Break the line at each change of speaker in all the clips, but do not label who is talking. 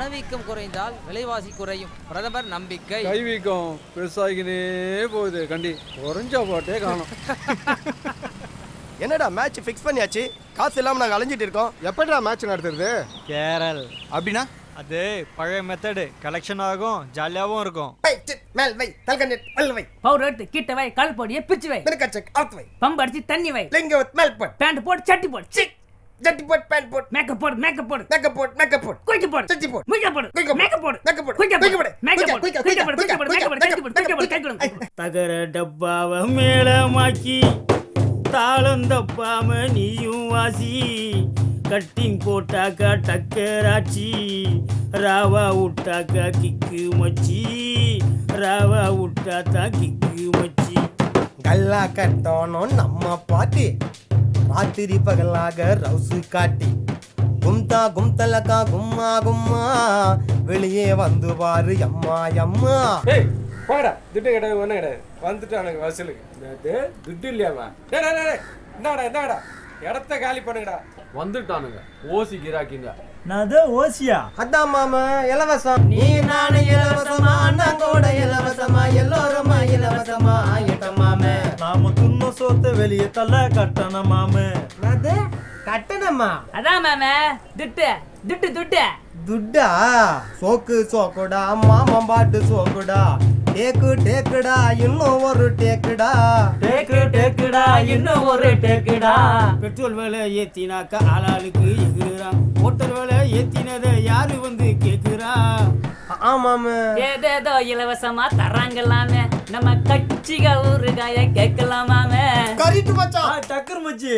பணவீக்கம் குறைந்தால் விலைவாசி குறையும் பிரதமர் நம்பிக்கை
கைவீக்கம் பெருசாகினே போகுது கண்டி குறைஞ்ச பாட்டே காணும்
என்னடா மேட்ச் ஃபிக்ஸ் பண்ணியாச்சு காசு இல்லாம நாங்க அலைஞ்சிட்டு இருக்கோம் எப்படிடா மேட்ச் நடத்துறது
கேரல் அப்படின்னா அது பழைய மெத்தடு கலெக்ஷன் ஆகும் ஜாலியாகவும் இருக்கும்
மேல் வை தல்கண்ணி மேல் வை
பவுடர் எடுத்து கிட்ட வை கல் பொடியை பிச்சு வை
மிருக்கச்சக் அவுத் வை
பம்பு அடிச்சு தண்ணி வை
லிங்க மேல் போட்
பேண்ட் போட்டு சட்டி போடு சிக்
ஜட்டி போட் பேண்ட் போட்
மேக்கப் போடு மேக்கப் போடு
மேக்கப் போட் மேக்கப் போட்
குயிக்க போடு
சட்டி போட்
முய்க்க போடு
குயிக்க போடு.
மேக்கப் போடு
மேக்கப் போடு.
குயிக்க
குயிக்க
போடு
போடு.
மேக்கப் போடு
குயிக்க,
குயிக்க
குயிக்க,
போடு குயிக்க போடு மேக்கப் போடு
குயிக்க,
குயிக்க போடு குயிக்க போடு குயிக்க போடு
தகர டப்பாவ மேளமாக்கி தாளம் தப்பாம நீயும் வாசி கட்டிங் போட்டாக்கா டக்கராச்சி ராவா விட்டாக்கா கிக்கு மச்சி ராவா விட்டா தான் கிக்கு மச்சி
கல்லா கட்டணும் நம்ம பாட்டி ராத்திரி பகலாக ரவுசு காட்டி கும்தா கும்தலக்கா கும்மா கும்மா வெளியே வந்து பாரு அம்மா அம்மா
ஏய் போடா திட்டு கிடையாது ஒன்றும் கிடையாது வந்துட்டானுங்க வசூலுக்கு என்னது துட்டு இல்லையாமா டேய் டேய், டேய், டேய். என்னடா என்னடா இடத்த காலி பண்ணுங்கடா வந்துட்டானுங்க ஓசி கிராக்கிங்க
நான் ஓசியா
அதான் மாமா இலவசம் நீ நானு இலவசமா அண்ணாங்கோட இலவசமா எல்லோருமா இலவசமா ஆயிட்டமாமே
நாம துண்ண சோத்த வெளியே தள்ள கட்டணம் மாமே
அது கட்டணமா
அதான் மேமே திட்டு திட்டு துட்டு
துட்டா சோக்கு சோக்குடா மாமன் பாட்டு சோக்குடா டேக்கு டேக்குடா இன்னும் ஒரு டேக்குடா
டேக்கு டேக்குடா இன்னும் ஒரு டேக்குடா பெட்ரோல் விலை ஏத்தினாக்கா ஆளாளுக்கு எகுறான் மோட்டர் விலை ஏத்தினதை யாரு வந்து கேக்குறா
ஆமாம
ஏதேதோ இலவசமா தர்றாங்கல்லாமே நம்ம கட்சிக ஊறுகாய கேட்கலாமாமே
கறிட்டு மச்சான்
டக்கர் மச்சி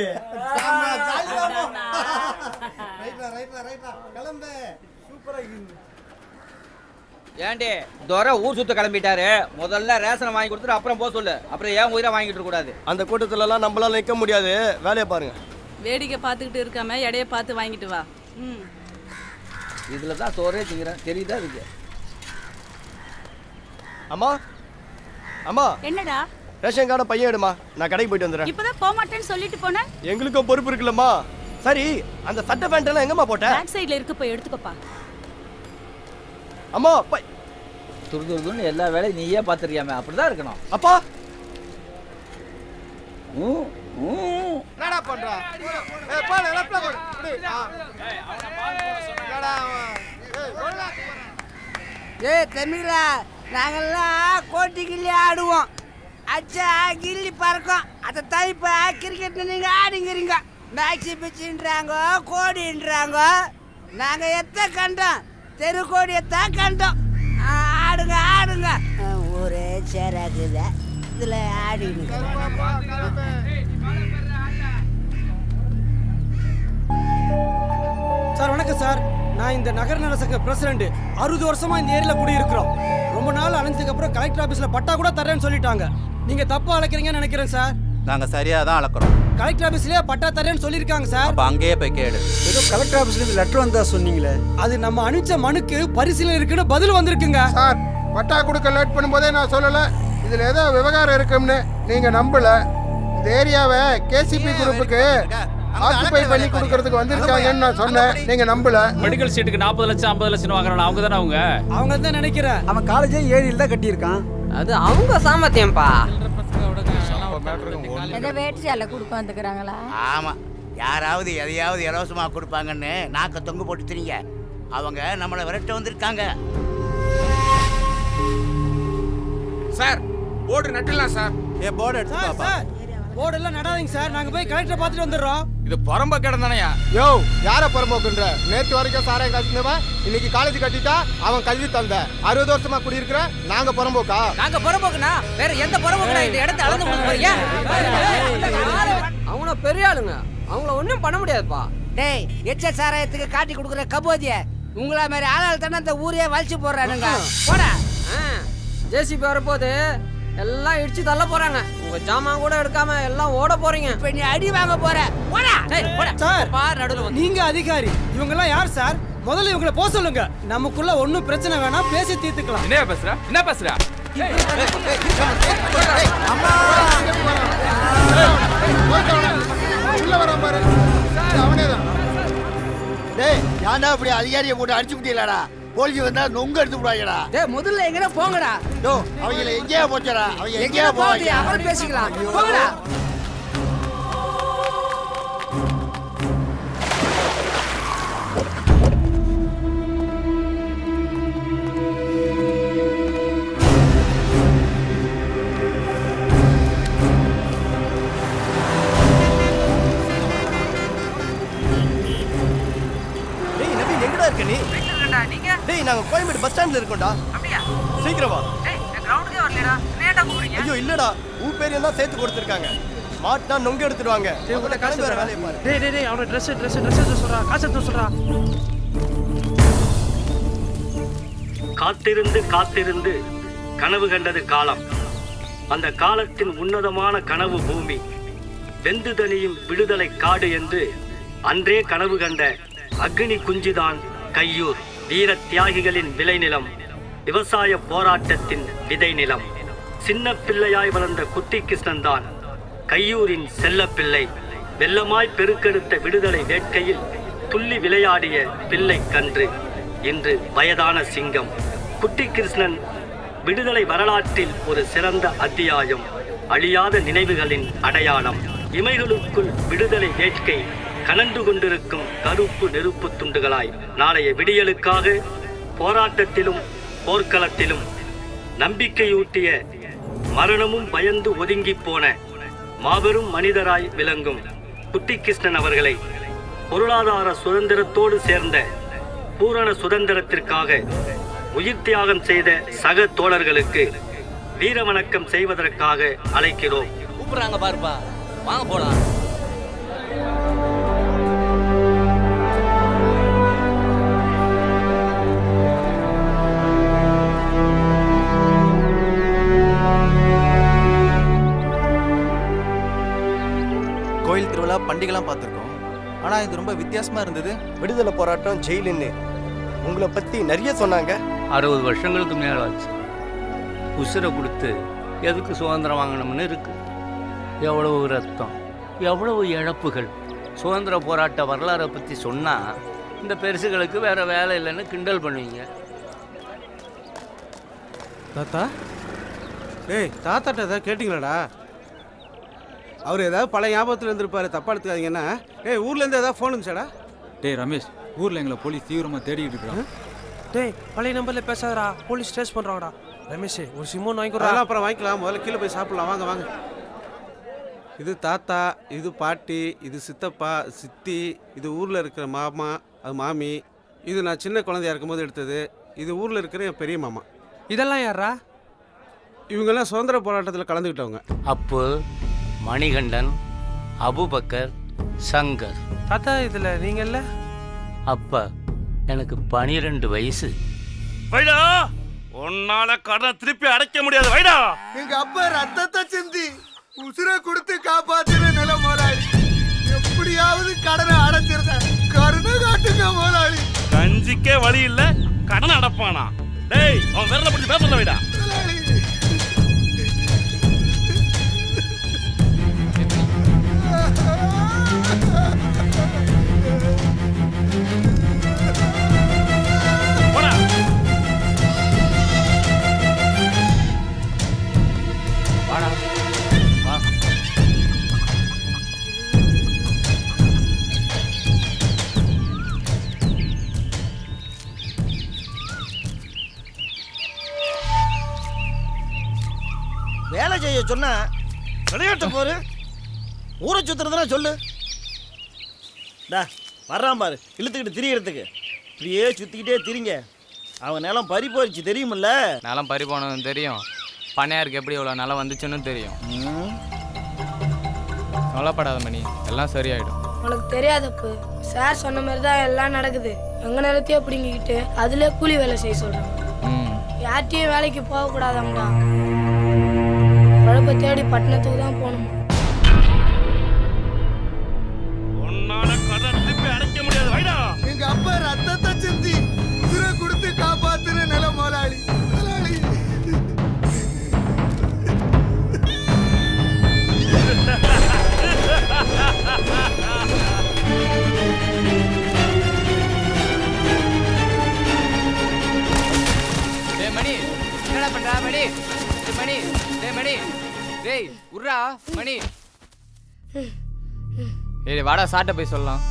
கிளம்பு
ஏண்டி துரை ஊர் சுத்த கிளம்பிட்டாரு முதல்ல ரேஷனை வாங்கி கொடுத்துட்டு அப்புறம் போக சொல்லு அப்புறம் ஏன் உயிரை வாங்கிட்டு கூடாது
அந்த கூட்டத்துல எல்லாம் நம்மளால நிக்க முடியாது வேலையை பாருங்க
வேடிக்கை பார்த்துக்கிட்டு இருக்காம எடைய பார்த்து வாங்கிட்டு வா ம்
இதுல தான் சோறே திங்கிறேன் தெரியுதா இருக்கு
அம்மா அம்மா
என்னடா
ரேஷன் கார்டை பையன் எடுமா நான் கடைக்கு போயிட்டு வந்துடுறேன்
இப்பதான் போக மாட்டேன்னு சொல்லிட்டு போனேன்
எங்களுக்கும் பொறுப்பு இருக்குல்லம்மா சரி அந்த சட்டை பேண்ட் எல்லாம் எங்கம்மா போட்ட
பேக் சைடுல இருக்கு போய் எடுத்துக்கோப்பா
அம்மா பை
துரு துருன்னு எல்லா வேலையும் நீயே பார்த்துருக்கியாமே அப்படிதான் இருக்கணும்
அப்பா
ஊ, ஊ.
என்னடா பண்ற ஏய் போடு லெஃப்ட்ல போடு புடி ஆ என்னடா அவன்? ஏய் போடுடா
ஏய் தமிழா நாங்கெல்லாம் கோட்டி கிள்ளி ஆடுவோம் அச்சா கிள்ளி பறக்கும் அதை தைப்ப கிரிக்கெட் நீங்க ஆடிங்கிறீங்க மேக்ஸி பிச்சுன்றாங்க கோடின்றாங்க நாங்க எத்த கண்டோம் தெரு கோடியத்தான் கண்டோம் ஆ, ஆடுங்க ஆடுங்க ஆ, ஒரே சேராக்குத இதுல ஆடிடுங்க
சார் வணக்கம் சார் நான் இந்த நகர நல சங்க பிரசிடண்ட் அறுபது வருஷமா இந்த ஏரியால குடியிருக்கிறோம் ரொம்ப நாள் அலைஞ்சதுக்கு அப்புறம் கலெக்டர் ஆபீஸ்ல பட்டா கூட தரேன்னு சொல்லிட்டாங்க நீங்க தப்பா அழைக்கிறீங்கன்னு நினைக்கிறேன் சார்
நாங்க சரியா தான் அளக்குறோம்
கலெக்டர் ஆபீஸ்லயே பட்டா தரேன்னு சொல்லியிருக்காங்க சார்
அப்ப அங்கேயே போய் கேடு
ஏதோ கலெக்டர் ஆபீஸ்ல இருந்து லெட்டர் வந்தா சொன்னீங்களே அது நம்ம அனுப்பிச்ச மனுக்கு பரிசீலனை இருக்குன்னு பதில் வந்திருக்குங்க
சார் பட்டா கொடுக்க லேட் பண்ணும்போதே நான் சொல்லல இதுல ஏதோ விவகாரம் இருக்கும்னு நீங்க நம்பல இந்த ஏரியாவை கேசிபி குரூப்புக்கு ஆக்குபை பண்ணி கொடுக்கறதுக்கு வந்திருக்காங்கன்னு நான் சொன்னேன் நீங்க நம்பல
மெடிக்கல் சீட்டுக்கு நாற்பது லட்சம் ஐம்பது லட்சம் வாங்குறாங்க அவங்க தானே அவங்க
அவங்க தான் நினைக்கிறேன்
அவன் காலேஜே ஏரியில் தான் கட்டியிருக்கான்
அது அவங்க சாமர்த்தியம்பா
எதை வேட்டு சேலை கொடுக்க வந்துக்கிறாங்களா
ஆமா யாராவது எதையாவது இலவசமா கொடுப்பாங்கன்னு நாக்க தொங்க போட்டு திரிங்க அவங்க நம்மளை விரட்ட வந்திருக்காங்க
சார் போர்டு நட்டுலாம் சார்
ஏ போர்டு எடுத்து
சார்
பாப்பா
சார் போர்டு எல்லாம் நடாதீங்க சார் நாங்க போய் கலெக்டரை பார்த்துட்டு வந்துடுறோம்
இது பரம்ப கிடம் தானயா யோ யார பரம்போக்குன்ற நேற்று வரைக்கும் சாராயம் காசுனவன் இன்னைக்கு காலேஜ் கட்டிட்டா அவன் கல்வி தந்த அறுபது வருஷமா குடியிருக்கிற நாங்க புறம்போக்கா
நாங்க புறம்போக்குனா வேற எந்த புறம்போக்குனா இந்த இடத்த அளந்து கொடுக்க போறீங்க அவங்கள பெரிய ஆளுங்க அவங்கள ஒண்ணும் பண்ண முடியாதுப்பா
டேய் எச்ச சாராயத்துக்கு காட்டி கொடுக்குற கபோதிய உங்களா மாதிரி ஆளால் தானே அந்த ஊரே வலிச்சு போடுறானுங்க போடா
ஜேசிபி வரப்போது எல்லாம் இடிச்சு தள்ள போறாங்க உங்க ஜாமான் கூட எடுக்காம எல்லாம் ஓட போறீங்க
இப்ப நீ அடி வாங்க போற போடா
சார்
பார் நடுவுல வந்து
நீங்க அதிகாரி இவங்க எல்லாம் யார் சார் முதல்ல இவங்கள போக சொல்லுங்க நமக்குள்ள ஒண்ணும் பிரச்சனை வேணாம் பேசி தீர்த்துக்கலாம்
என்ன பேசுற என்ன பேசுற
உள்ள வர பாரு அவனே தான்
டேய் ஏன்டா இப்படி அதிகாரியை போட்டு அடிச்சு விட்டீங்களாடா
போலீஸ் வந்தா நொங்க எடுத்து விடுவாங்கடா
டேய் முதல்ல எங்கடா போங்கடா
யோ அவங்கள எங்கேயா போச்சடா அவங்க எங்கேயா
எங்கேயா போகுது
போவாங்க
அப்புறம் பேசிக்கலாம் போங்கடா
டேய் நவீன் எங்கடா இருக்க நீ
நீங்க
டேய் நாங்க கோயம்பேடு பஸ் ஸ்டாண்ட்ல இருக்கோம்டா
அப்படியா
சீக்கிரம் வா
டேய் நான் கிரவுண்டுக்கே வரலடா லேட்டா கூப்பிடுறீங்க
ஐயோ இல்லடா உன் பேரையும் தான் சேர்த்து கொடுத்துருக்காங்க மாட்டினா நொங்க எடுத்துடுவாங்க உங்களை கிளம்பி வர வேலையை பாரு
டேய் டேய் டேய் அவன ட்ரெஸ் ட்ரெஸ் ட்ரெஸ் எடுத்து சொல்றா காசு எடுத்து சொல்றா
காத்திருந்து காத்திருந்து கனவு கண்டது காலம் அந்த காலத்தின் உன்னதமான கனவு பூமி வெந்து தனியும் விடுதலை காடு என்று அன்றே கனவு கண்ட அக்னி குஞ்சுதான் கையூர் வீர தியாகிகளின் விளைநிலம் விவசாய போராட்டத்தின் விதை நிலம் சின்ன பிள்ளையாய் வளர்ந்த குட்டி கிருஷ்ணன் தான் கையூரின் செல்லப்பிள்ளை வெள்ளமாய் பெருக்கெடுத்த விடுதலை வேட்கையில் துள்ளி விளையாடிய பிள்ளை கன்று இன்று வயதான சிங்கம் குட்டி கிருஷ்ணன் விடுதலை வரலாற்றில் ஒரு சிறந்த அத்தியாயம் அழியாத நினைவுகளின் அடையாளம் இமைகளுக்குள் விடுதலை வேட்கை கனன்று கொண்டிருக்கும் கருப்பு நெருப்பு துண்டுகளாய் நாளைய விடியலுக்காக போராட்டத்திலும் போர்க்களத்திலும் நம்பிக்கையூட்டிய மரணமும் பயந்து ஒதுங்கிப் போன மாபெரும் மனிதராய் விளங்கும் குட்டி கிருஷ்ணன் அவர்களை பொருளாதார சுதந்திரத்தோடு சேர்ந்த பூரண சுதந்திரத்திற்காக உயிர் தியாகம் செய்த சக தோழர்களுக்கு வீர வணக்கம் செய்வதற்காக அழைக்கிறோம்
கூப்பிடுறாங்க பாருப்பா வாங்க போலாம்
கோயில் திருவிழா பண்டிகைலாம் பார்த்துருக்கோம் ஆனால் இது ரொம்ப வித்தியாசமாக இருந்தது
விடுதலை போராட்டம் ஜெயிலுன்னு உங்களை பத்தி நிறைய சொன்னாங்க
அறுபது வருஷங்களுக்கு மேல ஆச்சு உசுரை கொடுத்து எதுக்கு சுதந்திரம் வாங்கணும்னு இருக்கு எவ்வளவு ரத்தம் எவ்வளவு இழப்புகள் சுதந்திர போராட்ட வரலாறை பற்றி சொன்னால் இந்த பெருசுகளுக்கு வேற வேலை இல்லைன்னு கிண்டல் பண்ணுவீங்க
தாத்தா டேய் தாத்தாட்ட ஏதாவது கேட்டிங்களாடா அவர் ஏதாவது பழைய ஞாபகத்தில் இருந்திருப்பாரு தப்பா எடுத்துக்காதீங்கன்னா ஏய் ஊர்ல இருந்து ஏதாவது ஃபோன் இருந்துச்சாடா
டேய் ரமேஷ் ஊர்ல எங்களை போலீஸ் தீவிரமா தேடிட்டு இருக்கான்
டேய் பழைய நம்பர்ல பேசாதடா போலீஸ் ஸ்ட்ரெஸ் பண்றாங்கடா ரமேஷ் ஒரு சிம்மோன் வாங்கிக்கோ அதெல்லாம் அப்புறம் வாங்கிக்கலாம் முதல்ல கீழே போய் சாப்பிடலாம் வாங்க வாங்க இது தாத்தா இது பாட்டி இது சித்தப்பா சித்தி இது ஊர்ல இருக்கிற மாமா அது மாமி இது நான் சின்ன குழந்தையா இருக்கும்போது எடுத்தது இது ஊர்ல இருக்கிற என் பெரிய மாமா இதெல்லாம் யாரா இவங்கெல்லாம் சுதந்திர போராட்டத்தில் கலந்துக்கிட்டவங்க
அப்பு மணிகண்டன் அபுபக்கர் சங்கர்
தாத்தா இதுல நீங்க இல்ல
அப்ப எனக்கு பனிரெண்டு வயசு
வைடா உன்னால கடனை திருப்பி அடைக்க முடியாது வைடா
எங்க அப்பா ரத்தத்தை சிந்தி உசுரை கொடுத்து காப்பாத்துற நில முதலாளி எப்படியாவது கடனை அடைச்சிருந்தேன் கருணை காட்டுங்க முதலாளி
கஞ்சிக்கே வழி இல்ல கடன் அடைப்பானா டேய் அவன் விரல பிடிச்சி பேசல வைடா போடா
வாடா வா
வேலை செய்ய சொன்னா விளையாட்டு போரு ஊரை சுத்துறதுனா சொல்லு டா வர்றான் பாரு இழுத்துக்கிட்டு திரியறதுக்கு இப்படியே சுத்திக்கிட்டே திரிங்க அவன் நிலம் பறி போயிடுச்சு தெரியுமில்ல
நிலம் பறி போனதும் தெரியும் பண்ணையாருக்கு எப்படி இவ்வளோ நிலம் வந்துச்சுன்னு தெரியும் கவலைப்படாத மணி எல்லாம் சரியாயிடும்
உனக்கு தெரியாதப்பு சார் சொன்ன மாதிரி தான் எல்லாம் நடக்குது எங்க நிலத்தையோ பிடிங்கிக்கிட்டு அதுல கூலி வேலை செய்ய சொல்றாங்க
ம்
யார்கிட்டயும் வேலைக்கு போக கூடாதாம்டா உழைப்ப தேடி பட்டணத்துக்கு தான் போகணுமா
உன்னால கடன் திருப்பி அடைக்க முடியாது வைடா
எங்க அப்பா ரத்தத்தை சிந்தி உசுரை கொடுத்து காப்பாத்துற நில முதலாளி முதலாளி
டேய் உர்ரா மணி ஏய் வாடா சாட்ட போய் சொல்லலாம்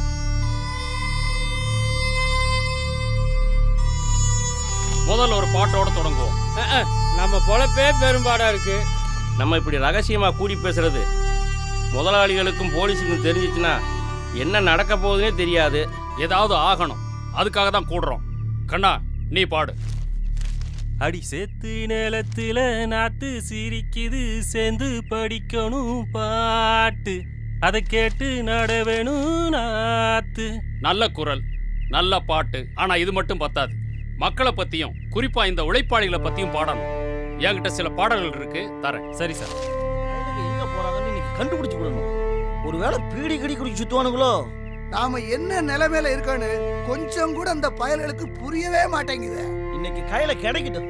முதல்ல ஒரு பாட்டோட தொடங்குவோம்
நம்ம பொழப்பே பெரும்பாடா இருக்கு
நம்ம இப்படி ரகசியமா கூடி பேசுறது முதலாளிகளுக்கும் போலீஸுக்கும் தெரிஞ்சிச்சுன்னா என்ன நடக்க போகுதுன்னே தெரியாது ஏதாவது ஆகணும் அதுக்காக தான் கூடுறோம் கண்ணா நீ பாடு
அடி சேத்து நிலத்துல நாத்து சிரிக்குது சேர்ந்து படிக்கணும் பாட்டு அதை கேட்டு நடவேணும் நாத்து
நல்ல குரல் நல்ல பாட்டு ஆனா இது மட்டும் பத்தாது மக்களை பத்தியும் குறிப்பா இந்த உழைப்பாளிகளை பத்தியும் பாடணும் என்கிட்ட சில பாடல்கள் இருக்கு தரேன் சரி சார்
எங்க போறாங்கன்னு இன்னைக்கு கண்டுபிடிச்சு விடணும் ஒருவேளை பீடி கடி குடிச்சு சுத்துவானுங்களோ
நாம என்ன நிலைமையில இருக்கோன்னு கொஞ்சம் கூட அந்த பயல்களுக்கு புரியவே மாட்டேங்குது
இன்னைக்கு கையில கிடைக்கட்டும்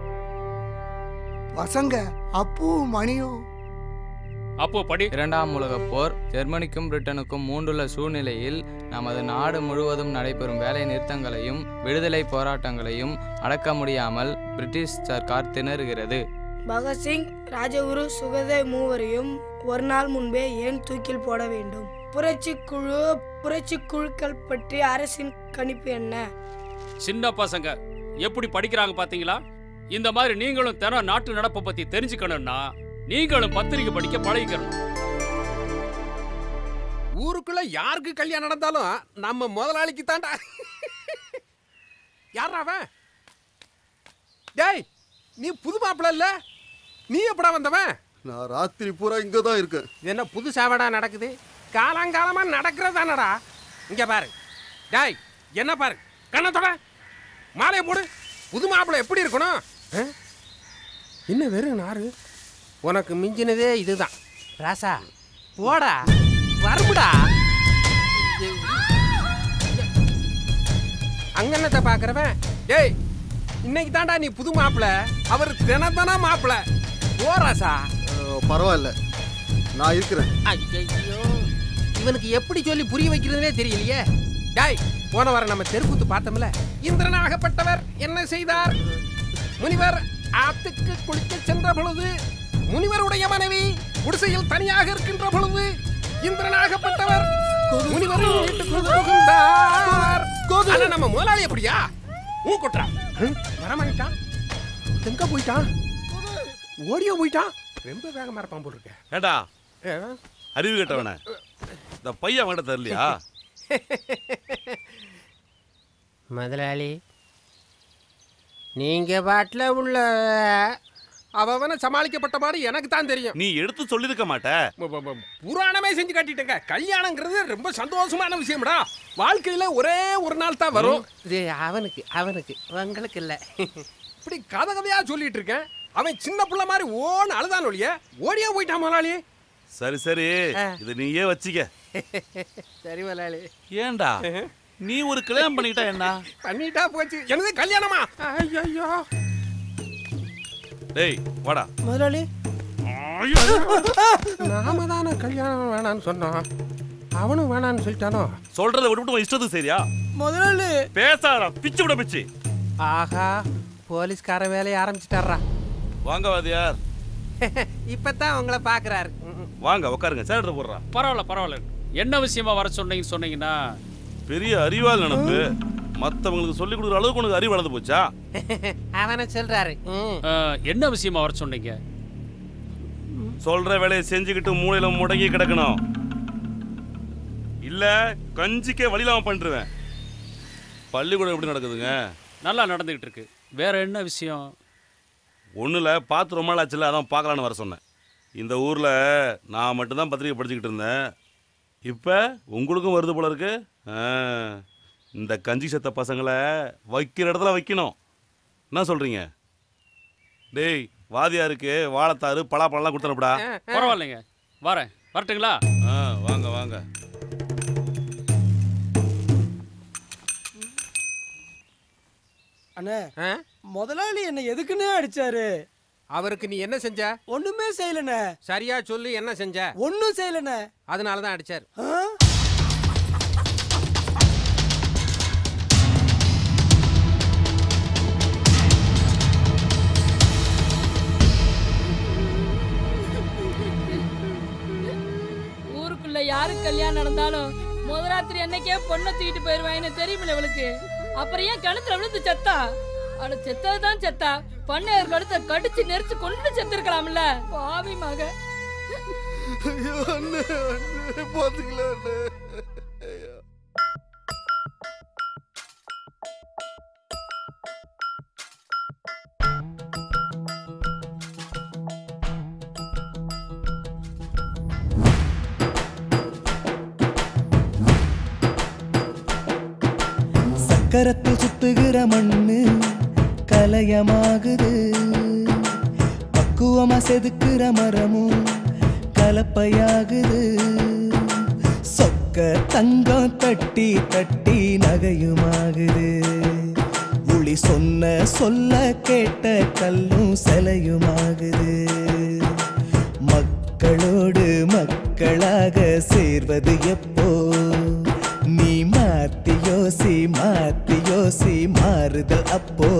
பசங்க அப்புவும் மணியும்
அப்போ படி
இரண்டாம் உலகப் போர் ஜெர்மனிக்கும் பிரிட்டனுக்கும் மூண்டுள்ள சூழ்நிலையில் நமது நாடு முழுவதும் நடைபெறும் வேலை நிறுத்தங்களையும் விடுதலை போராட்டங்களையும் அடக்க முடியாமல் பிரிட்டிஷ் சர்க்கார் திணறுகிறது
பகத்சிங் ராஜகுரு சுகதேவ் மூவரையும் ஒரு நாள் முன்பே ஏன் தூக்கில் போட வேண்டும் புரட்சி குழு புரட்சி குழுக்கள் பற்றி அரசின் கணிப்பு என்ன
சின்ன பசங்க எப்படி படிக்கிறாங்க பாத்தீங்களா இந்த மாதிரி நீங்களும் தினம் நாட்டு நடப்பை பத்தி தெரிஞ்சுக்கணும்னா நீங்களும் பத்திரிக்கை படிக்க பழகிக்கணும்
ஊருக்குள்ள யாருக்கு கல்யாணம் நடந்தாலும் நம்ம முதலாளிக்கு தாண்டா யாரா அவன் டேய் நீ புது மாப்பிள்ள இல்ல நீ எப்படா வந்தவன்
நான் ராத்திரி பூரா இங்கே தான் இருக்கேன்
இது என்ன புது சாவடா நடக்குது காலாங்காலமா நடக்கிறதானடா இங்க பாரு டேய் என்ன பாரு கண்ணத்தோட மாலையை போடு புது மாப்பிள்ளை எப்படி இருக்கணும் ஆ? என்ன வெறும் நாறு உனக்கு மிஞ்சினதே இதுதான் ராசா போடா வருமுடா அங்கன்னத்தை பாக்குறவன் டேய் இன்னைக்கு தாண்டா நீ புது மாப்பிள அவர் தினத்தனா மாப்பிள ஓ ராசா
அஹ், பரவாயில்ல நான் இருக்கிறேன்
ஐயோ இவனுக்கு எப்படி சொல்லி புரிய வைக்கிறதுனே தெரியலையே டாய் போன வாரம் நம்ம தெருக்கூத்து பார்த்தோம்ல இந்திரனாகப்பட்டவர் என்ன செய்தார் முனிவர் ஆத்துக்கு குளிக்க சென்ற பொழுது முனிவருடைய மனைவி குடிசையில் தனியாக இருக்கின்ற பொழுது இந்திரனாகப்பட்டவர் முனிவரின் வீட்டுக்குள் புகுந்தார் ஆனா நம்ம முதலாளி எப்படியா ஊ கொட்டுறா வரமாட்டான் எங்க போயிட்டான் ஓடியோ போயிட்டான் ரொம்ப வேகமா இருப்பான் போல் இருக்க
ஏண்டா
ஏ,
அறிவு கெட்டவன இந்த பையன் அவன்கிட்ட தரலையா
முதலாளி நீங்க பாட்டில் உள்ள அவன சமாளிக்கப்பட்ட மாதிரி எனக்கு தான் தெரியும்
நீ எடுத்து சொல்லிருக்க மாட்ட
ப- ப- ப- புராணமே செஞ்சு காட்டிட்டேங்க கல்யாணங்கிறது ரொம்ப சந்தோஷமான விஷயம்டா வாழ்க்கையில ஒரே ஒரு நாள் தான் வரும் இது அவனுக்கு அவனுக்கு உங்களுக்கு இல்ல இப்படி கதை கதையா சொல்லிட்டு இருக்கேன் அவன் சின்ன புள்ள மாதிரி ஓன்னு அழுதான் ஒழிய ஓடியே போயிட்டான் முதலாளி
சரி சரி இது நீயே வச்சிக்க
சரி முதலாளி
ஏன்டா நீ ஒரு கல்யாணம் பண்ணிக்கிட்டா என்ன
பண்ணிட்டா போச்சு எனது கல்யாணமா ஐயோ
டேய் வாடா
முதலாளி நாம தானே கல்யாணம் வேணான்னு சொன்னோம் அவனும் வேணான்னு சொல்லிட்டானோ
சொல்றத விட்டு உன் இஷ்டத்துக்கு சரியா
முதலாளி
பேசாதடா பிச்சு விட பிச்சு
ஆஹா போலீஸ்கார வேலையை ஆரம்பிச்சிட்டாரா
வாங்க வாதியார்
இப்பதான் உங்களை பாக்குறாரு
வாங்க உட்காருங்க சேர் எடுத்து போடுறா
பரவாயில்ல பரவாயில்ல என்ன விஷயமா வர சொன்னீங்கன்னு சொன்னீங்கன்னா
பெரிய அறிவால் நினப்பு மத்தவங்களுக்கு சொல்லி கொடுக்குற அளவுக்கு உனக்கு அறிவு வளர்ந்து போச்சா
அவனை சொல்றாரு
அஹ், என்ன விஷயமா வர சொன்னீங்க
சொல்ற வேலையை செஞ்சுக்கிட்டு மூளையில முடங்கி கிடக்கணும் இல்ல கஞ்சிக்கே வழி இல்லாம பண்ணிருவேன் பள்ளிக்கூடம் எப்படி நடக்குதுங்க
நல்லா நடந்துகிட்டு இருக்கு வேற என்ன விஷயம்
ஒண்ணுல பார்த்து ரொம்ப நாள் ஆச்சுல அதான் பார்க்கலான்னு வர சொன்னேன் இந்த ஊர்ல நான் மட்டும்தான் பத்திரிக்கை படிச்சுக்கிட்டு இருந்தேன் இப்ப உங்களுக்கும் வருது போல இருக்கு ஆ, இந்த கஞ்சி செத்த பசங்களை வைக்கிற இடத்துல வைக்கணும் என்ன சொல்றீங்க டேய் வாதியாருக்கு வாழைத்தாறு பலாப்பழம்லாம் கொடுத்துறப்படா
பரவாயில்லைங்க வரேன் வரட்டுங்களா
ஆ வாங்க வாங்க
அண்ணே முதலாளி என்ன எதுக்குன்னு அடிச்சாரு
அவருக்கு நீ என்ன செஞ்ச
ஒண்ணுமே செய்யலண்ணே
சரியா சொல்லு என்ன செஞ்ச
ஒண்ணும் செய்யலண்ணே
அதனால தான் அடிச்சார்
ஊர்ல யாருக்கு கல்யாணம் நடந்தாலும் முத ராத்திரி அன்னைக்கே பொண்ணை தூக்கிட்டு போயிருவாங்கன்னு தெரியுமில்ல இவளுக்கு அப்புறம் ஏன் கிணத்துல விழுந்து செத்தா அவளை செத்ததுதான் செத்தா பண்ணையார் கழுத்தை கடிச்சு நெரிச்சு கொண்டு செத்துருக்கலாம்ல பாவி மக
ஐயோ அண்ணே அண்ணே பாத்துக்கல அண்ணே ஐயோ.
சக்கரத்தில் சுத்துகிற மண்ணு கலயமாகுது பக்குவமா செதுக்குற மரமும் கலப்பையாகுது சொக்க தங்கம் தட்டி தட்டி நகையுமாகுது உளி சொன்ன சொல்ல கேட்ட கல்லும் சிலையுமாகுது மக்களோடு மக்களாக சேர்வது எப்போ நீ மாத்தி யோசி மாத்தி யோசி மாறுதல் அப்போ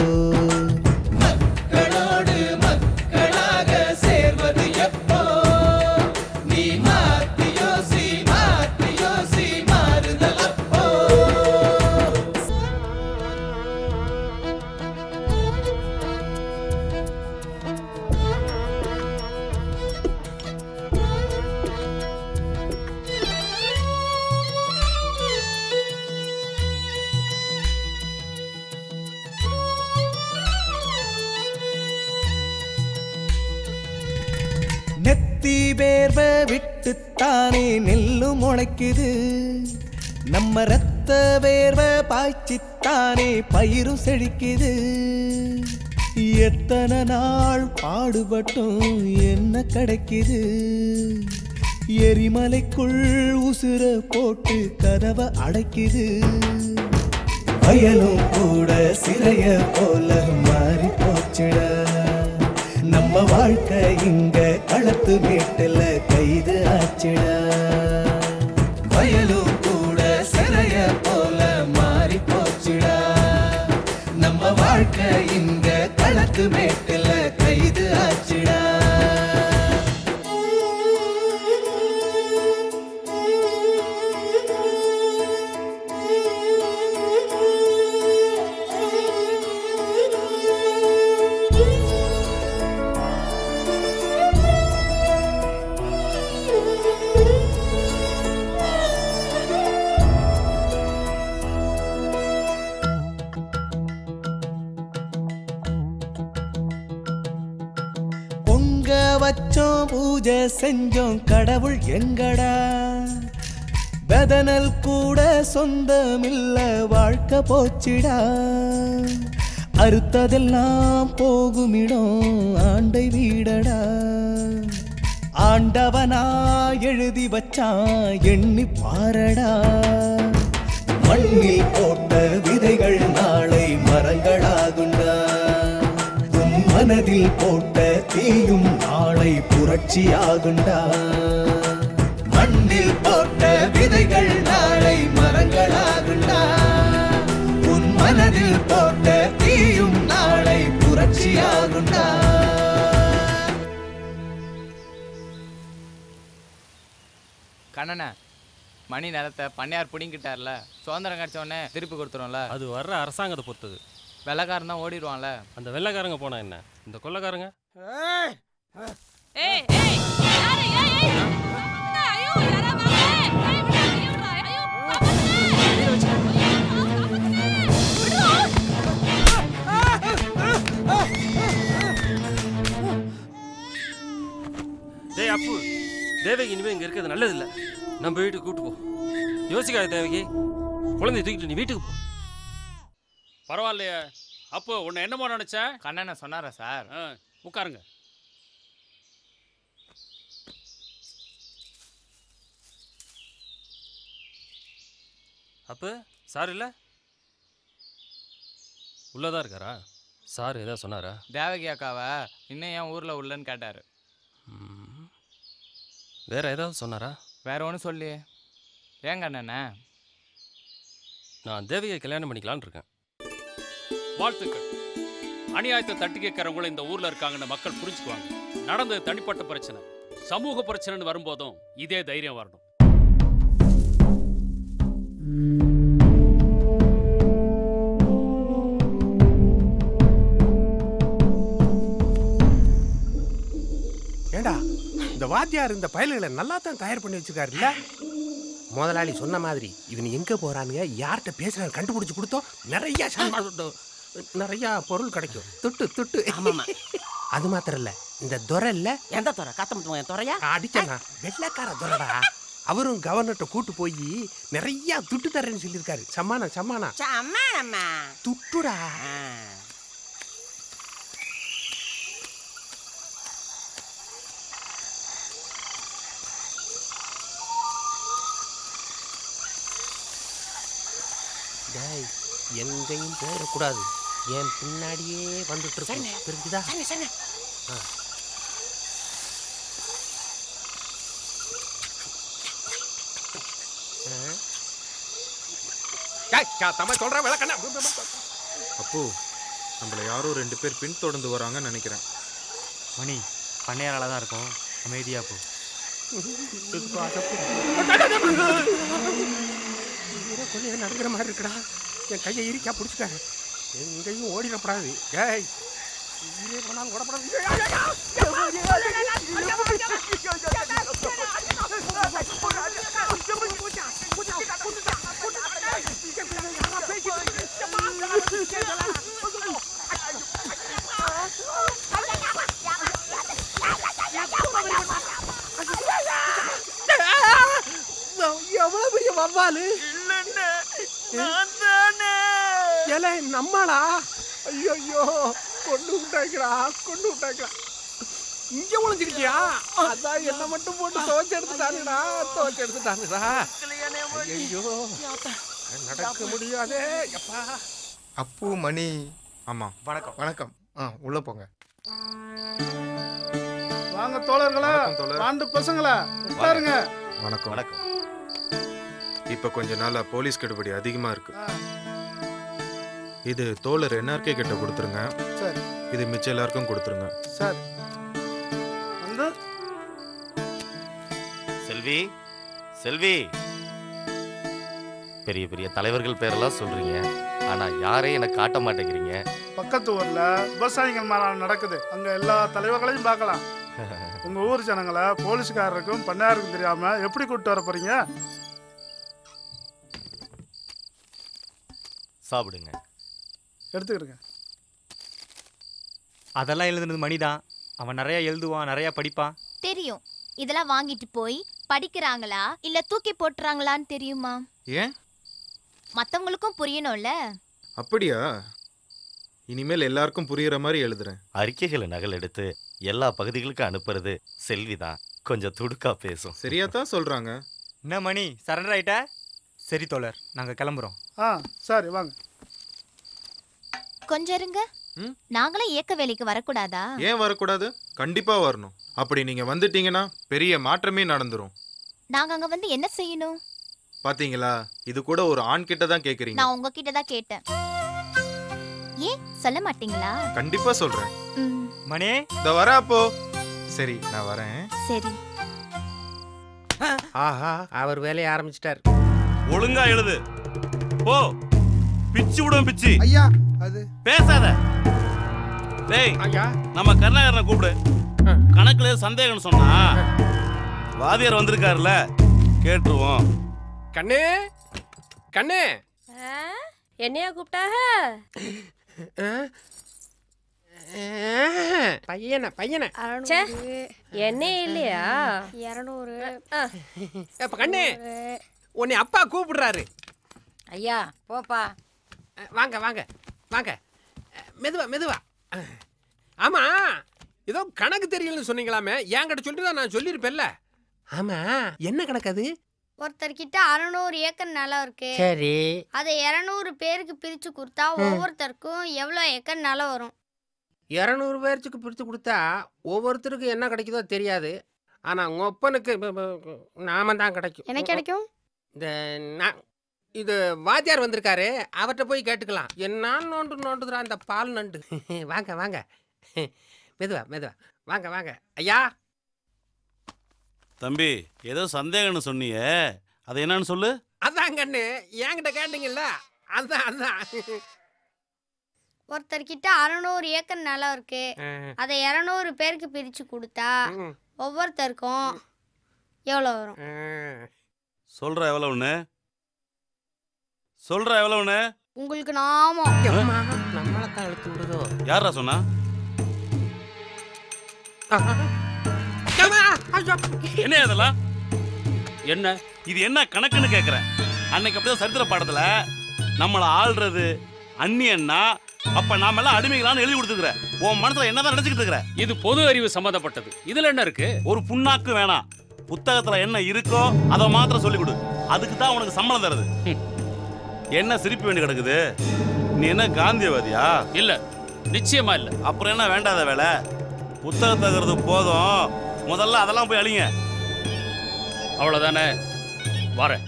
மக்களோடு மக்களாக சேர்வது எப்போ நீ மாத்தி யோசி மாத்தி யோசி மாறுதல் அப்போ நெத்தி வேர்வ விட்டுத்தானே நெல்லு முளைக்குது நம்ம ரத்த வேர்வ பாய்ச்சித்தானே பயிரும் செழிக்குது எத்தனை நாள் பாடுபட்டும் என்ன கிடைக்குது எரிமலைக்குள் உசுர போட்டு கதவை அடைக்குது வயலும் கூட சிறைய போல மாறி போச்சுடா நம்ம வாழ்க்கை இங்க களத்து மேட்டுல கைது ஆச்சுடா வயலும் கூட சிறைய போல மாறி போச்சுடா நம்ம வாழ்க்கை இங்க களத்து மேட்டுல கைது ஆச்சுடா பொங்க வச்சோம் பூஜை செஞ்சோம் கடவுள் எங்கடா பெதனல் கூட சொந்தமில்ல வாழ்க்கை போச்சிடா அறுத்ததெல்லாம் போகுமிடம் ஆண்டை வீடடா ஆண்டவனா எழுதி வச்சான் எண்ணி பாரடா மண்ணில் போட்ட விதைகள் நாளை மரங்களாகுண்டா உன் மனதில் போட்ட தீயும் நாளை புரட்சியாகுண்டா மண்ணில் போட்ட விதைகள் நாளை மரங்களாகுண்டா உன் மனதில் போட்ட தீயும் நாளை புரட்சியாகுண்டா
கண்ணனே மணி நிலத்தை பண்ணையார் பிடிங்கிட்டார்ல சுதந்திரம் கிடைச்ச உடனே திருப்பி கொடுத்துரும்ல
அது வர்ற அரசாங்கத்தை பொறுத்தது
வெள்ளக்காரன் தான் ஓடிடுவான்ல
அந்த வெள்ளைக்காரங்க போனா என்ன இந்த கொள்ளைக்காரங்க
ஏய் ஏய் யாரு ஏய் ஏய் அண்ணா, ஐயோ யாரா வாங்க ஏய் விடு, ஐயோ விடுடா, ஐயோ
டேய் அப்பு தேவகி இனிமே இங்க இருக்கிறது நல்லது இல்ல நம்ம வீட்டுக்கு கூட்டு போ யோசிக்காத தேவகி குழந்தைய தூக்கிட்டு நீ வீட்டுக்கு போ
பரவாயில்லையே அப்போ உன்னை என்னமோ நினைச்சேன்
கண்ணனை சொன்னாரா சார்
உட்காருங்க
அப்ப சார் இல்ல உள்ளதான் இருக்காரா சார் ஏதாவது சொன்னாரா
தேவகி அக்காவை இன்னும் ஏன் ஊர்ல உள்ளன்னு கேட்டாரு
வேற ஏதாவது சொன்னாரா
வேற ஒன்றும் சொல்லி ஏன் கண்ணண்ணே
நான் தேவியை கல்யாணம் பண்ணிக்கலான்னு இருக்கேன்
வாழ்த்துக்கள் அநியாயத்தை தட்டி கேட்கறவங்கள இந்த ஊர்ல இருக்காங்கன்னு மக்கள் புரிஞ்சுக்குவாங்க நடந்தது தனிப்பட்ட பிரச்சனை சமூக பிரச்சனைன்னு வரும்போதும் இதே தைரியம் வரணும்
வாத்தியார் இந்த பயல்களை நல்லா தான் தயார் பண்ணி வச்சிருக்காருல்ல முதலாளி சொன்ன மாதிரி இவன் எங்க போறானுங்க யார்கிட்ட பேசுறாரு கண்டுபிடிச்சு கொடுத்தோம் நிறைய சம்பா- நிறைய பொருள் கிடைக்கும் துட்டு துட்டு அது மாத்திரம் இல்ல இந்த துரை இல்ல
எந்த துறை காத்தமுத்து என் துறையா
அடிச்சா வெள்ளைக்கார துரைடா அவரும் கவர்னர்ட்ட கூட்டு போய் நிறைய துட்டு தரேன்னு சொல்லியிருக்காரு சம்மானா சம்மானா
அம்மா
துட்டுடா டேய் எங்கேயும் போயிடக்கூடாது என் பின்னாடியே வந்துட்டு
சரிண்ணே.
இருக்கு புரிஞ்சுதா
சரிண்ணே, சரிண்ணே.
ஆ. ஆ. டேய், சா- தம்மா சொல்றேன் விளக்கண்ணா
அப்போ நம்மள யாரோ ரெண்டு பேர் பின்தொடர்ந்து வராங்கன்னு நினைக்கிறேன்
மணி பண்ணையாரால தான் இருக்கும் அமைதியா போ
கொள்ளைய நடக்கிற மாதிரி இருக்குடா என் கையை இரிக்கா பிடிச்சிட்டாங்க எங்கேயும் ஓடிடக்கூடாது ஏய் உயிரே போனாலும் ஓடப்படாது எவ்வளவு பெரிய வவ்வாலு ஏல நம்மளா ஐயோ கொண்டு விட்டாக்கிறா கொண்டு விட்டாக்கிறா இங்க ஒளிஞ்சிருக்கியா அதான் என்ன மட்டும் போட்டு துவைச்சு எடுத்துட்டானுடா துவைச்சு எடுத்துட்டானுடா ஐயோ நடக்க முடியாதே எப்பா
அப்பு மணி ஆமா
வணக்கம்
வணக்கம் ஆ உள்ள போங்க
வாங்க தோழர்களா
வணக்கம் தோழர்.
ஆண்டு பசங்களா உட்காருங்க
வணக்கம் வணக்கம் இப்ப கொஞ்ச நாளா போலீஸ் கெடுபடி அதிகமா இருக்கு இது தோழர் என்ஆர்கே கிட்ட கொடுத்துருங்க
சரி
இது மிச்சம் எல்லாருக்கும் கொடுத்துருங்க
சரி வந்து
செல்வி செல்வி பெரிய பெரிய தலைவர்கள் பேரெல்லாம் சொல்றீங்க ஆனா யாரையும் எனக்கு காட்ட மாட்டேங்கிறீங்க
பக்கத்து ஊர்ல விவசாயிகள் மாநாடு நடக்குது அங்க எல்லா தலைவர்களையும் பார்க்கலாம் உங்க ஊர் ஜனங்களை போலீஸ்காரருக்கும் பண்ணையாருக்கும் தெரியாம எப்படி கூப்பிட்டு வர போறீங்க
சாப்பிடுங்க
எடுத்துக்கிடுங்க
அதெல்லாம் எழுதுனது மணிதான் அவன் நிறைய எழுதுவான் நிறைய படிப்பான்
தெரியும் இதெல்லாம் வாங்கிட்டு போய் படிக்கிறாங்களா இல்ல தூக்கி போட்டுறாங்களான்னு தெரியுமா
ஏன்
மத்தவங்களுக்கும் புரியணும்ல
அப்படியா இனிமேல் எல்லாருக்கும் புரியுற மாதிரி எழுதுறேன்
அறிக்கைகளை நகல் எடுத்து எல்லா பகுதிகளுக்கும் அனுப்புறது செல்விதான் கொஞ்சம் துடுக்கா பேசும்
சரியா தான் சொல்றாங்க
என்ன மணி சரண்டர் ஆயிட்ட சரி தோழர் நாங்க கிளம்புறோம்
ஆ சரி வாங்க
கொஞ்சம் இருங்க நாங்களும் இயக்க வேலைக்கு வரக்கூடாதா
ஏன் வரக்கூடாது கண்டிப்பா வரணும் அப்படி நீங்க வந்துட்டீங்கன்னா பெரிய மாற்றமே நடந்துரும்
நாங்க அங்க வந்து என்ன செய்யணும்
பாத்தீங்களா இது கூட ஒரு ஆண் கிட்ட தான் கேக்குறீங்க
நான் உங்ககிட்ட தான் கேட்டேன் ஏன் சொல்ல மாட்டீங்களா
கண்டிப்பா சொல்றேன்
ம்,
மணி
இந்த வர அப்போ சரி நான் வரேன்
சரி
ஆஹா அவர் வேலையை ஆரம்பிச்சிட்டார்
ஒழுங்கா எழுது போ பிச்சு விடும் பிச்சு
ஐயா அது
பேசாத டேய்
ஐயா
நம்ம கருணாகரனை கூப்பிடு கணக்குல சந்தேகம்னு சொன்னா வாதியார் வந்திருக்காருல்ல கேட்டுருவோம்
கண்ணே கண்ணே
என்னையா கூப்பிட்டாக
பையனை பையனை
ச்சே, என்னையே இல்லையா இரநூறு
இப்ப கண்ணே உன்னை அப்பா கூப்பிடுறாரு
ஐயா போப்பா
வாங்க வாங்க வாங்க மெதுவா மெதுவா ஆமா ஏதோ கணக்கு தெரியலன்னு சொன்னீங்களாமே என்கிட்ட சொல்லிட்டு தான் நான் சொல்லியிருப்பேன்ல ஆமா என்ன கணக்கு அது
ஒருத்தர்கிட்ட அறநூறு ஏக்கர் நிலம் இருக்கு
சரி.
அதை இரநூறு பேருக்கு பிரிச்சு கொடுத்தா
ம்.
ஒவ்வொருத்தருக்கும் எவ்வளோ ஏக்கர் நிலம் வரும்
இரநூறு பேர்த்துக்கு பிரித்து கொடுத்தா ஒவ்வொருத்தருக்கும் என்ன கிடைக்குதோ தெரியாது ஆனால் உங்கள் ஒப்பனுக்கு ப- ப- நாம தான் கிடைக்கும்
என்ன கிடைக்கும்
இந்த நான் இது வாத்தியார் வந்திருக்காரு அவர்கிட்ட போய் கேட்டுக்கலாம் என்ன நோண்டு நோண்டுதுரா அந்த பால் நண்டு வாங்க வாங்க மெதுவா மெதுவா வாங்க வாங்க ஐயா
தம்பி ஏதோ சந்தேகம்னு சொன்னியே அது என்னன்னு சொல்லு
அதான் கண்ணு என்கிட்ட கேட்டீங்கல்ல அதான் அதான்
ஒருத்தர்கிட்ட அறநூறு ஏக்கர் நிலம் இருக்கு அதை இரநூறு பேருக்கு பிரிச்சு கொடுத்தா ஒவ்வொருத்தருக்கும் எவ்வளோ வரும்
சொல்ற எவ்வளவுன்னு சொல்ற எவ்வளவுன்னு
உங்களுக்கு நாமோ
நம்மளை தான் இழுத்து விடுதோ
யாரா சொன்னா என்ன இதெல்லாம்
என்ன
இது என்ன கணக்குன்னு கேக்குறேன் அன்னைக்கு அப்படிதான் சரித்திர பாடத்துல நம்மள ஆள்றது அந்நியன்னா அப்ப நாம எல்லாம் அடிமைகளான்னு எழுதி கொடுத்துக்கிற உன் மனசுல என்னதான் நினைச்சுக்கிட்டு இருக்கிற
இது பொது அறிவு சம்பந்தப்பட்டது இதுல என்ன இருக்கு
ஒரு புண்ணாக்கு வேணாம் புத்தகத்துல என்ன இருக்கோ அதை மாத்திரம் சொல்லி கொடு அதுக்கு தான் உனக்கு சம்பளம் தருது என்ன சிரிப்பு வேண்டி கிடக்குது நீ என்ன காந்தியவாதியா
இல்ல நிச்சயமா இல்ல
அப்புறம் என்ன வேண்டாத வேலை புத்தகத்தை இருக்கிறது போதும் முதல்ல அதெல்லாம் போய் அழிங்க
அவ்வளவுதானே வரேன்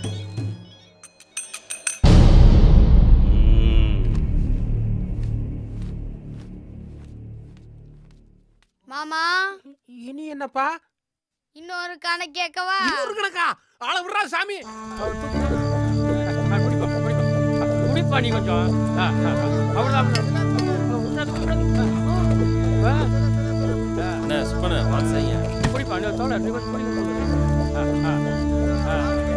மாமா
இனி என்னப்பா
இன்னொரு கணக்கு கேட்கவா
இன்னொரு கணக்கா ஆள விடுறா சாமி
குடிப்பா நீ கொஞ்சம் ஆ, ஆ, ஆ. அவ்வளவுதான்
என்ன சுப்பன வாங்க செய்ய
குடிப்பா நீ தோலை நீ கொஞ்சம் குடி. ஆ, ஆ, ஆ.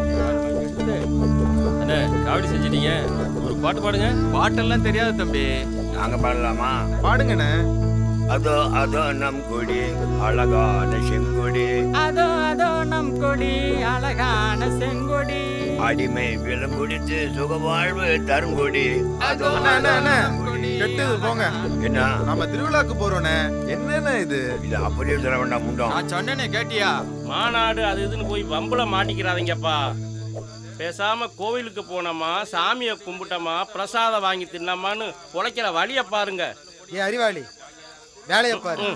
என்ன காவடி செஞ்சிட்டீங்க ஒரு பாட்டு பாடுங்க
பாட்டெல்லாம் தெரியாது தம்பி நாங்க பாடலாமா
பாடுங்கண்ணே
அதோ அதோ நம் கொடி அழகான செங்கொடி
அதோ அதோ நம் கொடி அழகான செங்கொடி
அடிமை விலங்குடித்து சுக வாழ்வு தருங்கொடி அதோ
அண்ணா, அண்ணா, அண்ணா. கெட்டது போங்க
என்ன
நம்ம திருவிழாக்கு போறோண்ணே என்னண்ணே இது
இது அப்படியே சொல்ல வேண்டாம் முண்டம் நான் சொன்னேனே கேட்டியா
மாநாடு அது இதுன்னு போய் வம்புல மாட்டிக்கிறாதீங்கப்பா பேசாம கோவிலுக்கு போனோமா சாமியை கும்பிட்டோமா பிரசாதம் வாங்கி தின்னமான்னு உழைக்கிற வழிய பாருங்க
ஏ அறிவாளி வேலையை பாரு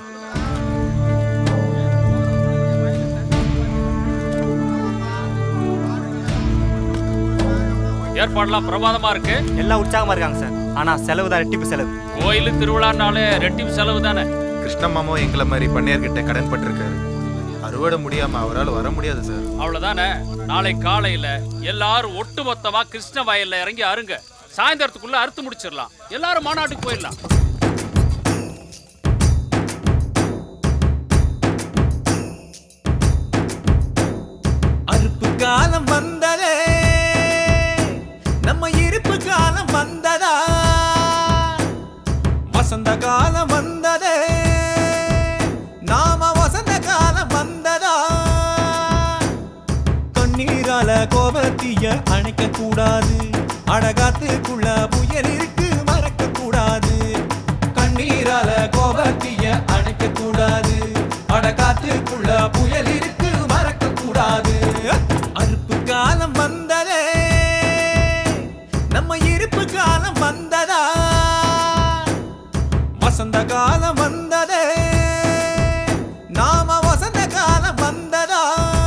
ஏற்பாடுலாம் பிரமாதமா இருக்கு
எல்லாம் உற்சாகமா இருக்காங்க சார் ஆனா செலவு தான் ரெட்டிப்பு செலவு
கோயில் திருவிழானாலே ரெட்டிப்பு செலவு தானே
கிருஷ்ணமாமோ எங்களை மாதிரி பண்ணையார்கிட்ட கடன் பட்டிருக்காரு அறுவடை முடியாம அவரால் வர முடியாது சார்
அவ்வளவுதானே நாளை காலையில எல்லாரும் ஒட்டுமொத்தமா கிருஷ்ண வயல்ல இறங்கி அருங்க சாயந்தரத்துக்குள்ள அறுத்து முடிச்சிடலாம் எல்லாரும் மாநாட்டுக்கு போயிடலாம்
அறுப்பு காலம் வந்ததே நம்ம இருப்பு காலம் வந்ததா வசந்த காலம் வந்ததே நாம வசந்த காலம் வந்ததா கண்ணீரால கோபத்திய அணைக்க கூடாது அடகாத்துக்குள்ள புயல் இருக்கு மறக்க கூடாது கண்ணீரால கோபத்திய அணைக்க கூடாது அடகாத்துக்குள்ள புயல் இருக்கு மறக்க கூடாது அறுப்பு காலம் வந்ததே நம்ம இருப்பு காலம் வந்ததா வசந்த காலம் வந்ததே நாம வசந்த காலம் வந்ததா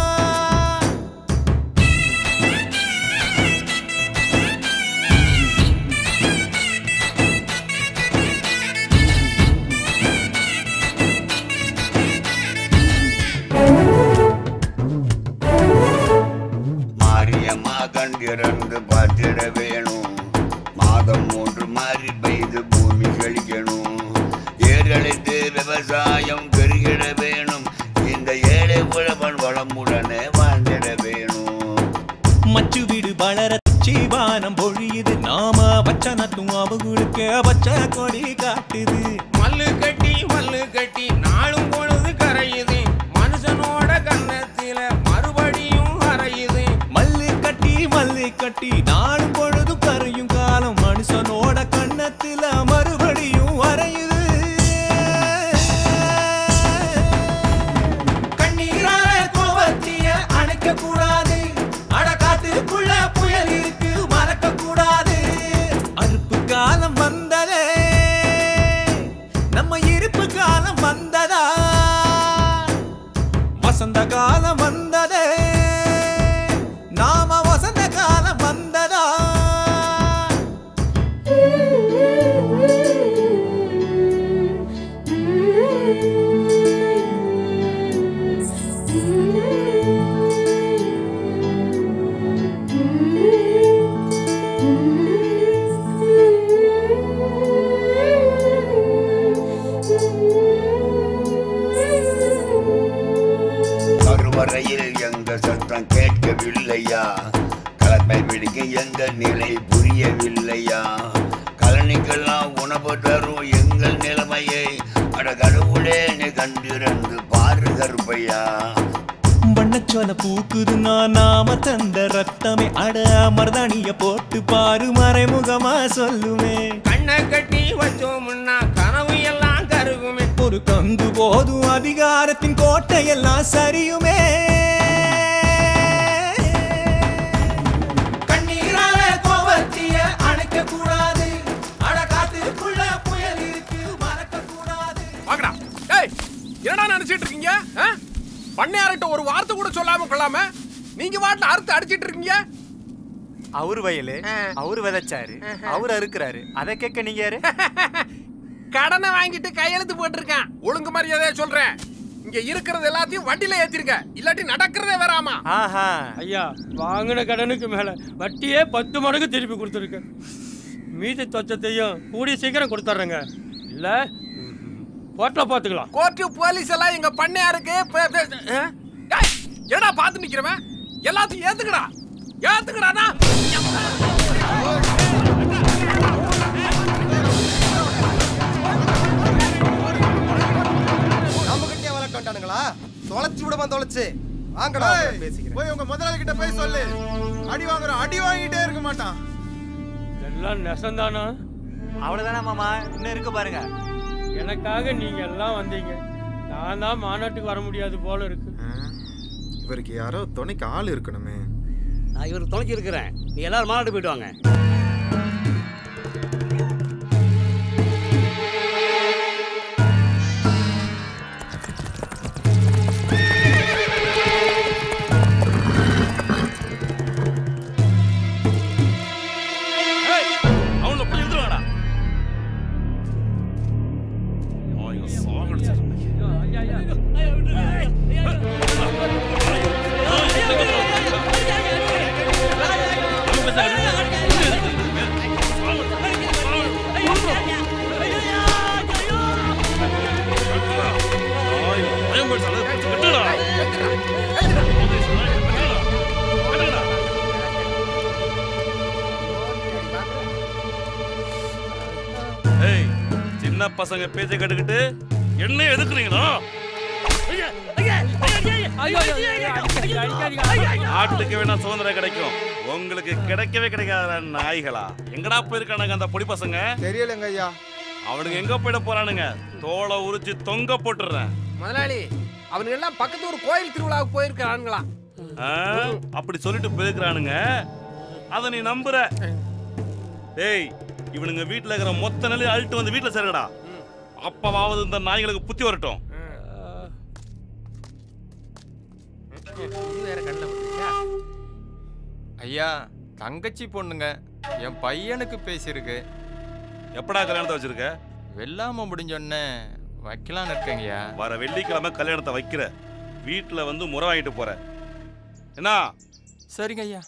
மாரியம்மா கண்டிரந்து பார்த்திட வேணும் மாதம் மூன்று மாறி பெய்து பூமி செழிக்கணும் ஏறழைத்து விவசாயம் பெருகிட வேணும் இந்த ஏழை உழவன் வளமுடனே வாழ்ந்திட வேணும்
மச்சு வீடு வளர சீவானம் பொழியுது நாம வச்ச நட்டும் அவங்களுக்கு வச்ச கொடி காட்டுது
மல்லு கட்டி மல்லு கட்டி நாளும் பொழுது கரையுது மனுஷனோட கன்னத்தில மறுபடியும் அறையுது
மல்லு கட்டி மல்லு கட்டி நாளும் பொழுதும் கரையும் காலம் மனுஷனோட கண்ணத்துல மறுபடியும் வரையுது கண்ணீரால கோபத்திய அணைக்க கூடாது அடக்காத்துக்குள்ள புயல் இருக்கு மறக்க கூடாது அறுப்பு காலம் வந்ததே நம்ம இருப்பு காலம் வந்ததா வசந்த காலம் வந்ததே நாம வசந்த காலம் வந்ததா
கலப்பை பிடிக்க எங்கள் நிலை புரியவில்லையா கலனிக்கெல்லாம் உணவு தரும் எங்கள் நிலைமையை அட கடவுளே நீ கண்டிருந்து பாரு கருப்பையா
வண்ணச்சோல பூக்குதுன்னா நாம தந்த ரத்தமே அட மருதாணிய போட்டு பாரு மறைமுகமா சொல்லுமே
கண்ணை கட்டி வச்சோம்னா கனவு எல்லாம் கருகுமே
ஒரு கந்து போதும் அதிகாரத்தின் கோட்டையெல்லாம் சரியுமே கண்ணீரால கோவத்திய அணைக்க கூடாது அட காத்துக்குள்ள புயல் இருக்கு மறக்க கூடாது
வாங்கடா ஏய் என்னடா நினைச்சிட்டு இருக்கீங்க ஆ? பண்ணையார்கிட்ட ஒரு வார்த்தை கூட சொல்லாம கொள்ளாம நீங்க வாட்டில் அறுத்து அடிச்சிட்டு இருக்கீங்க
அவரு வயலு அவரு விதைச்சாரு அவரு அறுக்குறாரு அதை கேட்க நீங்க யாரு
கடனை வாங்கிட்டு கையெழுத்து போட்டிருக்கேன் ஒழுங்கு மரியாதையா சொல்றேன் இங்க இருக்கிறது எல்லாத்தையும் வண்டியில ஏத்திருக்க இல்லாட்டி நடக்கிறதே வராமா
ஆஹா
ஐயா வாங்கின கடனுக்கு மேல வட்டியே பத்து மடங்கு திருப்பி கொடுத்துருக்கேன் மீதி தொச்சத்தையும் கூடிய சீக்கிரம் கொடுத்துட்றேங்க இல்ல கோர்ட்டில் பார்த்துக்கலாம்
கோர்ட்டு போலீஸ் எல்லாம் எங்க பண்ணையாருக்கு பே- பே- ஆ? ஏய், என்னடா பார்த்து நிக்கிறவன் எல்லாத்தையும் ஏத்துக்கடா ஏத்துக்கடானா
நம்ம கிட்டே வளர்க்க வந்துட்டானுங்களா தொலைச்சு விடமா தொலைச்சு வாங்கடா
ஏய்,
பேசிக்கிறேன்
போய் உங்க முதலாளி கிட்ட போய் சொல்லு அடி வாங்குறோம் அடி வாங்கிட்டே இருக்க மாட்டான்
எல்லாம் நெசந்தானா
அவ்வளவுதானே மாமா இன்னும் இருக்கு பாருங்க
எனக்காக நீங்க எல்லாம் வந்தீங்க நான் தான் மாநாட்டுக்கு வர முடியாது போல இருக்கு
இவருக்கு யாரோ துணைக்கு ஆள் இருக்கணுமே
நான் இவருக்கு துணைச்சி இருக்கிறேன் நீ எல்லாரும் மாநாட்டு போயிட்டு வாங்க
அவனை போய் எழுதுவாடா ஏய் சின்ன பசங்க பேச்ச கேட்டுக்கிட்டு என்ன எதுக்குறீங்களா நாட்டுக்கு வேணா சுதந்திரம் கிடைக்கும் உங்களுக்கு கிடைக்கவே கிடைக்காத நாய்களா எங்கடா போயிருக்கானுங்க அந்த பொடி பசங்க
தெரியலங்க ஐயா
அவனுங்க எங்க போயிட போறானுங்க தோலை உரிச்சு தொங்க போட்டுறேன்
முதலாளி அவனுங்க எல்லாம் பக்கத்து ஒரு கோயில் திருவிழாவுக்கு போயிருக்கிறானுங்களா
ஆ, அப்படி சொல்லிட்டு போயிருக்கிறானுங்க அத நீ நம்புற டேய் இவனுங்க வீட்டுல இருக்கிற மொத்த நிலையை அழுட்டு வந்து வீட்டுல சேருங்கடா அப்பவாவது இந்த நாய்களுக்கு புத்தி வரட்டும்
இது வேற கண்ணில் வந்துச்சா
ஐயா தங்கச்சி பொண்ணுங்க என் பையனுக்கு பேசியிருக்கு
எப்படா கல்யாணத்தை வச்சிருக்க
வெள்ளாம முடிஞ்சோடனே வைக்கலான்னு இருக்கேங்கய்யா
வர வெள்ளிக்கிழமை கல்யாணத்தை வைக்கிற வீட்டுல வந்து முறை வாங்கிட்டு போற என்ன
சரிங்க ஐயா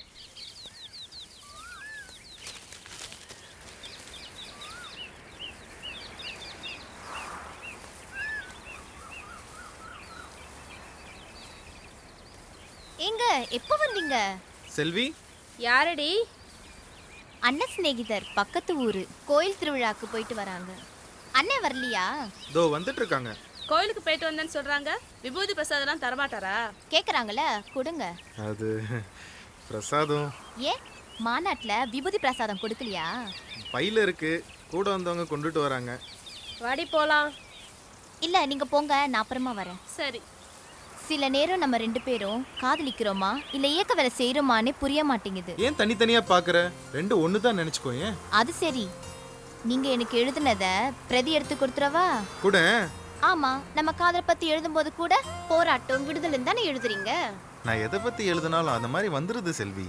எங்க எப்போ வந்தீங்க
செல்வி
யாரடி அண்ணன் சிநேகிதர் பக்கத்து ஊரு கோயில் திருவிழாக்கு போயிட்டு வராங்க அண்ணன் வரலையா
இதோ வந்துட்டு இருக்காங்க
கோயிலுக்கு போயிட்டு வந்தேன்னு சொல்றாங்க விபூதி பிரசாதம்லாம் தரமாட்டாரா
கேக்குறாங்கல்ல கொடுங்க
அது பிரசாதம்
ஏன் மாநாட்டுல விபூதி பிரசாதம் கொடுக்கலையா
பையில இருக்கு கூட வந்தவங்க கொண்டுட்டு வராங்க
வாடி போலாம் இல்ல நீங்க போங்க நான் அப்புறமா வரேன்
சரி
சில நேரம் நம்ம ரெண்டு பேரும் காதலிக்கிறோமா இல்ல இயக்க வேலை செய்யறோமான்னு புரிய மாட்டேங்குது
ஏன் தனித்தனியா பாக்குற ரெண்டு ஒன்று தான் நினைச்சுக்கோ ஏன்
அது சரி நீங்க எனக்கு எழுதுனத பிரதி எடுத்து கொடுத்துறவா
கூட
ஆமா நம்ம காதலை பத்தி எழுதும்போது கூட போராட்டம் விடுதலைன்னு தானே எழுதுறீங்க
நான் எதை பத்தி எழுதினாலும் அந்த மாதிரி வந்துருது செல்வி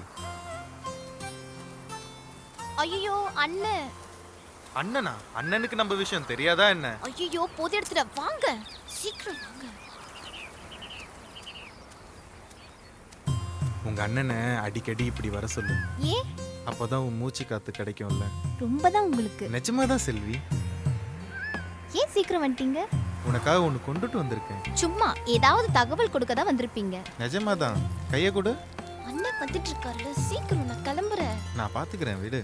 ஐயோ அண்ணன்
அண்ணனா அண்ணனுக்கு நம்ம விஷயம் தெரியாதா என்ன
ஐயோ பொது எடுத்துட வாங்க சீக்கிரம் வாங்க
உங்க அண்ணனை அடிக்கடி இப்படி வர சொல்லு
ஏன்
அப்பதான் உன் மூச்சு காத்து கிடைக்கும்ல
ரொம்ப தான் உங்களுக்கு
நிஜமா தான் செல்வி
ஏன் சீக்கிரம் வந்துட்டீங்க
உனக்காக ஒன்று கொண்டுட்டு வந்திருக்கேன்
சும்மா ஏதாவது தகவல் கொடுக்க தான் வந்திருப்பீங்க
நிஜமா தான் கையை கொடு
அண்ணன் வந்துட்டு இருக்காருல சீக்கிரம் நான் கிளம்புறேன்
நான் பாத்துக்கிறேன் விடு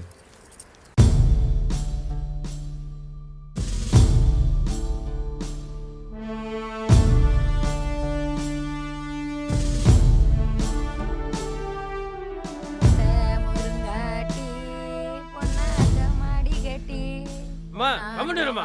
முருங்காட்டி பொன்னாக மாடி கட்டி
அம்மா கம்முன்னுமா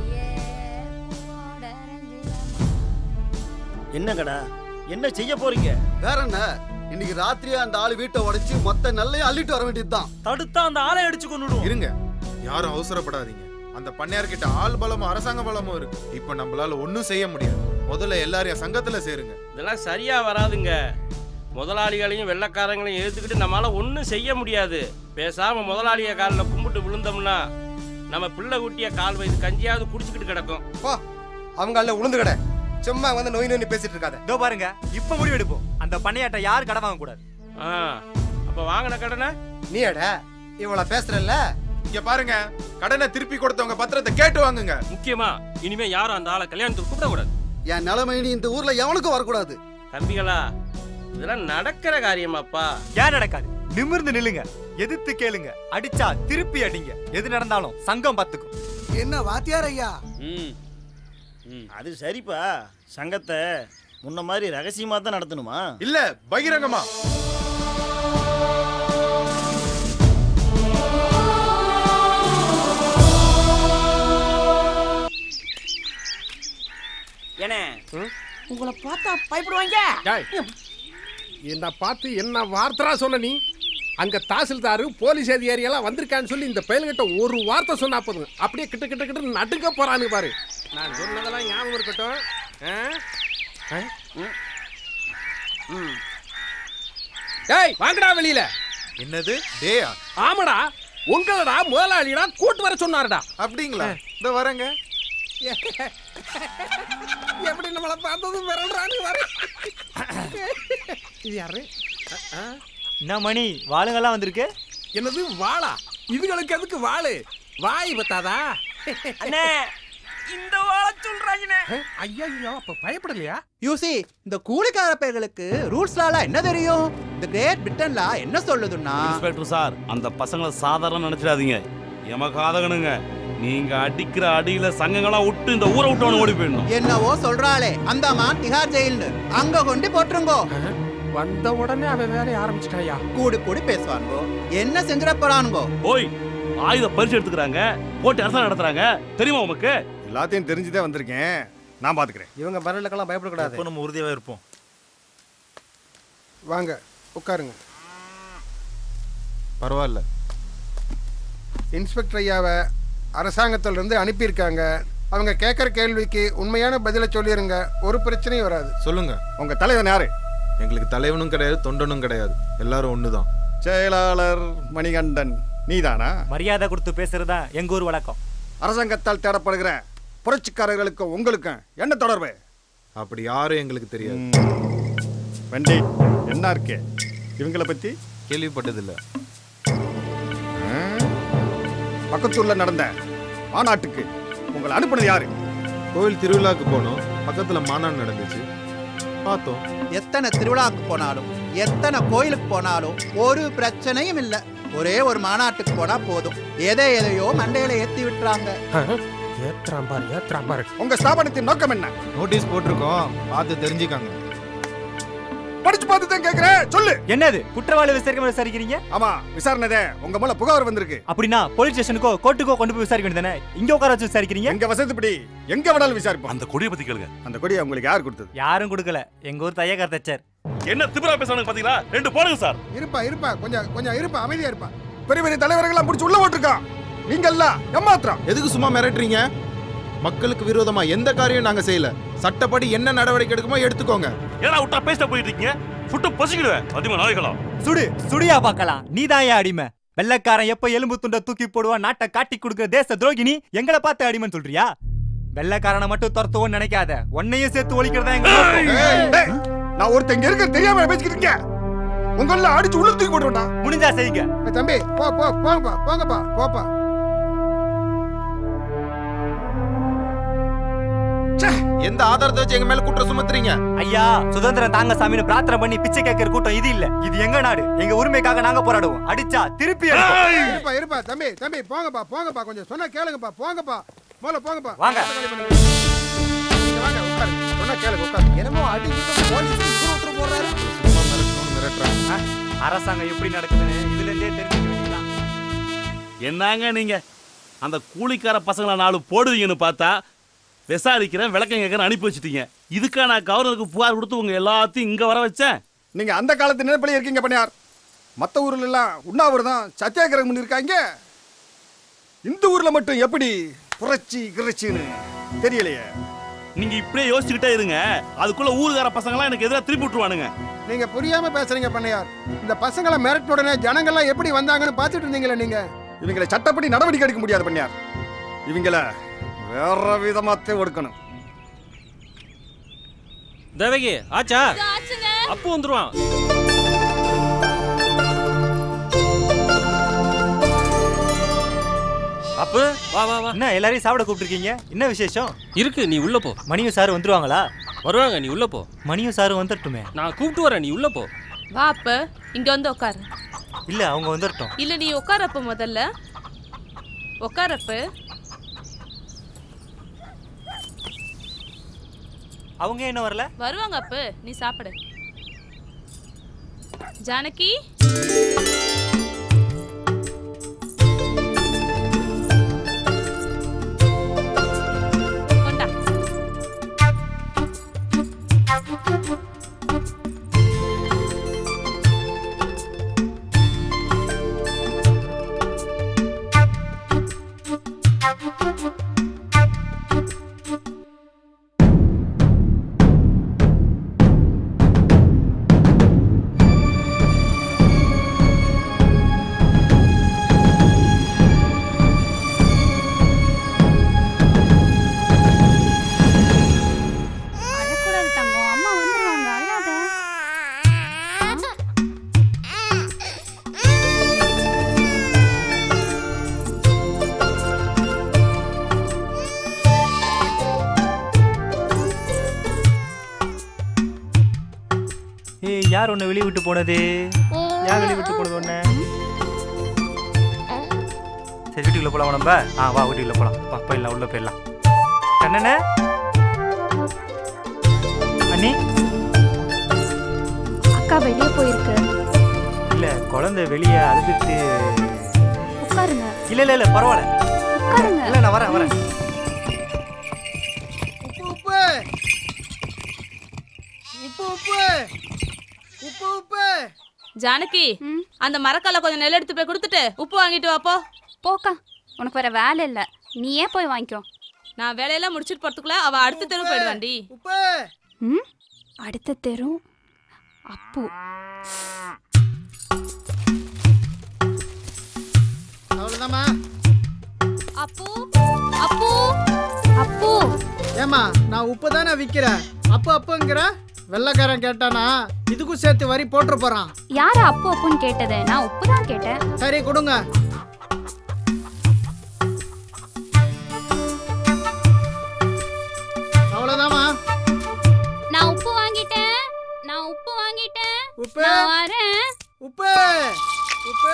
என்னங்கடா என்ன செய்ய போறீங்க
வேற என்ன இன்னைக்கு ராத்திரியே அந்த ஆளு வீட்டை உடைச்சு மொத்த நெல்லையும் அள்ளிட்டு வர வேண்டியதுதான்
தடுத்தா அந்த ஆளை அடிச்சு கொண்டுடும்
இருங்க யாரும் அவசரப்படாதீங்க அந்த பண்ணையார்கிட்ட ஆள் பலமும் அரசாங்க பலமும் இருக்கு இப்ப நம்மளால ஒண்ணும் செய்ய முடியாது முதல்ல எல்லாரையும் சங்கத்துல சேருங்க
இதெல்லாம் சரியா வராதுங்க முதலாளிகளையும் வெள்ளைக்காரங்களையும் எதிர்த்துக்கிட்டு நம்மளால ஒன்றும் செய்ய முடியாது பேசாம முதலாளிய காலில் கும்பிட்டு விழுந்தோம்னா நம்ம பிள்ளை குட்டிய கால் வயது கஞ்சியாவது குடிச்சுக்கிட்டு கிடக்கும்
போ அவங்க அல்ல உளுந்து கடை சும்மா வந்து நோய் நோய் பேசிட்டு இருக்காத
இதோ பாருங்க இப்ப முடிவு எடுப்போம் அந்த பண்ணையாட்ட யார் கடன் வாங்க கூடாது
ஆ அப்ப வாங்கின கடனை
நீ அட இவ்வளவு பேசுறல்ல
இங்க பாருங்க கடனை திருப்பி கொடுத்தவங்க பத்திரத்தை கேட்டு வாங்குங்க
முக்கியமா இனிமே யாரும் அந்த ஆளை கல்யாணத்துக்கு கூப்பிடக்கூடாது
என் நிலைமை இனி இந்த ஊர்ல எவனுக்கும் வரக்கூடாது
தம்பிகளா இதெல்லாம் நடக்கிற காரியமாப்பா
ஏன் நடக்காது நிமிர்ந்து நில்லுங்க எதிர்த்து கேளுங்க அடிச்சா திருப்பி அடிங்க எது நடந்தாலும் சங்கம் பாத்துக்கும்
என்ன வாத்தியார் ஐயா ம் ம் அது சரிப்பா சங்கத்தை முன்ன மாதிரி ரகசியமா தான் நடத்தணுமா
இல்ல பகிரங்கமா
ஏனே உங்களை பார்த்தா பயப்படுவாங்க
டேய், என்ன பார்த்து என்ன வார்த்தரா சொன்ன நீ அங்க தாசில்தாரு போலீஸ் அதிகாரியெல்லாம் வந்திருக்கான்னு சொல்லி இந்த பயல்கிட்ட ஒரு வார்த்தை சொன்னா போதும் அப்படியே கிட்ட கிட்ட கிட்ட நடுங்க போறானுங்க பாரு நான் சொன்னதெல்லாம் ஞாபகம் இருக்கட்டும் ஆ? ஆ? ம். டேய் வாங்கடா வெளியில
என்னது டேயா
ஆமாடா உங்களடா முதலாளிடா கூட்டு வர சொன்னாருடா
அப்படிங்களா இந்த வரேங்க
எப்படி நம்மளை பார்த்ததும் மிரள்றான்னு வர இது யாரு ஆ?
என்ன மணி வாளுங்கெல்லாம் வந்திருக்கு
என்னது வாளா இதுகளுக்கு எதுக்கு வாளு வாய் பத்தாதா
அண்ணே இந்த வாழ சொல்றாங்கண்ணே
ஐயோ அப்ப பயப்படலையா
யூசி இந்த கூலிக்கார பேர்களுக்கு ரூல்ஸ்லால என்ன தெரியும் இந்த கிரேட் பிரிட்டன்ல என்ன சொல்லுதுன்னா
இன்ஸ்பெக்டர் சார் அந்த பசங்களை சாதாரண நினைச்சிடாதீங்க எமகாதகனுங்க நீங்க அடிக்கிற அடியில சங்கங்களா விட்டு இந்த ஊரை விட்டு அவனை ஓடி போயிடணும்
என்னவோ சொல்றாளே அந்தமான் திஹார் ஜெயில்னு அங்க கொண்டு போட்டுருங்கோ
வந்த உடனே அவன் வேலையை ஆரம்பிச்சிட்டாயா
கூடி கூடி பேசுவானுங்கோ என்ன செஞ்சிட போறானுங்கோ
ஓய் ஆயுத பரிசு எடுத்துக்கிறாங்க போட்டு அரசாங்கம் நடத்துறாங்க தெரியுமா உமக்கு
எல்லாத்தையும் தெரிஞ்சுதான் வந்திருக்கேன் நான் பாத்துக்கிறேன்
இவங்க பரலுக்கெல்லாம் பயப்படக்கூடாது
எப்போ நம்ம உறுதியாவே இருப்போம்
வாங்க உட்காருங்க
பரவாயில்ல
இன்ஸ்பெக்டர் ஐயாவை அரசாங்கத்திலிருந்து அனுப்பியிருக்காங்க அவங்க கேட்குற கேள்விக்கு உண்மையான பதிலை சொல்லிருங்க ஒரு பிரச்சனையும் வராது
சொல்லுங்க
உங்க தலைவன் யாரு
எங்களுக்கு தலைவனும் கிடையாது தொண்டனும் கிடையாது எல்லாரும் ஒண்ணுதான்
செயலாளர் மணிகண்டன் நீதானா
மரியாதை கொடுத்து பேசுறதா எங்க ஊர் வழக்கம்
அரசாங்கத்தால் தேடப்படுகிற புரட்சிக்காரர்களுக்கும் உங்களுக்கும் என்ன தொடர்பு
அப்படி யாரும் எங்களுக்கு தெரியாது
வெண்டி என்ன இருக்கு இவங்கள பத்தி
கேள்விப்பட்டதில்ல
பக்கத்தூர்ல நடந்த மாநாட்டுக்கு உங்களை அனுப்புனது யாரு
கோவில் திருவிழாக்கு போனோம் பக்கத்துல மாநாடு நடந்துச்சு பார்த்தோம்
எத்தனை திருவிழாக்கு போனாலும் எத்தனை கோயிலுக்கு போனாலும் ஒரு பிரச்சனையும் இல்ல ஒரே ஒரு மாநாட்டுக்கு போனா போதும் எதை எதையோ மண்டையில ஏத்தி விட்டுறாங்க
ஏத்துறான் பாரு ஏத்துறான் பாரு
உங்க ஸ்தாபனத்தின் நோக்கம் என்ன
நோட்டீஸ் போட்டிருக்கோம் பார்த்து தெரிஞ்சுக்காங்க
படிச்சு பார்த்து தான் கேக்குறேன் சொல்லு
என்னது குற்றவாளி விசாரிக்க விசாரிக்கிறீங்க
ஆமா விசாரணை உங்க மேல புகார் வந்திருக்கு
அப்படின்னா போலீஸ் ஸ்டேஷனுக்கோ கோர்ட்டுக்கோ கொண்டு போய் விசாரிக்க வேண்டியதானே இங்க உட்கார வச்சு விசாரிக்கிறீங்க
எங்க வசதிப்படி எங்க வேணாலும் விசாரிப்போம்
அந்த கொடியை பத்தி கேளுங்க
அந்த கொடியை உங்களுக்கு யார் கொடுத்தது
யாரும் கொடுக்கல எங்க ஊர் தையக்கார தச்சார்
என்ன திமிரா பேசுறாங்க பாத்தீங்களா ரெண்டு போடுங்க சார்
இருப்பா இருப்பா கொஞ்சம் கொஞ்சம் இருப்பா அமைதியா இருப்பா
பெரிய பெரிய தலைவர்கள்லாம் பிடிச்சி உள்ள ஓட்டிருக்கான் நீங்க எல்லாம் ஏமாத்திரம்
எதுக்கு சும்மா மிரட்டுறீங்க மக்களுக்கு விரோதமா எந்த காரியம் நாங்க செய்யல சட்டப்படி என்ன நடவடிக்கை எடுக்குமோ எடுத்துக்கோங்க
ஏன்னா விட்டா பேசிட்ட போயிட்டு இருக்கீங்க சுட்டு பொசிக்கிடுவேன் அதிகமா நாளைகளா
சுடு சுடியா பார்க்கலாம் நீதான் ஏன் அடிமை வெள்ளக்காரன் எப்ப எலும்பு துண்டை தூக்கி போடுவான் நாட்டை காட்டி கொடுக்குற தேச துரோகினி எங்களை பார்த்து அடிமைன்னு சொல்றியா வெள்ளக்காரனை மட்டும் துரத்துவோன்னு நினைக்காத உன்னையும் சேர்த்து ஒழிக்கிறதா எங்க நோக்கம்.
ஏய், டேய், நான் ஒருத்தன் இங்க இருக்க தெரியாம பேசிக்கிட்டு உங்கள அடிச்சு உள்ள தூக்கி போட்டுடா
முடிஞ்சா செய்யுங்க
ஏய், தம்பி போ போ போங்கப்பா போங்கப்பா போப்பா
எந்த ஆதாரத்தை வச்சு எங்க மேல குற்றம் சுமத்துறீங்க
ஐயா சுதந்திரம் தாங்க சாமின்னு பிரார்த்தனை பண்ணி பிச்சை கேட்கிற கூட்டம் இது இல்ல இது எங்க நாடு எங்க உரிமைக்காக நாங்க போராடுவோம் அடிச்சா திருப்பி அடிப்போம்.
இருப்பா இருப்பா தம்பி தம்பி போங்கப்பா போங்கப்பா கொஞ்சம் சொன்னா கேளுங்கப்பா போங்கப்பா முதல்ல போங்கப்பா
வாங்க.
நீங்க வாங்க உட்காரு சொன்னா கேளுங்க உட்காரு என்னமோ அடிக்கிட்டு போலீஸ் இவரு உத்தரவு போடுறாரு
ஆ, அரசாங்கம் எப்படி நடக்குதுன்னு இதுல இருந்தே தெரிஞ்சுக்க வேண்டியதுதான்
என்னங்க நீங்க அந்த கூலிக்கார பசங்களை நாலு போடுவீங்கன்னு பார்த்தா விசாரிக்கிறேன் விளக்கம் கேட்கறேன் அனுப்பி வச்சிட்டீங்க இதுக்கா நான் கவர்னருக்கு புகார் கொடுத்து உங்க எல்லாத்தையும் இங்க வர வச்சேன்
நீங்க அந்த காலத்து நினைப்பிலே இருக்கீங்க பண்ணையார் மத்த ஊர்ல எல்லாம் உண்ணாவிரதம் சத்தியாகிரகம் பண்ணிருக்காங்க இந்த ஊர்ல மட்டும் எப்படி புரட்சி கிரட்சின்னு தெரியலையே
நீங்க இப்படியே யோசிச்சுக்கிட்டே இருங்க அதுக்குள்ள ஊருக்கார பசங்களாம் எனக்கு எதிராக திருப்பி விட்டுருவானுங்க
நீங்க புரியாம பேசுறீங்க பண்ணையார் இந்த பசங்களை மிரட்டின உடனே ஜனங்கள்லாம் எப்படி வந்தாங்கன்னு பார்த்துட்டு இருந்தீங்களே நீங்க
இவங்களை சட்டப்படி நடவடிக்கை எடுக்க முடியாது பண்ணையார் இவங்கள வேற விதமாத்தே ஒடுக்கணும்
தேவகி ஆச்சா அப்பு வந்துருவான்
அப்பு
வா வா வா
என்ன எல்லாரையும் சாப்பிட கூப்பிட்டுருக்கீங்க என்ன விசேஷம்
இருக்கு நீ உள்ள போ
மணியும் சார் வந்துருவாங்களா
வருவாங்க நீ உள்ள போ
மணியும் சாரும் வந்துடட்டுமே
நான் கூப்பிட்டு வரேன் நீ உள்ள போ
வா அப்ப இங்க வந்து உட்காரு
இல்ல அவங்க வந்துடட்டும்
இல்ல நீ உட்காரப்ப முதல்ல உட்காரப்ப
அவங்க என்ன வரல
வருவாங்க அப்ப நீ சாப்பிடு ஜானகி கொண்டா
அழக்கூடாது தங்கம் அம்மா வந்துருவாங்க அழாத
ஏய் யார் உன்னை வெளியே விட்டு போனது யார் வெளியே விட்டு போனது உன்னை சரி வீட்டுக்குள்ள போலாம் நம்ம ஆ வா வீட்டுக்குள்ள போலாம் வா போயிடலாம் உள்ள போயிடலாம் கண்ணனே அண்ணி
அக்கா வெளியே போயிருக்கு
இல்ல குழந்தை வெளியே அழுதுட்டு
உட்காருங்க
இல்ல இல்ல இல்ல பரவாயில்ல
உட்காருங்க
இல்ல நான் வரேன் வரேன்
உப்பு உப்பு உப்பு உப்பு உப்பு
ஜானகி அந்த மரக்கால கொஞ்சம் நெல் எடுத்து போய் கொடுத்துட்டு உப்பு வாங்கிட்டு வாப்போ
போக்கா உனக்கு வேற வேலை இல்ல நீ ஏன் போய் வாங்கிக்கோ
நான் வேலையெல்லாம் முடிச்சிட்டு போறதுக்குள்ள அவ அடுத்த தெரு போயிடுவாண்டி
உப்பு
ம் அடுத்த தெரு அப்பு
அவ்வளவுதாம்மா
அப்பு அப்பு அப்பு
ஏமா நான் உப்பு தானே விற்கிறேன் அப்பு அப்புங்கிற வெள்ளைக்காரன் கேட்டானா இதுக்கும் சேர்த்து வரி போட்டு போறான்
யார அப்பு அப்புன்னு கேட்டது நான் உப்பு தான் கேட்டேன்
சரி கொடுங்க அவ்வளவுதாம்மா
நான் உப்பு வாங்கிட்டேன் நான் உப்பு வாங்கிட்டேன்
உப்பு
நான் வரேன்
உப்பு உப்பு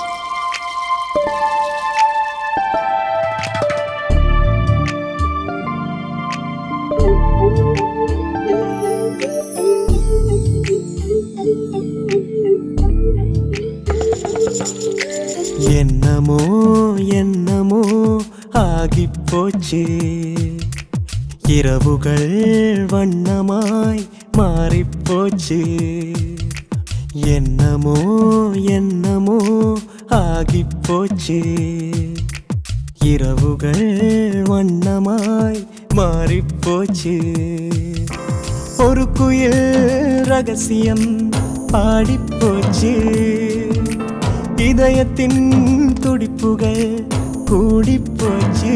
என்னமோ என்னமோ ஆகிப்போச்சு இரவுகள் வண்ணமாய் மாறிப்போச்சு என்னமோ என்னமோ ஆகிப்போச்சு இரவுகள் வண்ணமாய் மாறிப்போச்சு ஒரு குயில் ரகசியம் பாடிப்போச்சு இதயத்தின் துடிப்புகள் கூடிப்போச்சு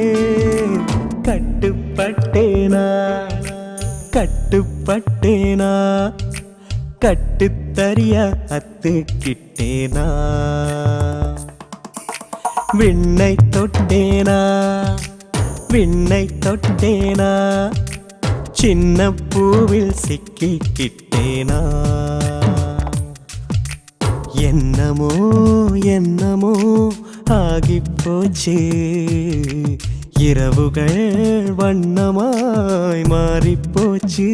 கட்டுப்பட்டேனா கட்டுப்பட்டேனா கட்டுத்தறிய அத்துக்கிட்டேனா விண்ணை தொட்டேனா விண்ணை தொட்டேனா சின்ன பூவில் சிக்கிக்கிட்டேனா என்னமோ என்னமோ ஆகிப் போச்சு இரவுகள் வண்ணமாய் மாறிப் போச்சு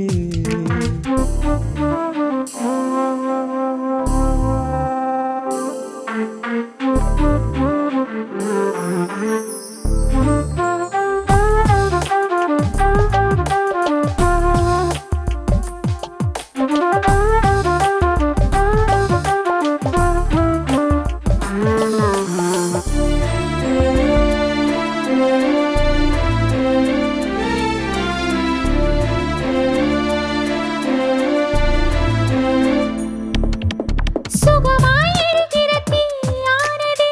சுகமாயிருக்கிற தீயானதே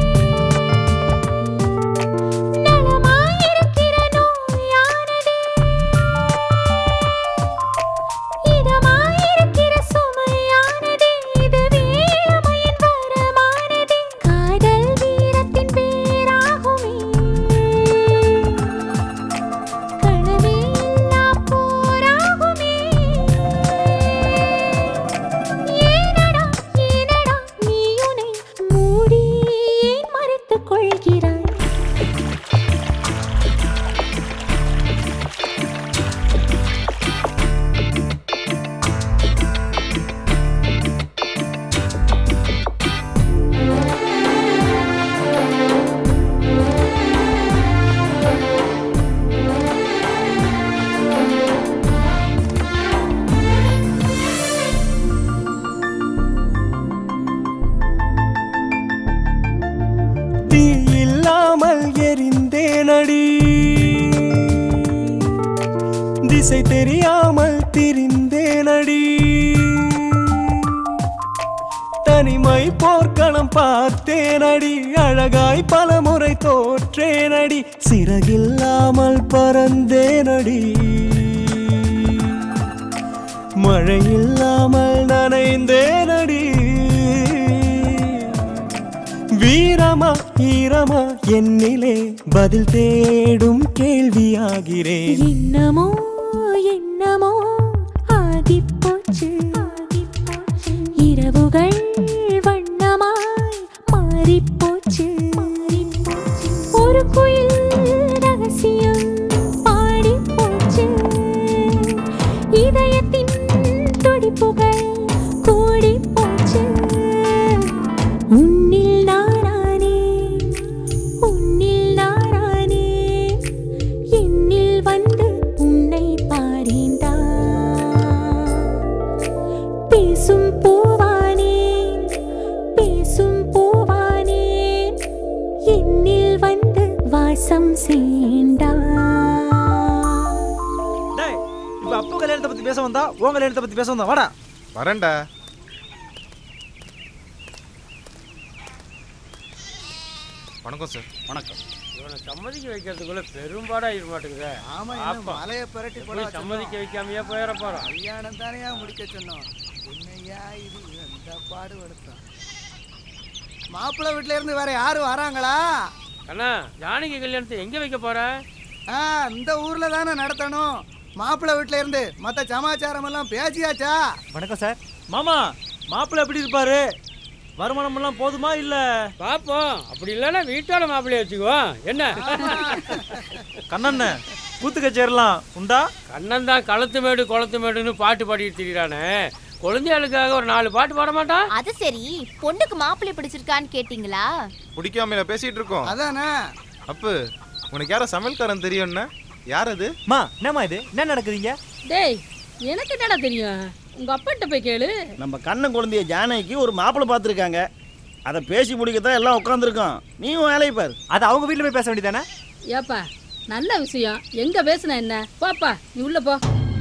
நலமாயிருக்கிற நோயானதே இதமாயிருக்கிற சுமையானதே இது வேளமையின் வரமானதே காதல் வீரத்தின் பேராகுமே கனவே இல்லா போராகுமே ஏனடா ஏனடா நீ உன்னை மூடி ஏன் மறைத்துக் கொள்கிறாய்
தீ இல்லாமல் எரிந்தேனடி திசை தெரியாமல் திரிந்தேனடி தனிமை போர்க்களம் பார்த்தேனடி அழகாய் பலமுறை தோற்றேனடி சிறகில்லாமல் பறந்தேனடி மழை இல்லாமல் நனைந்தேனடி வீரமா ஈரமா என்னிலே பதில் தேடும் கேள்வியாகிறேன்
என்னமோ என்னமோ ஆகிப் போச்சு இரவுகள் வண்ணமாய் மாறிப் போச்சு ஒரு குயில் ரகசியம் பாடிப் போச்சு இதயத்தின் துடிப்புகள் கூடிப் போச்சு உன்னில் நானானே உன்னில் நானானே என்னில் வந்து உன்னை பாரேண்டா பேசும் பூவானே பேசும் பூவானே என்னில் வந்து வாசம் சேண்டா
டேய் இப்ப அப்பு கல்யாணத்தை பத்தி பேச வந்தா உன் கல்யாணத்தை பத்தி பேச வந்தா வாடா
வரேன்டா வணக்கம் சார்
வணக்கம் இவனை சம்மதிக்க வைக்கிறதுக்குள்ள பெரும்பாடா இருக்க மாட்டேங்குதே
ஆமா,
பாப்போம்.
இன்னும் மலையை புரட்டி
எப்படி
போட
சம்மதிக்க
வச்சிருந்தோம்.
வைக்காமையே போயிட போறோம்
கல்யாணம் தானேயா முடிக்க சொன்னோம் என்னையா இது எந்த பாடுபடுத்தோம் மாப்பிள்ளை வீட்ல இருந்து வேற யாரும் வராங்களா
அண்ணா ஜானகி கல்யாணத்தை எங்க வைக்க போற
ஆ இந்த ஊர்ல தானே நடத்தணும் மாப்பிள்ளை வீட்ல இருந்து மத்த சமாச்சாரம் எல்லாம் பேசியாச்சா
வணக்கம் சார் மாமா மாப்பிள்ளை எப்படி இருப்பாரு வருமானம் எல்லாம் போதுமா இல்ல
பாப்போம் அப்படி இல்லைன்னா வீட்டோட மாப்பிள்ளைய வச்சுக்குவோம் என்ன
கண்ணண்ண கூத்து கச்சேரலாம் உண்டா
கண்ணன் தான் களத்து மேடு குளத்து மேடுன்னு பாட்டு பாடிட்டு திரியிறானே குழந்தைகளுக்காக ஒரு நாலு பாட்டு பாட மாட்டான்
அது சரி பொண்ணுக்கு மாப்பிள்ளை பிடிச்சிருக்கான்னு கேட்டிங்களா
பிடிக்காமல பேசிட்டு இருக்கோம்
அதானே
அப்பு உனக்கு யாரோ சமையல்காரன் தெரியும்னா யார் அது
மா என்னம்மா இது என்ன நடக்குதுங்க
டேய் எனக்கு என்னடா தெரியும் உங்க அப்பாட்ட போய் கேளு
நம்ம கண்ணன் குழந்தைய ஜானகிக்கு ஒரு மாப்பிள்ளை பார்த்துருக்காங்க அதை பேசி முடிக்கத்தான் எல்லாம் உட்காந்துருக்கோம் நீயும் வேலையை பார்
அது அவங்க வீட்டில் போய் பேச வேண்டியதானே
ஏப்பா நல்ல விஷயம் எங்க பேசுன என்ன பாப்பா நீ உள்ள போ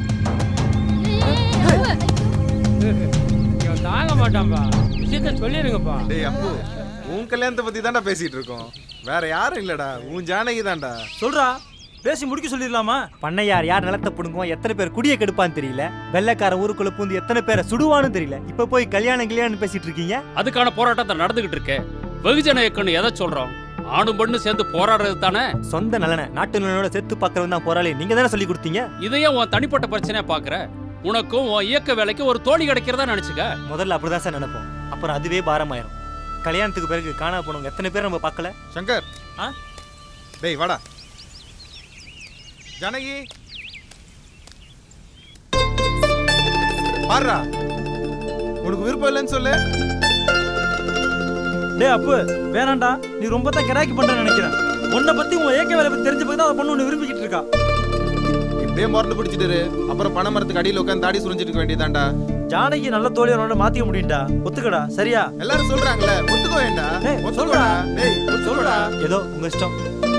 இவன் தாங்க மாட்டான்பா விஷயத்த சொல்லிருங்கப்பா
டேய் அப்பு உன் கல்யாணத்தை பத்தி தான்டா பேசிட்டு இருக்கோம் வேற யாரும் இல்லடா உன் ஜானகி தான்டா
சொல்றா பேசி முடிக்க சொல்லிடலாமா
பண்ணையார் யார் நிலத்தை பிடுங்குவோம் எத்தனை பேர் குடிய கெடுப்பான்னு தெரியல வெள்ளைக்காரன் ஊருக்குள்ள பூந்து எத்தனை பேரை சுடுவான்னு தெரியல இப்ப போய் கல்யாணம் கல்யாணம் பேசிட்டு இருக்கீங்க
அதுக்கான போராட்டத்தை நடந்துகிட்டு இருக்கு வெகுஜன இயக்கம்னு எதை சொல்றோம்
ஆணும் பெண்ணு சேர்ந்து போராடுறது தானே
சொந்த நலனை நாட்டு நலனோட சேர்த்து பார்க்கறது தான் போராளி நீங்க தானே சொல்லி கொடுத்தீங்க
இதையும் உன் தனிப்பட்ட பிரச்சனையா பாக்குற உனக்கும் உன் இயக்க வேலைக்கு ஒரு தோழி கிடைக்கிறதா நினைச்சுக்க
முதல்ல அப்படிதான் சார் நினைப்போம் அப்புறம் அதுவே பாரமாயிரும் கல்யாணத்துக்கு பிறகு காணா போனவங்க எத்தனை பேர் நம்ம பார்க்கல
சங்கர்
ஆ
டேய் வாடா ஜானகி பாருடா உனக்கு விருப்பம் இல்லைன்னு சொல்லு
டேய் அப்பு வேணாம்டா நீ ரொம்ப தான் கிராக்கி பண்றேன்னு நினைக்கிறேன் உன்னை பத்தி உன் ஏக்க வேலை பத்தி தெரிஞ்ச போய் தான் அதை பொண்ணு உன்னை விரும்பிக்கிட்டு இருக்கா
இப்படியே முரண்டு பிடிச்சிட்டு இரு. அப்புறம் பனை மரத்துக்கு அடியில் உட்காந்து தாடி சுரிஞ்சிட்டு இருக்க வேண்டியதாண்டா
ஜானகி நல்ல தோழியோட மாத்திக்க முடியும்டா ஒத்துக்கடா சரியா
எல்லாரும் சொல்றாங்களே ஒத்துக்கோ வேண்டா ஒத்துக்கோடா டேய் சொல்லுடா
ஏதோ உங்க இஷ்டம்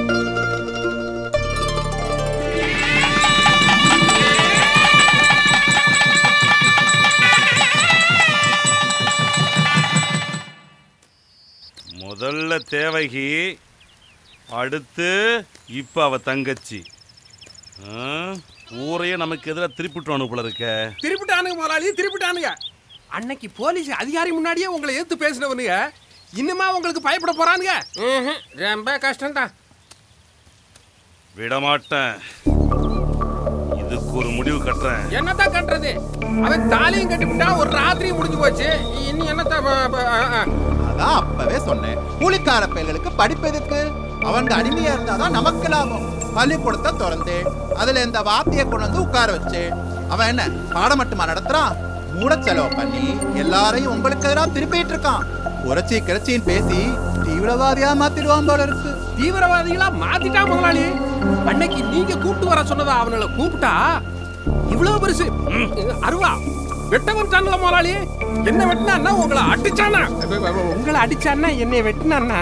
முதல்ல தேவகி அடுத்து இப்ப அவ தங்கச்சி ஆ, ஊரையே நமக்கு எதிராக திருப்பிட்டு போல இருக்க
திருப்பிட்டானுங்க முதலாளி திருப்பிட்டானுங்க அன்னைக்கு போலீஸ் அதிகாரி முன்னாடியே உங்களை எதிர்த்து பேசினவனுங்க இன்னுமா உங்களுக்கு பயப்பட போறானுங்க ம்ஹும், ரொம்ப கஷ்டம்தான்
விடமாட்டேன் இதுக்கு ஒரு முடிவு கட்டுறேன்
என்னதான் கட்டுறது அவன் தாலியும் கட்டிவிட்டா ஒரு ராத்திரி முடிஞ்சு போச்சு இன்னும் என்னத்த ப- ப- ஆ, ஆ.
அதான் அப்பவே சொன்னேன் கூலிக்கார பயல்களுக்கு படிப்பு எதுக்கு அவங்க அடிமையா இருந்தாதான் நமக்கு லாபம் பள்ளிக்கூடத்தை திறந்து அதுல இந்த வாத்திய கொண்டு வந்து உட்கார வச்சு அவன் என்ன பாடம் மட்டுமா நடத்துறான் மூட செலவு பண்ணி எல்லாரையும் உங்களுக்கு எதிராக திருப்பிட்டு இருக்கான் உரச்சி கிரச்சின்னு பேசி தீவிரவாதியா மாத்திடுவான் போல இருக்கு
தீவிரவாதிகளா மாத்திட்டா முதலாளி அன்னைக்கு நீங்க கூப்பிட்டு வர சொன்னதா அவங்கள கூப்பிட்டா இவ்வளவு பெருசு ம், அருவா வெட்ட வந்துட்டான்ல முதலாளி என்ன வெட்டினா உங்களை அடிச்சானா உங்களை அடிச்சானா என்னை வெட்டினான்னா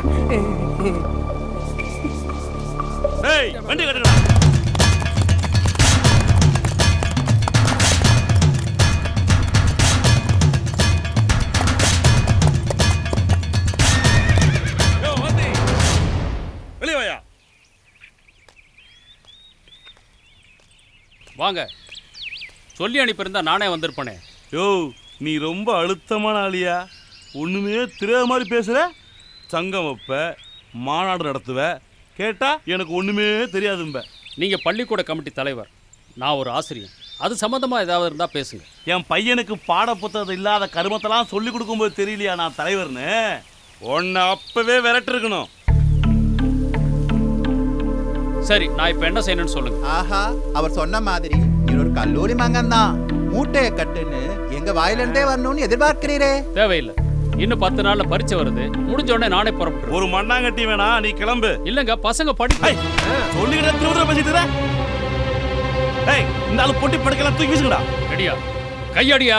ஏய் வண்டி கட்டுடா வெளியே வாயா
வாங்க சொல்லி அனுப்பியிருந்தா நானே வந்திருப்பேனே
யோ நீ ரொம்ப அழுத்தமான ஆளியா ஒண்ணுமே தெரியாத மாதிரி பேசுற சங்கம் வைப்ப மாநாடு நடத்துவ கேட்டா எனக்கு ஒண்ணுமே தெரியாதும்ப
நீங்க பள்ளிக்கூட கமிட்டி தலைவர் நான் ஒரு ஆசிரியர் அது சம்பந்தமா ஏதாவது இருந்தா பேசுங்க
என் பையனுக்கு பாட புத்தகம் இல்லாத கருமத்தெல்லாம் சொல்லி கொடுக்கும்போது தெரியலையா நான் தலைவர்னு உன்னை அப்பவே விரட்டு இருக்கணும்
சரி நான் இப்ப என்ன செய்யணும்னு சொல்லுங்க
ஆஹா அவர் சொன்ன மாதிரி நீ ஒரு கல்லூரி மகன் தான் மூட்டையை கட்டுன்னு எங்க வாயிலிருந்தே வரணும்னு எதிர்பார்க்கிறீரே
தேவையில்லை இன்னும் பத்து நாள்ல பரீட்சை வருது முடிஞ்ச உடனே நானே புறப்பட்டு
ஒரு மண்ணாங்கட்டி வேணா நீ கிளம்பு
இல்லங்க பசங்க படி
சொல்லிக்கிட்ட திருவிழா பேசிட்டு இருக்க? ஏய் இந்த ஆளு பொட்டி படுக்கலாம் தூக்கி வீசுங்கடா
ரெடியா கையடியா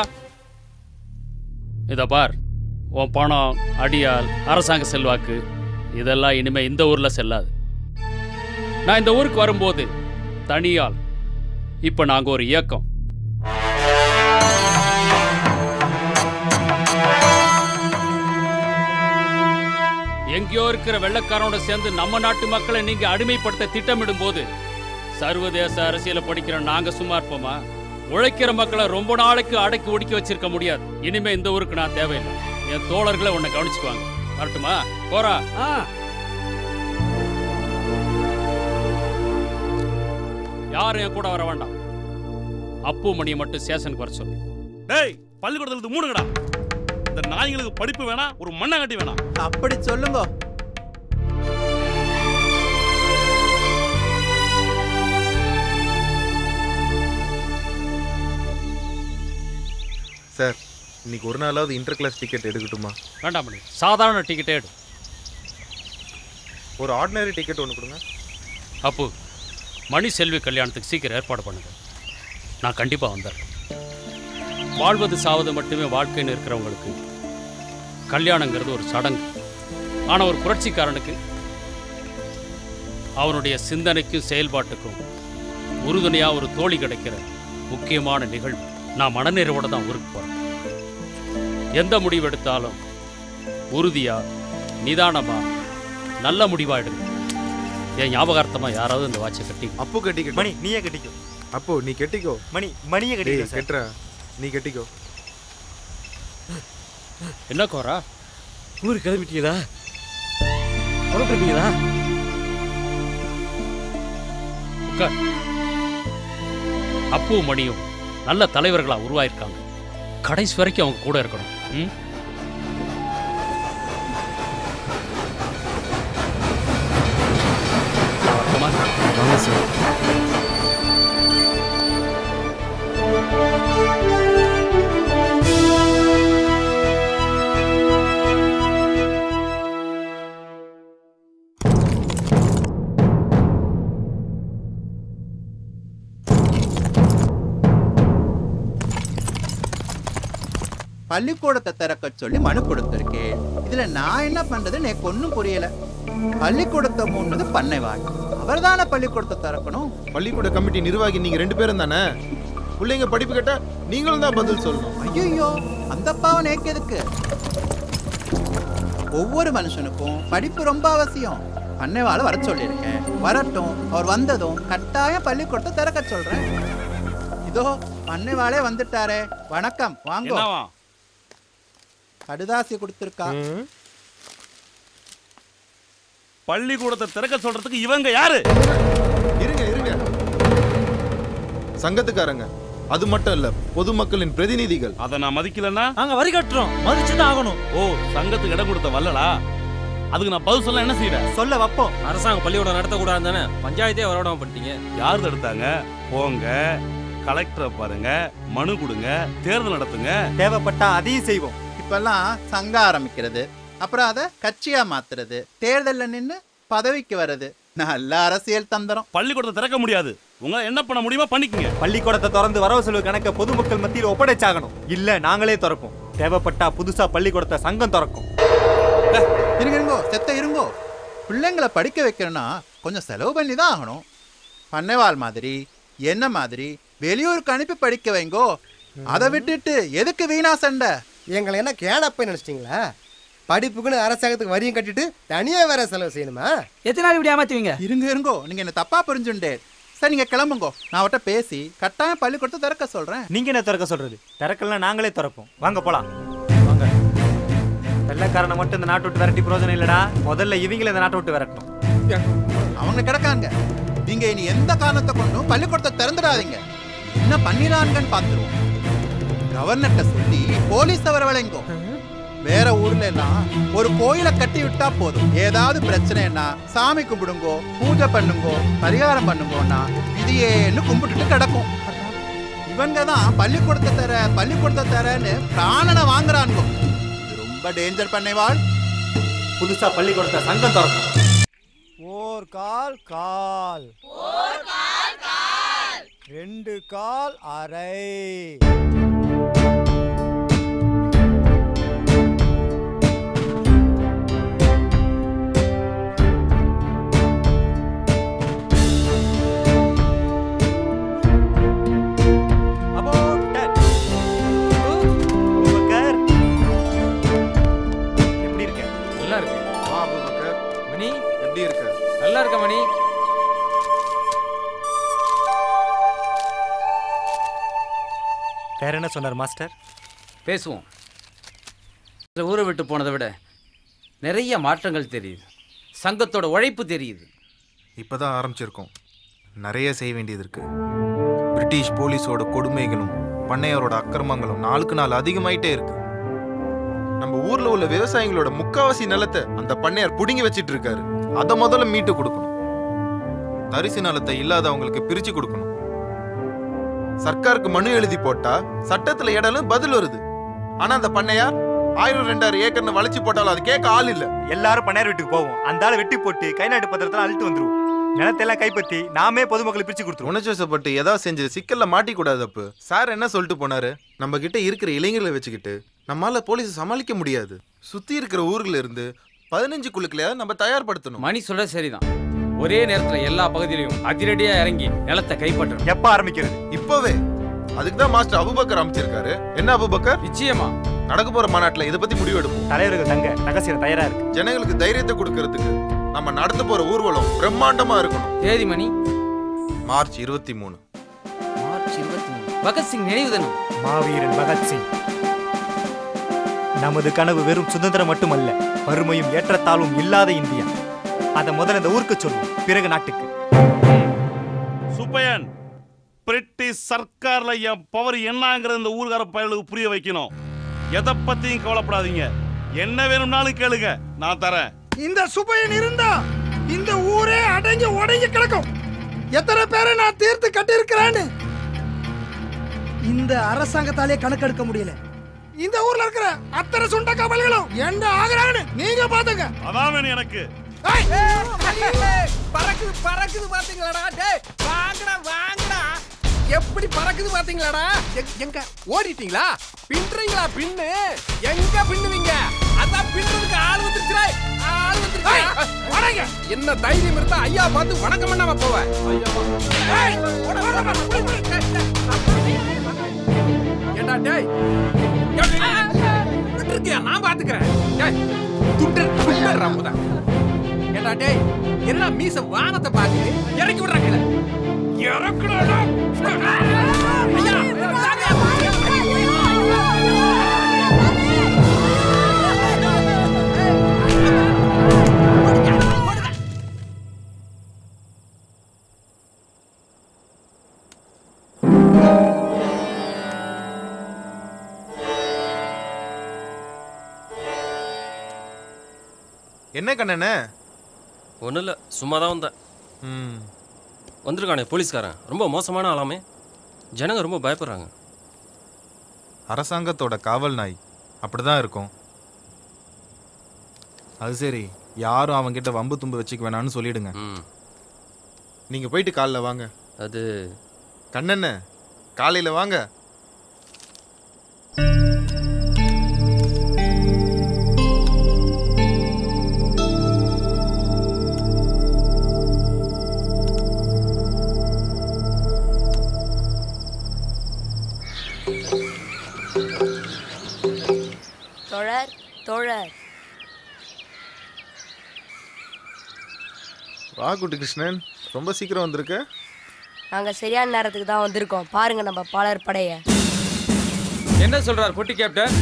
இத பார் உன் பணம் அடியால் அரசாங்க செல்வாக்கு இதெல்லாம் இனிமே இந்த ஊர்ல செல்லாது நான் இந்த ஊருக்கு வரும்போது தனியால் இப்ப நாங்க ஒரு இயக்கம் எங்கேயோ இருக்கிற வெள்ளக்காரனோட சேர்ந்து நம்ம நாட்டு மக்களை நீங்க அடிமைப்படுத்த திட்டமிடும் போது சர்வதேச அரசியல படிக்கிற நாங்க சும்மா இருப்போமா உழைக்கிற மக்களை ரொம்ப நாளைக்கு அடக்கி ஒடுக்கி வச்சிருக்க முடியாது இனிமே இந்த ஊருக்கு நான் தேவையில்லை என் தோழர்களை உன்னை கவனிச்சுக்குவாங்க வரட்டுமா போறா யாரும் என் கூட வர வேண்டாம் அப்பு மணியை மட்டும் ஸ்டேஷனுக்கு வர சொல்லு
டேய் பள்ளிக்கூடத்துல இருந்து மூடுங்கடா இந்த நாய்களுக்கு படிப்பு வேணாம் ஒரு மண்ணாங்கட்டி வேணாம்
அப்படி சொல்லுங்க
சார் இன்னைக்கு ஒரு நாளாவது இன்டர் கிளாஸ் டிக்கெட் எடுக்கட்டுமா
வேண்டாம் மணி சாதாரண டிக்கெட்டே எடு
ஒரு ஆர்டினரி டிக்கெட் ஒன்று கொடுங்க
அப்பு மணி செல்வி கல்யாணத்துக்கு சீக்கிரம் ஏற்பாடு பண்ணுங்க நான் கண்டிப்பாக வந்துடுறேன் வாழ்வது சாவது மட்டுமே வாழ்க்கைன்னு இருக்கிறவங்களுக்கு கல்யாணங்கிறது ஒரு சடங்கு ஆனால் ஒரு புரட்சிக்காரனுக்கு அவனுடைய சிந்தனைக்கும் செயல்பாட்டுக்கும் உறுதுணையாக ஒரு தோழி கிடைக்கிற முக்கியமான நிகழ்வு நான் மனநிறைவோட தான் ஊருக்கு போகிறேன் எந்த முடிவு எடுத்தாலும் உறுதியா நிதானமா நல்ல முடிவா எடுங்க என் ஞாபகார்த்தமா யாராவது இந்த வாட்சை கட்டி
அப்பு கட்டிக்கோ
மணி நீயே கட்டிக்கோ
அப்போ நீ கட்டிக்கோ
மணி மணியை கட்டிக்கோ
டேய்,
சார்.
கட்டுறா நீ கட்டிக்கோ
என்ன கோரா
ஊருக்கு கிளம்பிட்டீங்களா
புறப்படுறீங்களா
உட்கார் அப்புவும் மணியும் நல்ல தலைவர்களா உருவாயிருக்காங்க கடைசி வரைக்கும் அவங்க கூட இருக்கணும் ம்
வாங்க சார்
பள்ளிக்கூடத்தை திறக்க சொல்லி மனு கொடுத்திருக்கேன் இதுல நான் என்ன பண்றதுன்னு எனக்கு ஒன்றும் புரியல பள்ளிக்கூடத்தை மூணுது பண்ணைவாள் அவர் தானே பள்ளிக்கூடத்தை திறக்கணும்
பள்ளிக்கூட கமிட்டி நிர்வாகி நீங்க ரெண்டு பேரும் தானே பிள்ளைங்க படிப்பு கேட்டா நீங்களும் தான் பதில் சொல்லணும்
ஐயோ அந்த பாவம் எனக்கு எதுக்கு ஒவ்வொரு மனுஷனுக்கும் படிப்பு ரொம்ப அவசியம் பண்ணைவாள வர சொல்லியிருக்கேன் வரட்டும் அவர் வந்ததும் கட்டாயம் பள்ளிக்கூடத்தை திறக்க சொல்றேன் இதோ பண்ணைவாளே வந்துட்டாரே வணக்கம் வாங்க
என்னவா
கடுதாசி கொடுத்துருக்கா
பள்ளிக்கூடத்தை திறக்க சொல்றதுக்கு இவங்க யாரு
இருங்க இருங்க சங்கத்துக்காரங்க அது மட்டும் இல்ல பொதுமக்களின் பிரதிநிதிகள்
அதை நான் மதிக்கலன்னா
நாங்க வரி கட்டுறோம் மதிச்சுதான் ஆகணும்
ஓ சங்கத்துக்கு இடம் கொடுத்த வல்லடா அதுக்கு நான் பதில் சொல்ல என்ன செய்யறேன்
சொல்ல வைப்போம்
அரசாங்கம் பள்ளிக்கூடம் நடத்தக்கூடாது தானே பஞ்சாயத்தே வரவிடாம பண்ணிட்டீங்க
யார் தடுத்தாங்க போங்க கலெக்டரை பாருங்க மனு கொடுங்க தேர்தல் நடத்துங்க
தேவைப்பட்டா அதையும் செய்வோம்
இப்பெல்லாம் சங்கம் ஆரம்பிக்கிறது அப்புறம் அதை கட்சியா மாத்துறது தேர்தல்ல நின்னு பதவிக்கு வர்றது நல்ல அரசியல் தந்திரம்
பள்ளிக்கூடத்தை திறக்க முடியாது உங்க என்ன பண்ண முடியுமா பண்ணிக்கங்க
பள்ளிக்கூடத்தை திறந்து வரவு செலவு கணக்க பொதுமக்கள் மத்தியில் ஒப்படைச்சாகணும் இல்ல நாங்களே திறப்போம் தேவைப்பட்டா புதுசா பள்ளிக்கூடத்தை சங்கம் திறக்கும்
இருங்க இருங்கோ செத்த இருங்கோ பிள்ளைங்களை படிக்க வைக்கணும்னா கொஞ்சம் செலவு பண்ணி தான் ஆகணும் பண்ணைவாள் மாதிரி என்ன மாதிரி வெளியூருக்கு அனுப்பி படிக்க வைங்கோ அதை விட்டுட்டு எதுக்கு வீணா சண்டை
எங்களை என்ன கேனப்பை நினைச்சிட்டீங்களா படிப்புக்குன்னு அரசாங்கத்துக்கு வரியும் கட்டிட்டு தனியா வேற செலவு செய்யணுமா
எத்தனை நாள் இப்படி ஏமாத்துவீங்க
இருங்க இருங்கோ நீங்க என்ன தப்பா புரிஞ்சுண்டே சரி நீங்க கிளம்புங்கோ நான் அவட்ட பேசி கட்டாயம் பள்ளிக்கூடத்தை திறக்க சொல்றேன்
நீங்க என்ன திறக்க சொல்றது திறக்கலாம் நாங்களே திறப்போம் வாங்க போலாம் வாங்க வெள்ளக்காரனை மட்டும் இந்த நாட்டை விட்டு விரட்டி பிரயோஜனம் இல்லடா முதல்ல இவங்கள இந்த நாட்டை விட்டு விரட்டணும்
அவங்க கிடக்காங்க நீங்க இனி எந்த காரணத்தை கொண்டும் பள்ளிக்கூடத்தை திறந்துடாதீங்க என்ன பண்ணிடாங்கன்னு பார்த்துருவோம் கவர்னர்கிட்ட சொல்லி போலீஸ் வரவழைங்கோ வேற ஊர்ல எல்லாம் ஒரு கோயிலை கட்டி விட்டா போதும் ஏதாவது பிரச்சனைன்னா சாமி கும்பிடுங்கோ பூஜை பண்ணுங்கோ பரிகாரம் பண்ணுங்கோன்னா விதியேன்னு கும்பிட்டுட்டு கிடக்கும் இவங்க தான் பள்ளிக்கூடத்தை தர பள்ளிக்கூடத்தை தரன்னு பிராணனை வாங்குறானுங்கோ இது ரொம்ப டேஞ்சர் பண்ணைவாள்
புதுசா பள்ளிக்கூடத்தை சங்கம் திறக்கும்
ஓர் கால் கால் ரெண்டு கால் அரை
அபூபக்கர். எப்படி இருக்க
நல்லா இருக்கு
வா அபூபக்கர்
மணி
எப்படி இருக்க
நல்லா இருக்க மணி
வேற என்ன சொன்னார் மாஸ்டர்
பேசுவோம் இந்த ஊரை விட்டு போனதை விட நிறைய மாற்றங்கள் தெரியுது சங்கத்தோட உழைப்பு தெரியுது
இப்பதான் ஆரம்பிச்சிருக்கோம் நிறைய செய்ய வேண்டியது இருக்கு பிரிட்டிஷ் போலீஸோட கொடுமைகளும் பண்ணையாரோட அக்கிரமங்களும் நாளுக்கு நாள் அதிகமாயிட்டே இருக்கு நம்ம ஊர்ல உள்ள விவசாயிகளோட முக்காவாசி நிலத்தை அந்த பண்ணையார் புடுங்கி வச்சிட்டு இருக்காரு அதை முதல்ல மீட்டு கொடுக்கணும் தரிசு நிலத்தை இல்லாதவங்களுக்கு பிரிச்சு கொடுக்கணும் சர்க்காருக்கு மனு எழுதி போட்டா சட்டத்துல இடலும் பதில் வருது ஆனா அந்த பண்ணையார் ஆயிரம் ரெண்டாயிரம் ஏக்கர்னு வளைச்சு போட்டாலும் அது கேட்க ஆள் இல்ல
எல்லாரும் பண்ணையார் வீட்டுக்கு போவோம் அந்த ஆளை வெட்டி போட்டு கை நாட்டு பத்திரத்துல அழுத்து வந்துருவோம் நிலத்தெல்லாம் கைப்பற்றி நாமே பொதுமக்களை பிரிச்சு கொடுத்துருவோம்
உணர்ச்சிவசப்பட்டு ஏதாவது செஞ்சு சிக்கல்ல மாட்டிக்கூடாது அப்பு சார் என்ன சொல்லிட்டு போனாரு நம்ம கிட்ட இருக்கிற இளைஞர்களை வச்சுக்கிட்டு நம்மால போலீஸ் சமாளிக்க முடியாது சுத்தி இருக்கிற ஊர்ல இருந்து பதினஞ்சு குழுக்களையாவது நம்ம தயார்படுத்தணும்
மணி சொல்ற சரிதான் ஒரே நேரத்துல எல்லா பகுதியிலையும் அதிரடியா இறங்கி நிலத்தை கைப்பற்றணும்
எப்ப ஆரம்பிக்கிறது
இப்பவே அதுக்கு தான் மாஸ்டர் அபுபக்கர் அமைச்சிருக்காரு என்ன அபுபக்கர்
நிச்சயமா
நடக்க போற மாநாட்டுல இதை பத்தி முடிவெடுப்போம்
தலைவர்கள் தங்க ரகசியம் தயாரா இருக்கு
ஜனங்களுக்கு தைரியத்தை கொடுக்கறதுக்கு நம்ம நடத்த போற ஊர்வலம் பிரம்மாண்டமா இருக்கணும்
தேதி மணி
மார்ச் இருபத்தி மூணு
மார்ச் இருபத்தி மூணு பகத்சிங் நினைவு தினம்
மாவீரன் பகத்சிங் நமது கனவு வெறும் சுதந்திரம் மட்டுமல்ல வறுமையும் ஏற்றத்தாழ்வும் இல்லாத இந்தியா அதை முதல்ல இந்த ஊருக்கு சொல்லு பிறகு நாட்டுக்கு
சுப்பையன் பிரிட்டிஷ் சர்க்கார்ல என் பவர் என்னங்கிறது இந்த ஊர்கார பயலுக்கு புரிய வைக்கணும் எதை பத்தியும் கவலைப்படாதீங்க என்ன வேணும்னாலும் கேளுங்க நான் தரேன்
இந்த சுபையன் இருந்தா இந்த ஊரே அடங்கி உடங்கி கிடக்கும் எத்தனை பேரை நான் தீர்த்து கட்டியிருக்கிறேன்னு இந்த அரசாங்கத்தாலே கணக்கெடுக்க முடியல இந்த ஊர்ல இருக்கிற அத்தனை சுண்ட கபல்களும் என்ன ஆகுறாங்கன்னு நீங்க பாத்துங்க
அதான் வேணும் எனக்கு
ஏய், பறக்குது பறக்குது பாத்தீங்களாடா டேய் வாங்கடா வாங்கடா எப்படி பறக்குது பாத்தீங்களாடா எங்க- எங்க ஓடிட்டீங்களா பின்றீங்களா பின்னு எங்க பின்னுவீங்க அதான் பின்றதுக்கு ஆள் வந்துருச்சுடா ஆள் வந்துருச்சு என்ன தைரியம் இருந்தா ஐயா பார்த்து வணக்கம் பண்ணாம போவ ஏய், ஓட, ஓட, ஓட, ஓட, ஓட, டேய், டேய். ஏண்டா டேய் விட்டுருக்கியா நான் பாத்துக்கிறேன் டேய் துட்டர் துட்டர் ராமுதா ஏண்டா டேய் என்ன மீச வானத்தை பாக்குது இறக்கி விடுறாங்க இறக்குடா ஐயா
என்ன கண்ணனே
ஒன்றும் இல்லை சும்மா தான் வந்தேன்
ம்
வந்திருக்கானே போலீஸ்காரன் ரொம்ப மோசமான ஆளாமே ஜனங்க ரொம்ப பயப்படுறாங்க
அரசாங்கத்தோட காவல் நாய் அப்படிதான் இருக்கும் அது சரி யாரும் அவன்கிட்ட வம்பு தும்பு வச்சுக்க வேணாம்னு சொல்லிடுங்க நீங்க போயிட்டு காலைல வாங்க
அது
கண்ணண்ண காலையில வாங்க
தோழர் தோழர்
வா குட்டி கிருஷ்ணன் ரொம்ப சீக்கிரம் வந்திருக்க
நாங்க சரியான நேரத்துக்கு தான் வந்திருக்கோம் பாருங்க நம்ம பாலர் படைய
என்ன சொல்றார் குட்டி கேப்டன்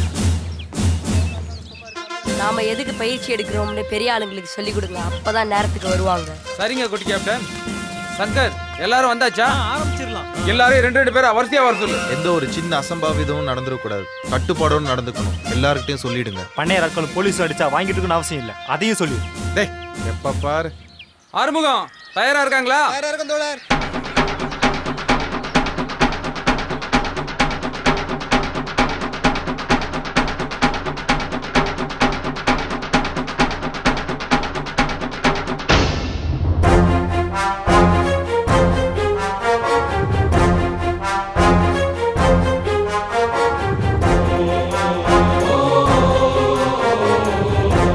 நாம எதுக்கு பயிற்சி எடுக்கிறோம்னு பெரிய ஆளுங்களுக்கு சொல்லி கொடுங்க அப்பதான் நேரத்துக்கு வருவாங்க
சரிங்க குட்டி கேப்டன் சங்கர் எல்லாரும் வந்தாச்சா
ஆரம்பிச்சிடலாம்
எல்லாரும் ரெண்டு ரெண்டு பேரும் வரிசையா வர சொல்லு
எந்த ஒரு சின்ன அசம்பாவிதமும் நடந்துடக்கூடாது கட்டுப்பாடோடு நடந்துக்கணும் எல்லார்கிட்டையும் சொல்லிடுங்க
பண்ணைய ஆட்கள் போலீஸ் அடிச்சா வாங்கிட்டு இருக்கணும்னு அவசியம் இல்லை அதையும் சொல்லு
டேய் எப்ப பாரு
ஆறுமுகம் தயாரா இருக்காங்களா
இருக்கும் தோழர்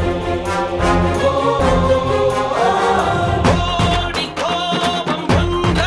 கோடி கோபம் வந்து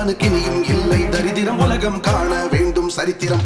அவனுக்கு இனியும் இல்லை தரிதிரம் உலகம் காண வேண்டும் சரித்திரம்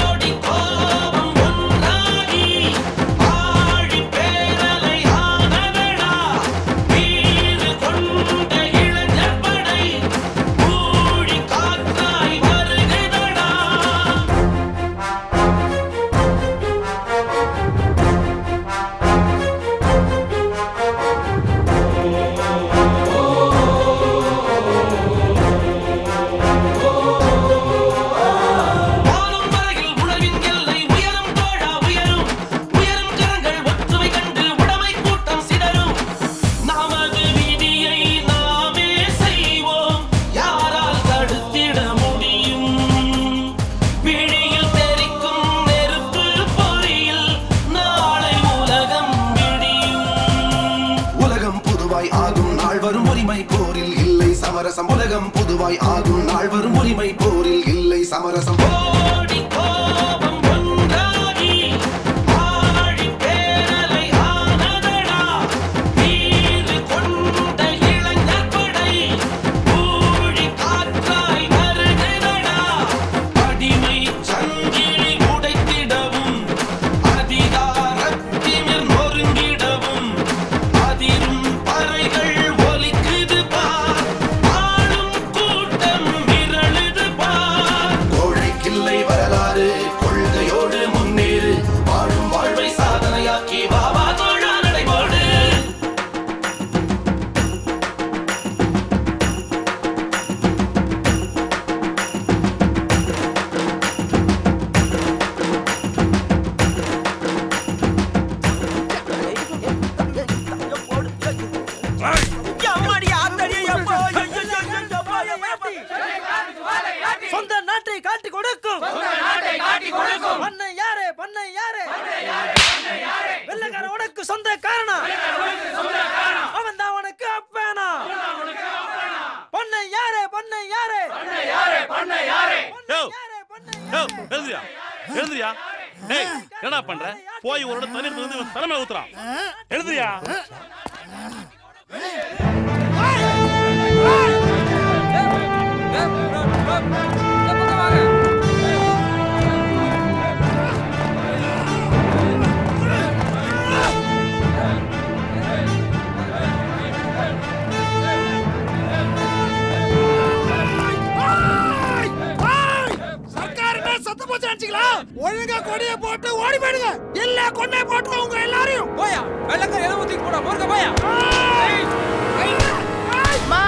நமது விதியை நாமே செய்வோம் யாரால் தடுத்திட முடியும் விழியில் தெரிக்கும் நெருப்பு பொறியில் நாளை உலகம் விடியும்
உலகம் புதுவாய் ஆகும் நாள் வரும் உரிமை போரில் இல்லை சமரசம் உலகம் புதுவாய் ஆகும் நாள் வரும் உரிமை போரில் இல்லை சமரசம்
அடிமை சங்கிலி உடைத்திடவும் அதிகாரத்திமிர் நொறுங்கிடவும் அதிரும் பறைகள் ஒலிக்குது பார் ஆளும் கூட்டம் விரழுது பார்
கோழைக்கில்லை வரலாறு கொள்கையோடு முன்னேறு வாழும் வாழ்வை சாதனையாக்கி வா வா தோழா நடைபோடு
சொந்த நாட்டை காட்டி கொடுக்கும் பண்ணை யாரே பண்ணை யாரே வெள்ளக்கார உனக்கு சொந்த காரணம் அவன் தான் உனக்கு அப்பேனா பண்ணை யாரே பண்ணை யாரே
யோ, யோ, எழுந்திரியா எழுந்திரியா டேய் என்னடா பண்ற போய் ஒரு இடம் தண்ணி எடுத்து வந்து இவன் தலைமையில ஊத்துறான் எழுந்திரியா
சர்க்காருமே சத்து போச்சு நினைச்சீங்களா ஒழுங்கா கொடியை போட்டு ஓடி போயிடுங்க இல்ல கொண்டே போட்டு உங்க எல்லாரையும் போயா வெள்ளக்கார எதை ஊத்தி போட போறத போயா
மா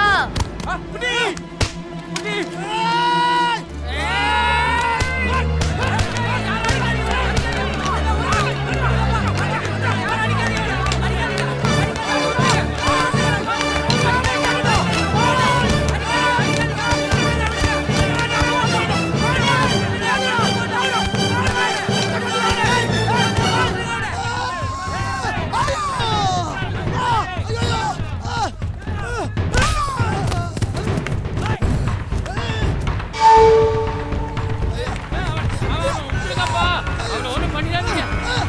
ஒன்றும் பண்ணிடாதீங்க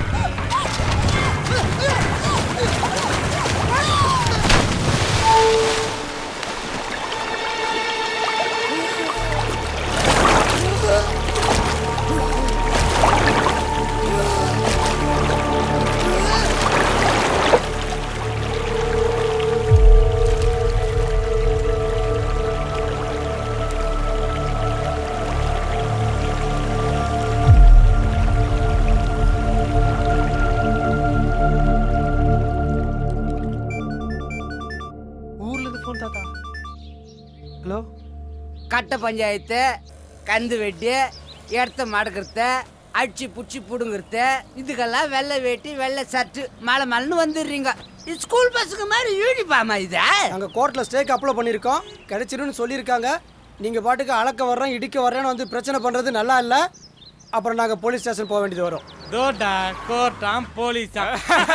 ஊர்ல இருந்து போன் தாத்தா ஹலோ
கட்ட பஞ்சாயத்து கந்து வெட்டி இடத்த மடக்கிறது அடிச்சு புடிச்சு புடுங்கிறது இதுக்கெல்லாம் வெள்ளை வேட்டி வெள்ளை சர்ட்டு மலை மலைன்னு வந்துடுறீங்க இது ஸ்கூல் பஸ்ஸுக்கு மாதிரி யூனிஃபார்மா இது
நாங்க கோர்ட்ல ஸ்டேக் அப்ளை பண்ணிருக்கோம் கிடைச்சிருன்னு சொல்லியிருக்காங்க நீங்க பாட்டுக்கு அளக்க வர்றோம் இடிக்க வர்றேன்னு வந்து பிரச்சனை பண்றது நல்லா இல்ல அப்புறம் நாங்க போலீஸ் ஸ்டேஷன் போக வேண்டியது வரும்
தோட்டா கோர்ட்டாம் போலீஸா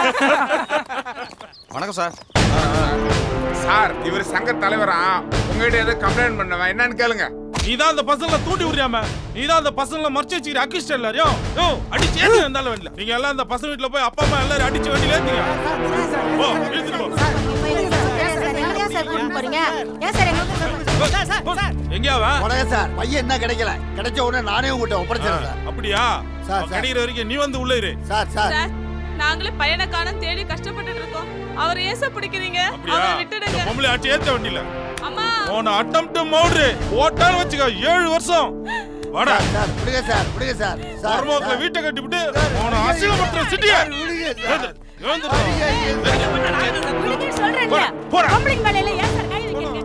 வணக்கம் சார்
சார் இவர் சங்க தலைவரா உங்ககிட்ட ஏதோ கம்ப்ளைண்ட் பண்ணவன் என்னன்னு கேளுங்க
நீதான் அந்த பசங்களை தூண்டி விடுறியாம நீதான் அந்த பசங்களை மறைச்சு வச்சுக்கிற அக்கிஷ்ட எல்லாரையும் யோ அடிச்சு ஏத்தி இருந்தாலும் வேண்டிய நீங்க எல்லாம் அந்த பசங்க வீட்டுல போய் அப்பா அம்மா எல்லாரும் அடிச்சு வண்டியில ஏத்துங்க ஓ இழுத்துட்டு போ
சார் கூட்டிட்டு போறீங்க ஏன் சார் எங்களுக்கு
எங்கயா அவன்
உடனே சார் பையன் என்ன கிடைக்கல கிடைச்ச உடனே நானே உங்ககிட்ட ஒப்படைச்சிடறேன் சார்
அப்படியா
சார்,
அவன் கிடைக்கிற வரைக்கும் நீ வந்து உள்ள இரு
சார்
சார் நாங்களே பையனை காணோம் தேடி கஷ்டப்பட்டுட்டு இருக்கோம் அவர் ஏன் சார் பிடிக்கிறீங்க
அப்படியா
அவரை
இந்த
விட்டுடுங்க
பொம்பளை ஆட்சி ஏத்த வண்டியில
அம்மா
உன அட்டம்ப்ட் மவுடு போட்டான்னு வச்சுக்க ஏழு வருஷம் வாடா
சார் விடுங்க சார் விடுங்க சார் சார்
மருமக்களை வீட்டை கட்டிவிட்டு உன அசிங்கப்படுத்துற சிட்டிய
சொல்றேன் பொம்பளைங்க மேல ஏன் சார் கை வைக்கிறீங்க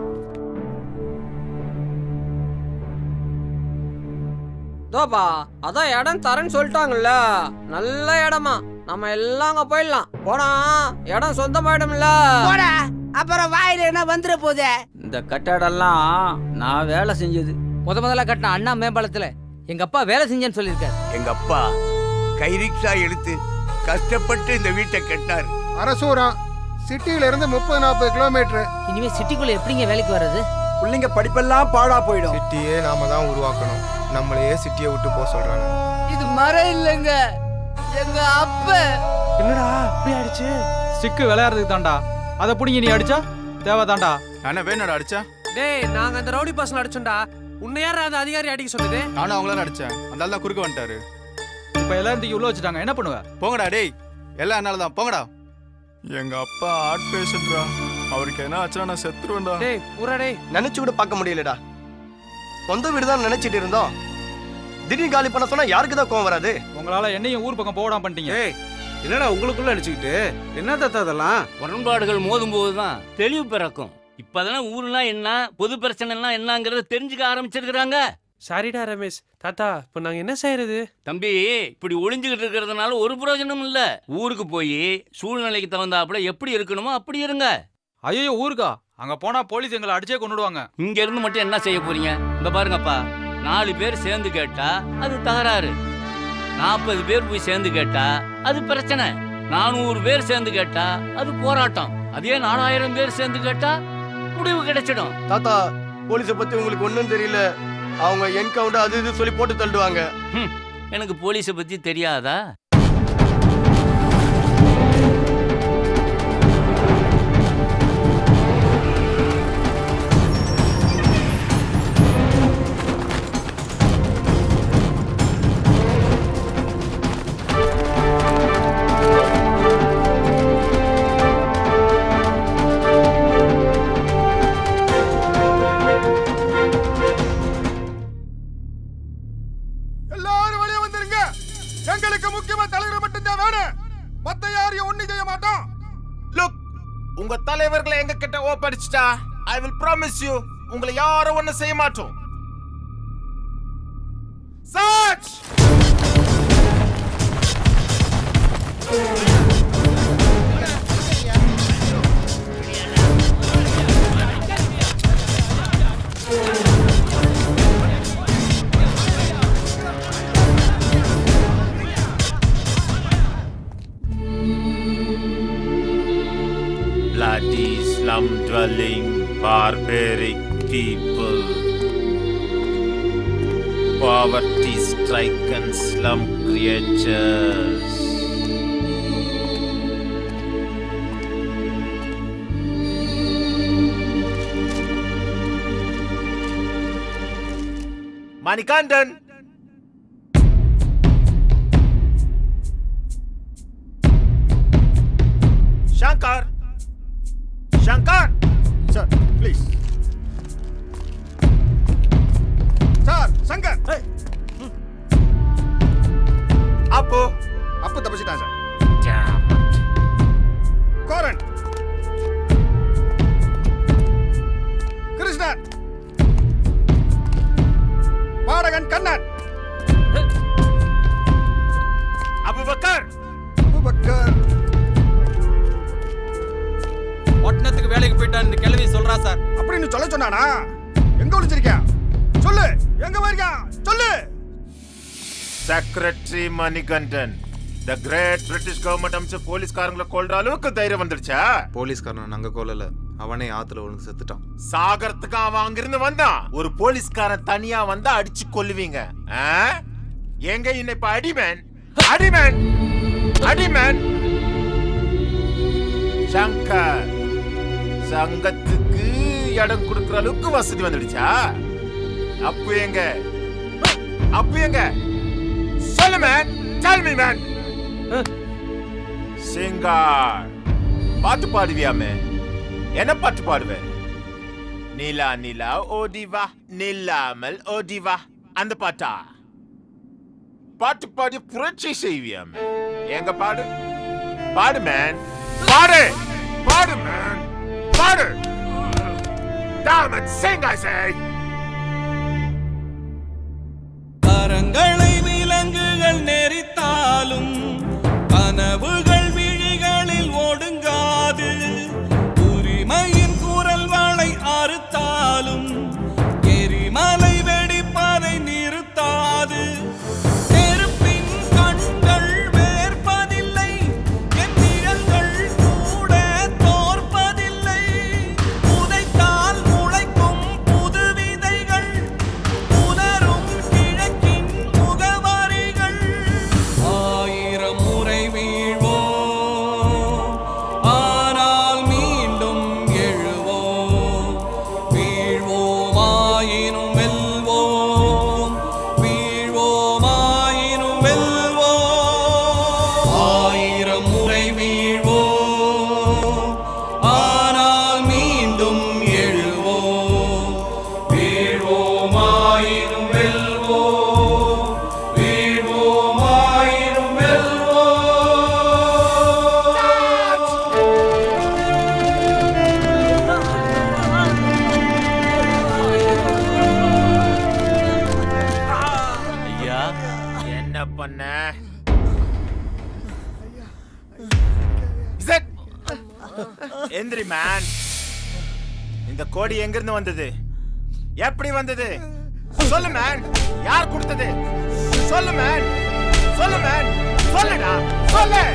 தோப்பா அதான் இடம் தரேன்னு சொல்லிட்டாங்கல்ல நல்ல இடமா நம்ம எல்லாம் அங்க போயிடலாம் போனா இடம் சொந்தமாயிடும்ல
போடா அப்புறம் வாயில என்ன வந்துட போதே
இந்த கட்டடம்லாம் நான் வேலை செஞ்சது
முத முதல்ல கட்டின அண்ணா மேம்பாலத்துல எங்க அப்பா வேலை செஞ்சேன்னு சொல்லியிருக்காரு
எங்க அப்பா கை ரிக்ஷா எடுத்து கஷ்டப்பட்டு இந்த வீட்டை கட்டினார்
அரசூரம் சிட்டியில இருந்து முப்பது நாற்பது கிலோமீட்டர்
இனிமே சிட்டிக்குள்ள எப்படிங்க வேலைக்கு வர்றது
பிள்ளைங்க படிப்பெல்லாம் பாழா போயிடும் சிட்டியே நாம தான் உருவாக்கணும் நம்மளையே சிட்டியை விட்டு போக சொல்றாங்க
இது மரம் இல்லைங்க எங்க அப்ப
என்னடா இப்படி ஆயிடுச்சு ஸ்டிக்கு விளையாடுறதுக்கு தான்டா அதை புடிங்க நீ அடிச்சா தேவை தான்டா
அண்ணா வேணாடா அடிச்சா
டேய் நாங்க அந்த ரவுடி பசங்க அடிச்சோம்டா உன்னை யார் அந்த அதிகாரி அடிக்க சொன்னது
நானும் அவங்கள அடிச்சேன் அந்த ஆள் தான் குறுக்க வந்துட்டாரு
இப்ப எல்லாரும் தூக்கி உள்ள வச்சுட்டாங்க என்ன பண்ணுவ
போங்கடா டேய் எல்லாம் என்னால தான் போங்கடா எங்க அப்பா ஹார்ட் பேஷண்ட்ரா அவருக்கு என்ன ஆச்சுன்னா நான் செத்துருவேன்டா
டேய் பூரா டேய்
நினைச்சு கூட பார்க்க முடியலடா சொந்த வீடு தான் நினைச்சிட்டு இருந்தோம் திடீர்னு காலி பண்ண சொன்னா யாருக்கு தான் கோவம் வராது
உங்களால என்னையும் ஊர் பக்கம் போடாம பண்ணிட்டீங்க
என்னடா உங்களுக்குள்ள அடிச்சுக்கிட்டு என்ன தத்தா அதெல்லாம்
முரண்பாடுகள் மோதும் போதுதான் தெளிவு பிறக்கும் இப்பதானே ஊர்னா என்ன பொது பிரச்சனைனா என்னங்கறத தெரிஞ்சுக்க ஆரம்பிச்சிருக்கிறாங்க
சாரிடா ரமேஷ் தாத்தா இப்போ நாங்க என்ன செய்யறது
தம்பி இப்படி ஒளிஞ்சுக்கிட்டு இருக்கிறதுனால ஒரு பிரயோஜனம் இல்ல ஊருக்கு போய் சூழ்நிலைக்கு தகுந்தாப்புல எப்படி இருக்கணுமோ அப்படி இருங்க
ஐயோ ஊருக்கா அங்க போனா போலீஸ் எங்களை அடிச்சே கொண்டுடுவாங்க
இங்க இருந்து மட்டும் என்ன செய்ய போறீங்க இந்த பாருங்கப்பா நாலு பேர் சேர்ந்து கேட்டா அது தகராறு நாற்பது பேர் போய் சேர்ந்து கேட்டா அது பிரச்சனை நானூறு பேர் சேர்ந்து கேட்டா அது போராட்டம் அதே நாலாயிரம் பேர் சேர்ந்து கேட்டா முடிவு கிடைச்சிடும்
தாத்தா போலீஸை பத்தி உங்களுக்கு ஒன்றும் தெரியல அவங்க என்கவுண்டர் அது இது சொல்லி போட்டு தள்ளுவாங்க
ஹம், எனக்கு போலீஸை பத்தி தெரியாதா
எல்லாரும் வெளியே வந்துருங்க எங்களுக்கு முக்கியமா தலைவர் மட்டும்தான் வேணும் மத்த யாரையும் ஒண்ணு செய்ய மாட்டோம்
லுக் உங்க தலைவர்களை எங்க கிட்ட ஓப்படிச்சிட்டா ஐ வில் ப்ராமிஸ் யூ உங்களை யாரும் ஒண்ணு செய்ய மாட்டோம்
search
bloody slum dwelling barbaric people poverty stricken slum creatures
Manikandan Shankar Shankar
sir please sir Shankar
Appu
Appu தப்பிச்சிட்டான் சார் கோரன் கிருஷ்ணன் பாடகன் கண்ணன்
அபுபக்கர்
அபுபக்கர்
ஒட்டனத்துக்கு வேலைக்கு போயிட்டான்னு கிளவி சொல்றா சார்
அப்படின்னு சொல்ல சொன்னானா எங்க ஒளிஞ்சிருக்கியா சொல்லு எங்க போயிருக்கான் சொல்லு
secretary Manikandan the great British government அமைச்ச போலீஸ்காரங்களை கொல்ற அளவுக்கு தைரியம் வந்துடுச்சா போலீஸ்காரன் நாங்க கொல்லல அவனே ஆத்துல விழுந்து செத்துட்டான் சாகறதுக்கு அவன் அங்கிருந்து வந்தான் ஒரு போலீஸ்காரன் தனியா வந்தா அடிச்சு கொல்லுவீங்க ஆ? எங்க இன்ன இப்ப அடிமேன் அடிமேன் அடிமேன் சங்கர் சங்கத்துக்கு
இடம் கொடுக்குற அளவுக்கு வசதி வந்துடுச்சா அப்பு எங்க அப்பு எங்க சொல்லு man tell me man singer பாட்டு பாடுவியாமே என்ன பாட்டு பாடுவே நிலா நிலா ஓடிவா நில்லாமல் ஓடிவா அந்த பாட்டா பாட்டு பாடி புரட்சி செய்வியாமே எங்க பாடு பாடு மேன் பாடு பாடு மேன் பாடு Damn it, sing I say!
கரங்களை விலங்குகள் நெறித்தாலும் கனவுகள் விழிகளில் ஒடுங்காது உரிமையின் குரல் வளை அறுத்தாலும் எரிமலை வெடிப்பதை நிறுத்தாது நெருப்பின் கண்கள் வேர்ப்பதில்லை என் நிழல்கள் கூட தோற்பதில்லை புதைத்தால் முளைக்கும் புது விதைகள் புலரும் கிழக்கின் முகவரிகள் ஆயிரம் முறை வீழ்வோம் ஆனால் மீண்டும் எழுவோம் வீழ்வோம் ஆயினும் வெல்வோம் வீழ்வோம் ஆயினும் வெல்வோம் ஆயிரம் முறை வீழ்வோம் ஆனால் மீண்டும் எழுவோம் வீழ்வோம் ஆயினும் வெல்வோம் வீழ்வோம் ஆயினும் வெல்வோம்
ஐயா என்ன பண்ண Zed! எந்திரி மேன் இந்த கோடி எங்கிருந்து வந்தது எப்படி வந்தது சொல்லு மேன் யார் கொடுத்தது சொல்லு மேன் சொல்லு மேன் சொல்லுடா சொல்லு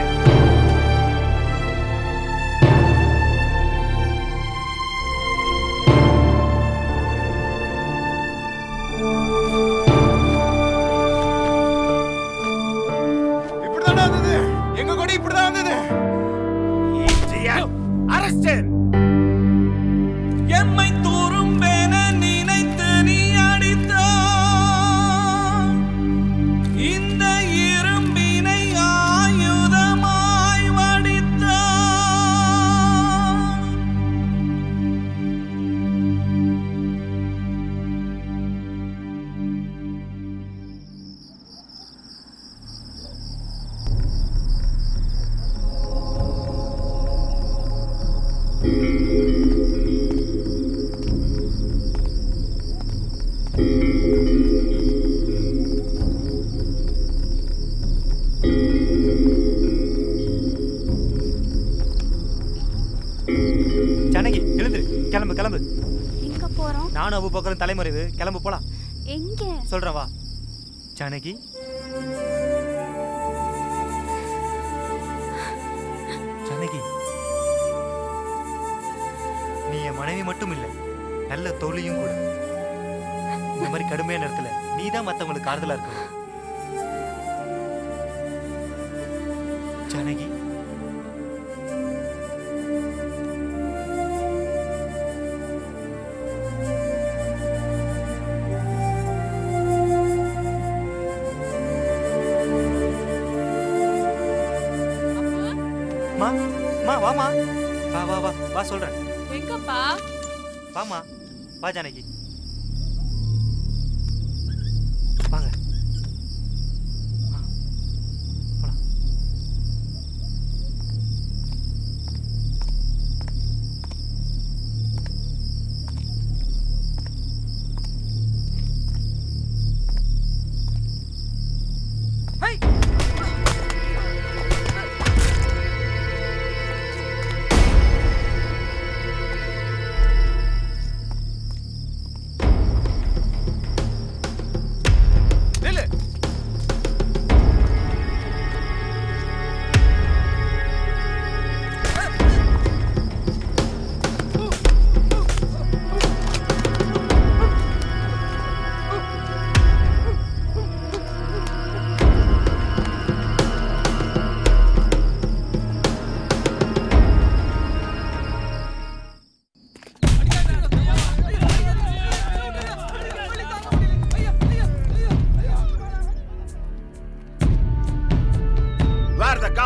இப்படிதான் வந்தது எங்க கொடி இப்படிதான் வந்தது அரஸ்ட்
எம்மை துரும்பென நினைத்து நீ அடித்தாய் இந்த இரும்பினை ஆயுதமாய் வடித்தாய்
ஜனகி எழுந்துரு கிளம்பு கிளம்பு
எங்க போறோம்
நானும் அபு பக்கரும் தலைமறைவு கிளம்பு போலாம்
எங்க
சொல்றேன் வா ஜானகி ஜானகி நீ என் மனைவி மட்டும் இல்ல நல்ல தோழியும் கூட இந்த மாதிரி கடுமையான நேரத்துல நீ தான் மத்தவங்களுக்கு ஆறுதலா இருக்கணும் ஜானகி மா மா வாமா வா வா வா வா சொல்றேன்
எங்கப்பா
வாமா வா ஜானகி வாங்க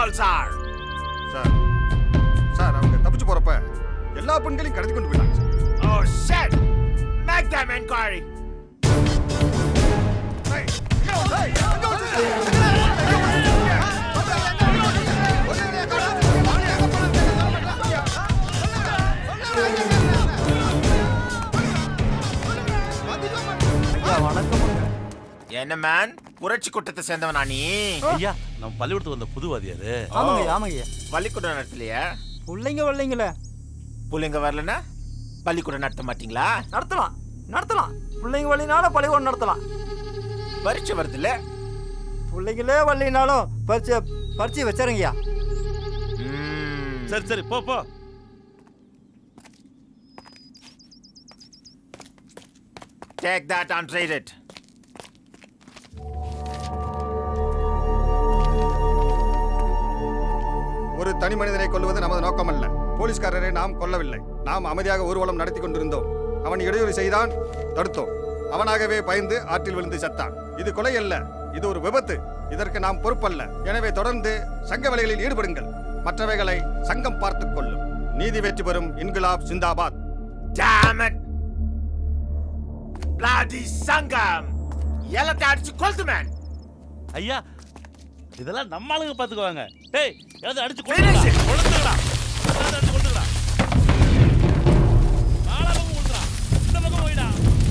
ஆல் சார்
சார் சார் அவங்க தப்பிச்சு போறப்ப எல்லா பெண்களையும் கடத்தி கொண்டு போயிட்டாங்க
oh shit make them enquiry என்ன மேன் புரட்சி கூட்டத்தை சேர்ந்தவனா நீ
ஐயா நம்ம பள்ளிக்கூடத்துக்கு வந்த புதுவாதி அது
ஆமாங்க, ஆமாங்க.
பள்ளிக்கூடம் நடத்தலையா
பிள்ளைங்க வரலைங்களே
பிள்ளைங்க வரலன்னா பள்ளிக்கூடம் நடத்த மாட்டீங்களா
நடத்தலாம் நடத்தலாம் பிள்ளைங்க வரலினால பள்ளிக்கூடம் நடத்தலாம்
பரீட்சை வருதுல்ல
பிள்ளைங்களே வரலினாலும் பரிச்சை பரிச்சை வச்சாருங்கய்யா
சரி சரி போ போ
Take that and trade it.
ஒரு தனி மனிதனை கொல்வது நமது நோக்கமல்ல போலீஸ்காரரை நாம் கொல்லவில்லை நாம் அமைதியாக ஊர்வலம் நடத்தி கொண்டிருந்தோம் அவன் இடையூறு செய்தான் தடுத்தோம் அவனாகவே பயந்து ஆற்றில் விழுந்து செத்தான் இது கொலை அல்ல இது ஒரு விபத்து இதற்கு நாம் பொறுப்பல்ல எனவே தொடர்ந்து சங்க வேலைகளில் ஈடுபடுங்கள் மற்றவைகளை சங்கம் பார்த்துக் கொள்ளும் நீதி வெற்றி பெறும் Inquilab zindabad
Damn it! Bloody சங்கம் எல்லாத்தையும் அடிச்சு கொல்து மேன்
ஐயா இதெல்லாம் நம்ம ஆளுங்க பாத்துக்குவாங்க டேய் ஏதாவது அடிச்சு கொண்டுடா கொளுத்துடா அடிச்சு கொண்டுடா நாலா பக்கம் கொளுத்துடா இந்த பக்கம் போயிடா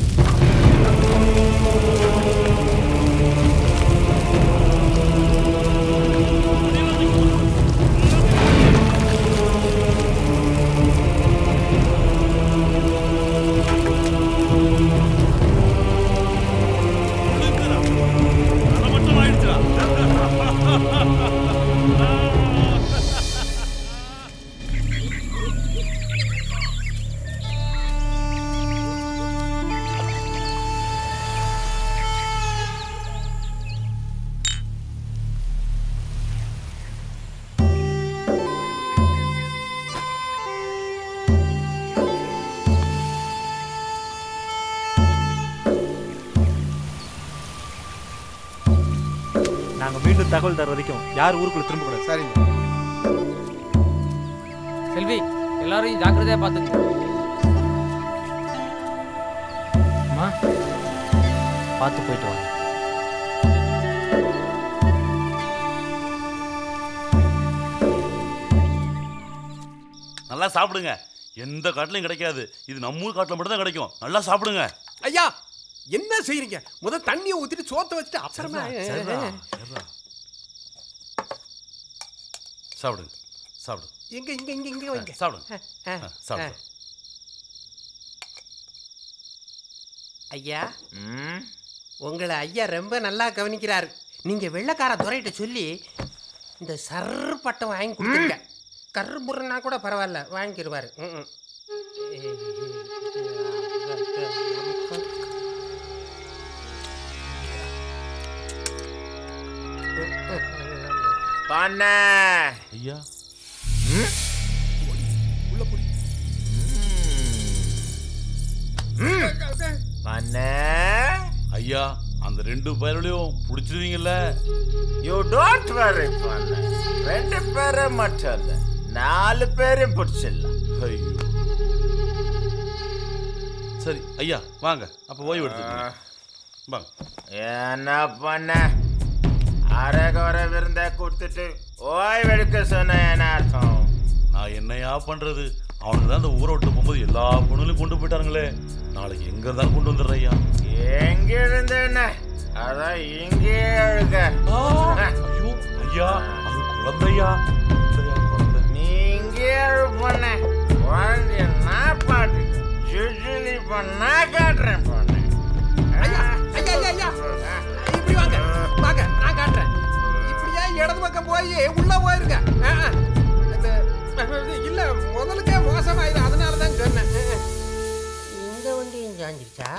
அதை மட்டும் ஆயிடுச்சுடா
நாங்க மீண்டும் தகவல் தர வரைக்கும் யார் ஊருக்குள்ள திரும்ப கூடாது
சரிங்க
செல்வி எல்லாரையும் ஜாக்கிரதையா பாத்துங்க அம்மா பார்த்து போயிட்டு வாங்க
நல்லா சாப்பிடுங்க எந்த காட்டுலயும் கிடைக்காது இது நம்ம ஊர் காட்டுல மட்டும் தான் கிடைக்கும் நல்லா சாப்பிடுங்க
ஐயா என்ன செய்றீங்க முத தண்ணியை ஊத்திட்டு சோத்த வச்சுட்டு அப்புறமா
சரிடா, சரிடா. சாப்பிடுங்க சாப்பிடு
எங்க இங்க இங்க இங்க வைங்க
சாப்பிடுங்க
ஆ,
ஆ, சாப்பிடு
ஐயா உங்களை ஐயா ரொம்ப நல்லா கவனிக்கிறாரு நீங்க வெள்ளைக்கார துரைகிட்ட சொல்லி இந்த சர்ரு பட்டம் வாங்கி கொடுத்துருங்க கரு முருன்னா கூட பரவாயில்ல வாங்கிக்கிடுவாரு ம், ம்.
பண்ண
ஐயா
பண்ண
ஐயா அந்த ரெண்டு பயர்களையும் பிடிச்சிருவீங்கல்ல
யூ டோன்ட் வரி பண்ண ரெண்டு பேரை மட்டும் இல்ல நாலு பேரையும் பிடிச்சிடலாம்
ஐயோ சரி ஐயா வாங்க அப்ப ஓய்வு எடுத்துக்கோங்க வாங்க
என்ன பண்ண அரைகுற விருந்த கொடுத்துட்டு ஓய்வெடுக்க சொன்ன என்ன அர்த்தம்
நான் என்னையா பண்றது அவனுக்கு தான் இந்த ஊரை விட்டு போகும்போது எல்லா பொண்ணுகளையும் கொண்டு போயிட்டானுங்களே நாளைக்கு எங்க இருந்தாலும் கொண்டு வந்துடுறேன் ஐயா
எங்க இருந்து என்ன அதான் இங்கே அழுக
ஐயோ ஐயா அது குழந்தையா
நீ இங்கே அழு பண்ண குழந்தைய நான் பாட்டு ஜுஜுலி பண்ணா காட்டுறேன் பண்ண
ஐயா ஐயா ஐயா ஐயா இப்படி வாங்க வாங்க நான் காட்டுறேன் இப்படியே இடது பக்கம் போய் உள்ள போயிருங்க ஆ, ஆ. இந்த இல்ல முதலுக்கே மோசமாயிரு அதனால தான் சொன்னேன் ஆ, ஆ. இந்த வண்டியும் சாஞ்சிருச்சா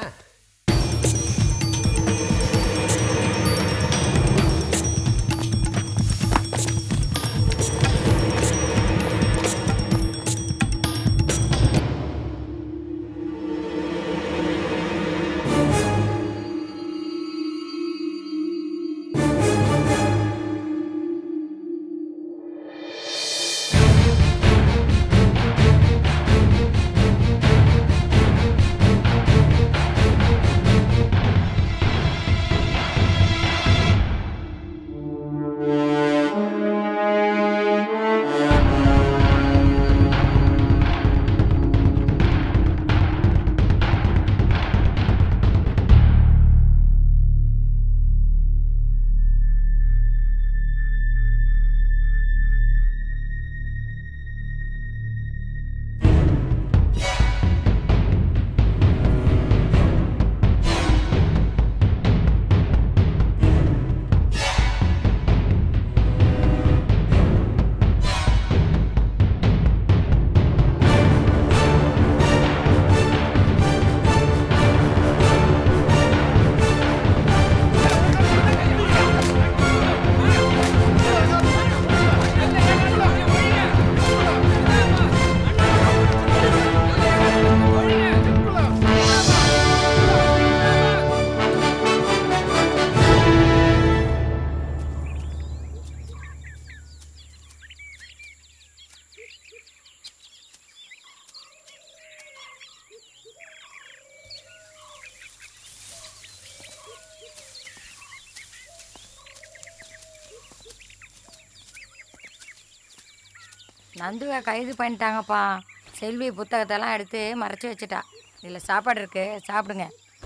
நந்துவை கைது பண்ணிட்டாங்கப்பா செல்வி புத்தகத்தெல்லாம் எடுத்து மறைச்சி வச்சுட்டா இதில் சாப்பாடு இருக்கு சாப்பிடுங்க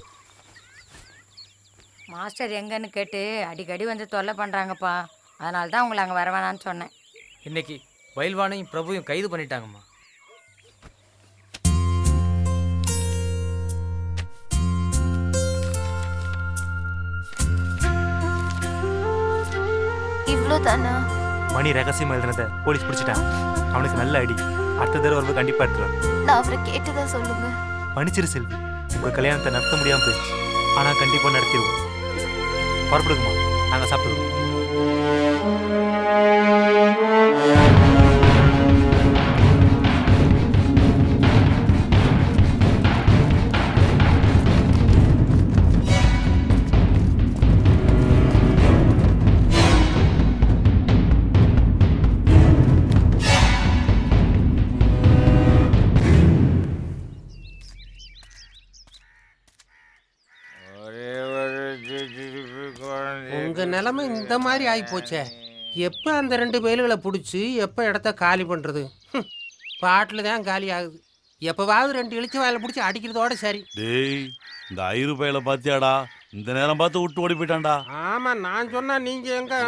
மாஸ்டர் எங்கன்னு கேட்டு அடிக்கடி வந்து தொல்லை பண்ணுறாங்கப்பா அதனால தான் உங்களை அங்கே வர வேணான்னு சொன்னேன்
இன்னைக்கு பயில்வானையும் பிரபுவையும் கைது பண்ணிட்டாங்கம்மா
இவ்வளோ தானா
மணி ரகசியம் எழுதுனதை போலீஸ் பிடிச்சிட்டான் அவனுக்கு நல்ல அடி அடுத்த தடவை வரும்போது கண்டிப்பா எடுத்துருவான்
நான் அவரை கேட்டுதான் சொல்லுங்க
மன்னிச்சிரு செல்வி உங்க கல்யாணத்தை நடத்த முடியாம போயிடுச்சு ஆனா கண்டிப்பா நடத்திடுவோம் புறப்படுங்கம்மா நாங்க சாப்பிடுவோம்
உங்க நிலைமை இந்த மாதிரி ஆகி போச்சே எப்போ அந்த ரெண்டு பயல்களை பிடிச்சி எப்போ இடத்த காலி பண்ணுறது பாட்டில் தான் காலி ஆகுது எப்போவாவது ரெண்டு இழிச்ச வேலை பிடிச்சி அடிக்கிறதோட சரி
டேய் இந்த ஐரு பையில பாத்தியாடா இந்த நேரம் பார்த்து விட்டு ஓடி போயிட்டான்டா
ஆமாம் நான் சொன்னா நீங்கள் எங்க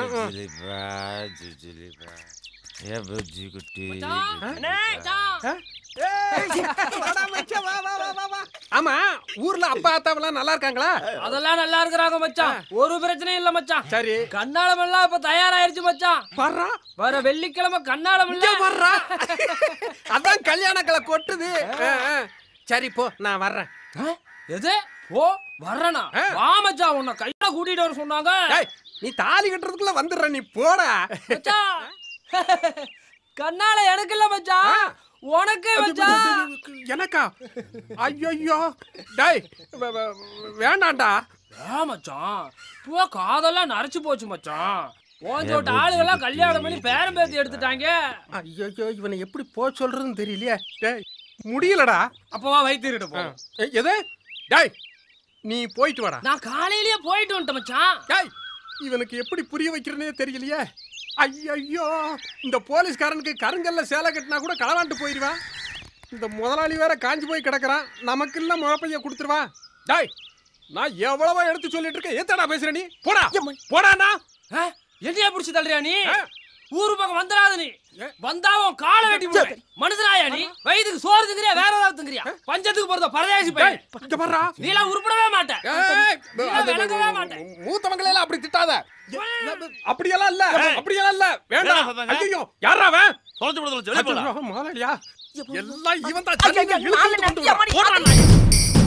ஆமா ஊர்ல அப்பா அத்தாவெல்லாம் நல்லா இருக்காங்களா
அதெல்லாம் நல்லா இருக்கிறாங்க மச்சான் ஒரு பிரச்சனையும் இல்ல மச்சான்
சரி
கண்ணாலம் எல்லாம் இப்ப தயாராயிருச்சு மச்சான்
வர்றா
வர வெள்ளிக்கிழமை கண்ணாலம் இல்ல
வர்றா அதான் கல்யாண கலை கொட்டுது ஆ, ஆ. சரி போ நான் வர்றேன்
எது ஓ வர்றனா வா மச்சான் உன்னை கையில கூட்டிட்டு வர சொன்னாங்க
ஏய், நீ தாலி கட்டுறதுக்குள்ள வந்துடுற நீ போடா
மச்சான் கண்ணால எனக்கு இல்ல மச்சான் உனக்கு மச்சான்
எனக்கா ஐயோ டேய் வ- வ- வேண்டாம்டா
ஏ மச்சான் இப்போ காதெல்லாம் நரைச்சு போச்சு மச்சான் ஓஞ்சோட்ட ஆளுகெல்லாம் கல்யாணம் பண்ணி பேரம் பேத்தி எடுத்துட்டாங்க
ஐயோ இவனை எப்படி போ சொல்றதுன்னு தெரியலையே டேய் முடியலடா
அப்பவா வைத்திருட்டு போ
ஏய், எது டேய் நீ போயிட்டு வாடா
நான் காலையிலேயே போயிட்டு வந்துட்டேன் மச்சான்
டேய் இவனுக்கு எப்படி புரிய வைக்கிறனே தெரியலையே ஐயோ இந்த போலீஸ்காரனுக்கு கருங்கல்ல சேலை கட்டினா கூட களவாண்டு போயிடுவான் இந்த முதலாளி வேற காஞ்சி போய் கிடக்குறான் நமக்கு இல்ல முழப்பைய கொடுத்துருவான் டேய் நான் எவ்வளவோ எடுத்து சொல்லிட்டு இருக்கேன் ஏத்தடா பேசுற நீ போடா போடாண்ணா
என்னையா புடிச்சு தள்ளுறியா நீ ஊரு பக்கம் வந்துடாத நீ வந்தா உன் காலை வெட்டி போடுவேன் மனுஷனாயா நீ வயிற்றுக்கு சோறு திங்கிறியா வேற ஏதாவது திங்கிறியா பஞ்சத்துக்கு போறத பரதேசி பையன்
இங்க பாருடா
நீ எல்லாம் உருப்படவே மாட்ட
ஏய்,
நீ
அது-
எல்லாம் விளங்கவே மாட்ட
மூத்தவங்களை எல்லாம் அப்படி திட்டாத அப்படியெல்லாம் இல்ல அப்படியெல்லாம் இல்ல வேண்டாம்
என்ன சொன்னாங்க?
ஐயோ யாரா அவன்
தொலைச்சு விடுதல சொல்லி போடா
ஐயோ, முதலாளியா எல்லாம் இவன் தான்
ஐயோ,
சல்லிங்க
ஐயோ,
இழுத்துட்டு
நாலு
கொண்டு வரான்.
நடியா,
போடுறான்
மணி.
நாய்.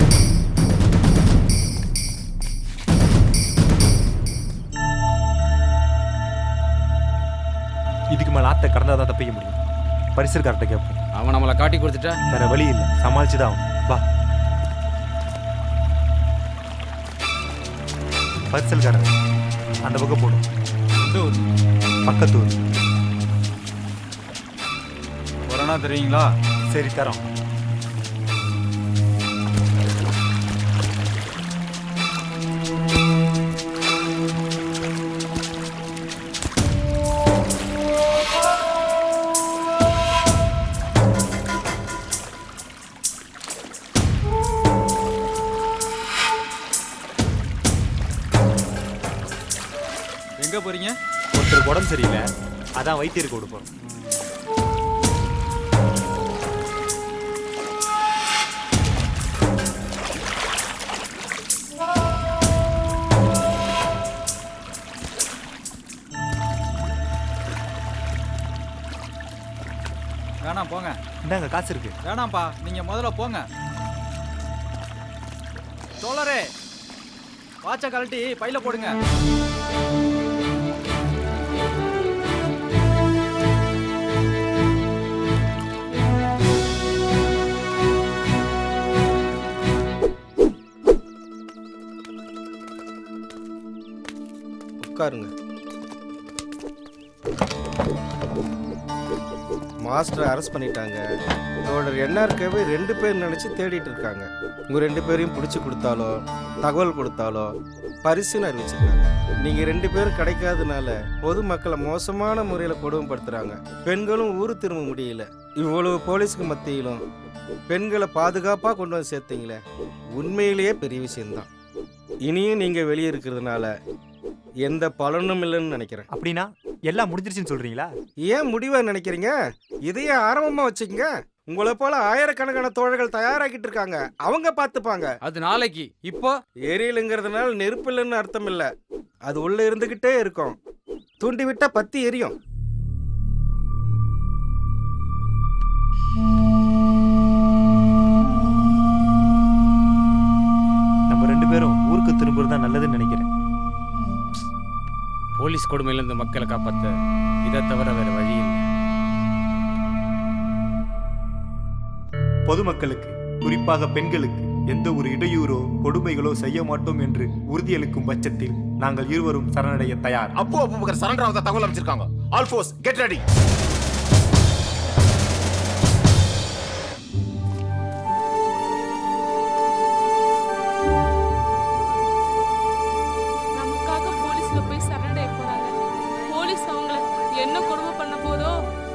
இதுக்கு மேல ஆத்த கடந்தா தான் தப்பிக்க முடியும் பரிசல்கார்ட்ட கேட்போம்
அவன் நம்மளை காட்டி கொடுத்துட்டா
வேற வழி இல்லை சமாளிச்சுதான் ஆகணும். வா பரிசல்காரர் அந்த பக்கம் போடும் பக்கத்தூர்
கொரோனா தெரியுங்களா
சரி தரோம்
எங்க போறீங்க
ஒருத்தருக்கு உடம்பு சரியில்லை அதான் வைத்தியருக்கு கொடுப்போம்
வேணாம் போங்க
இந்தாங்க காசு இருக்கு
வேணாம்ப்பா நீங்க முதல்ல போங்க தோழரே வாட்சை கழட்டி பையில போடுங்க
உட்காருங்க மாஸ்டர் அரெஸ்ட் பண்ணிட்டாங்க தோழர் என்ஆர்கேவை ரெண்டு பேர் நினச்சி தேடிட்டு இருக்காங்க உங்க ரெண்டு பேரையும் பிடிச்சி கொடுத்தாலோ தகவல் கொடுத்தாலோ
பரிசுன்னு அறிவிச்சிருக்காங்க நீங்க ரெண்டு பேரும் கிடைக்காதனால பொதுமக்களை மோசமான முறையில் கொடுமைப்படுத்துறாங்க பெண்களும் ஊரு திரும்ப முடியல இவ்வளவு போலீஸ்க்கு மத்தியிலும் பெண்களை பாதுகாப்பாக கொண்டு வந்து சேர்த்தீங்களே உண்மையிலேயே பெரிய விஷயம்தான் இனியும் நீங்க வெளியே இருக்கிறதுனால எந்த பலனும் இல்லைன்னு நினைக்கிறேன்
அப்படின்னா எல்லாம் முடிஞ்சிருச்சுன்னு சொல்றீங்களா
ஏன் முடிவா நினைக்கிறீங்க இதையே ஆரம்பமா வச்சுக்கங்க உங்களை போல ஆயிரக்கணக்கான தோழர்கள் தயாராக்கிட்டு இருக்காங்க அவங்க பார்த்துப்பாங்க
அது நாளைக்கு இப்போ
எரியலுங்கிறதுனால நெருப்பு இல்லைன்னு அர்த்தம் இல்ல அது உள்ள இருந்துகிட்டே இருக்கும் தூண்டி விட்டா பத்தி எரியும்
நம்ம ரெண்டு பேரும் ஊருக்கு திரும்புறது தான் நல்லதுன்னு நினைக்கிறேன்
போலீஸ் கொடுமையிலிருந்து மக்களை காப்பாத்த இதை தவிர வேற வழி இல்லை
பொதுமக்களுக்கு குறிப்பாக பெண்களுக்கு எந்த ஒரு இடையூறோ கொடுமைகளோ செய்ய மாட்டோம் என்று உறுதியளிக்கும் பட்சத்தில் நாங்கள் இருவரும் சரணடைய தயார்
அப்போ அபுபக்கர் சரண்டர் ஆகிறதா தகவல் அமைச்சிருக்காங்க ஆல் ஃபோர்ஸ் கெட் ரெடி
நமக்காக போலீஸ்ல போய் சரண்டை போறாங்க போலீஸ் அவங்கள என்ன கொடுமை பண்ண போதோ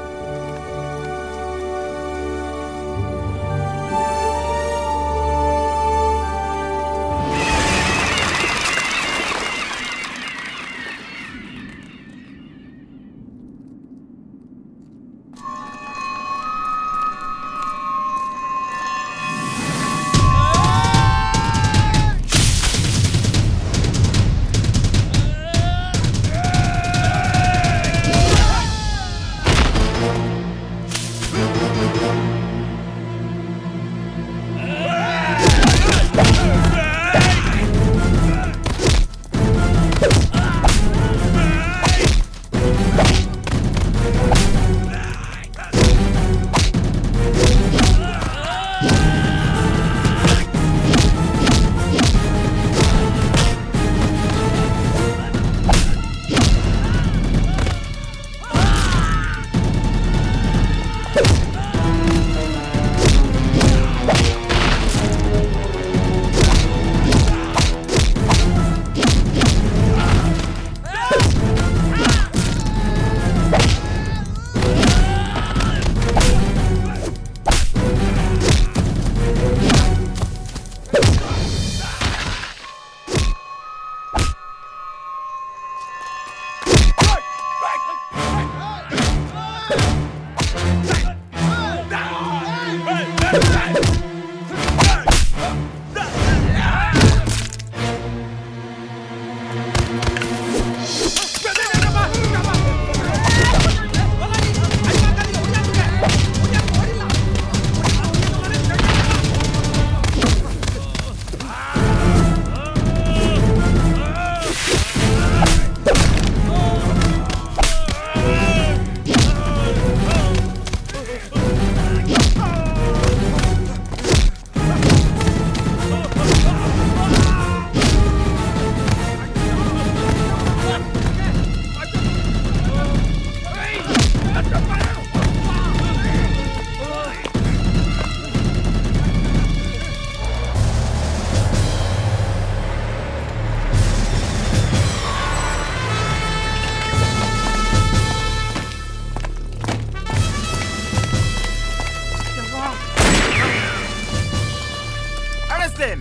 Arrest them!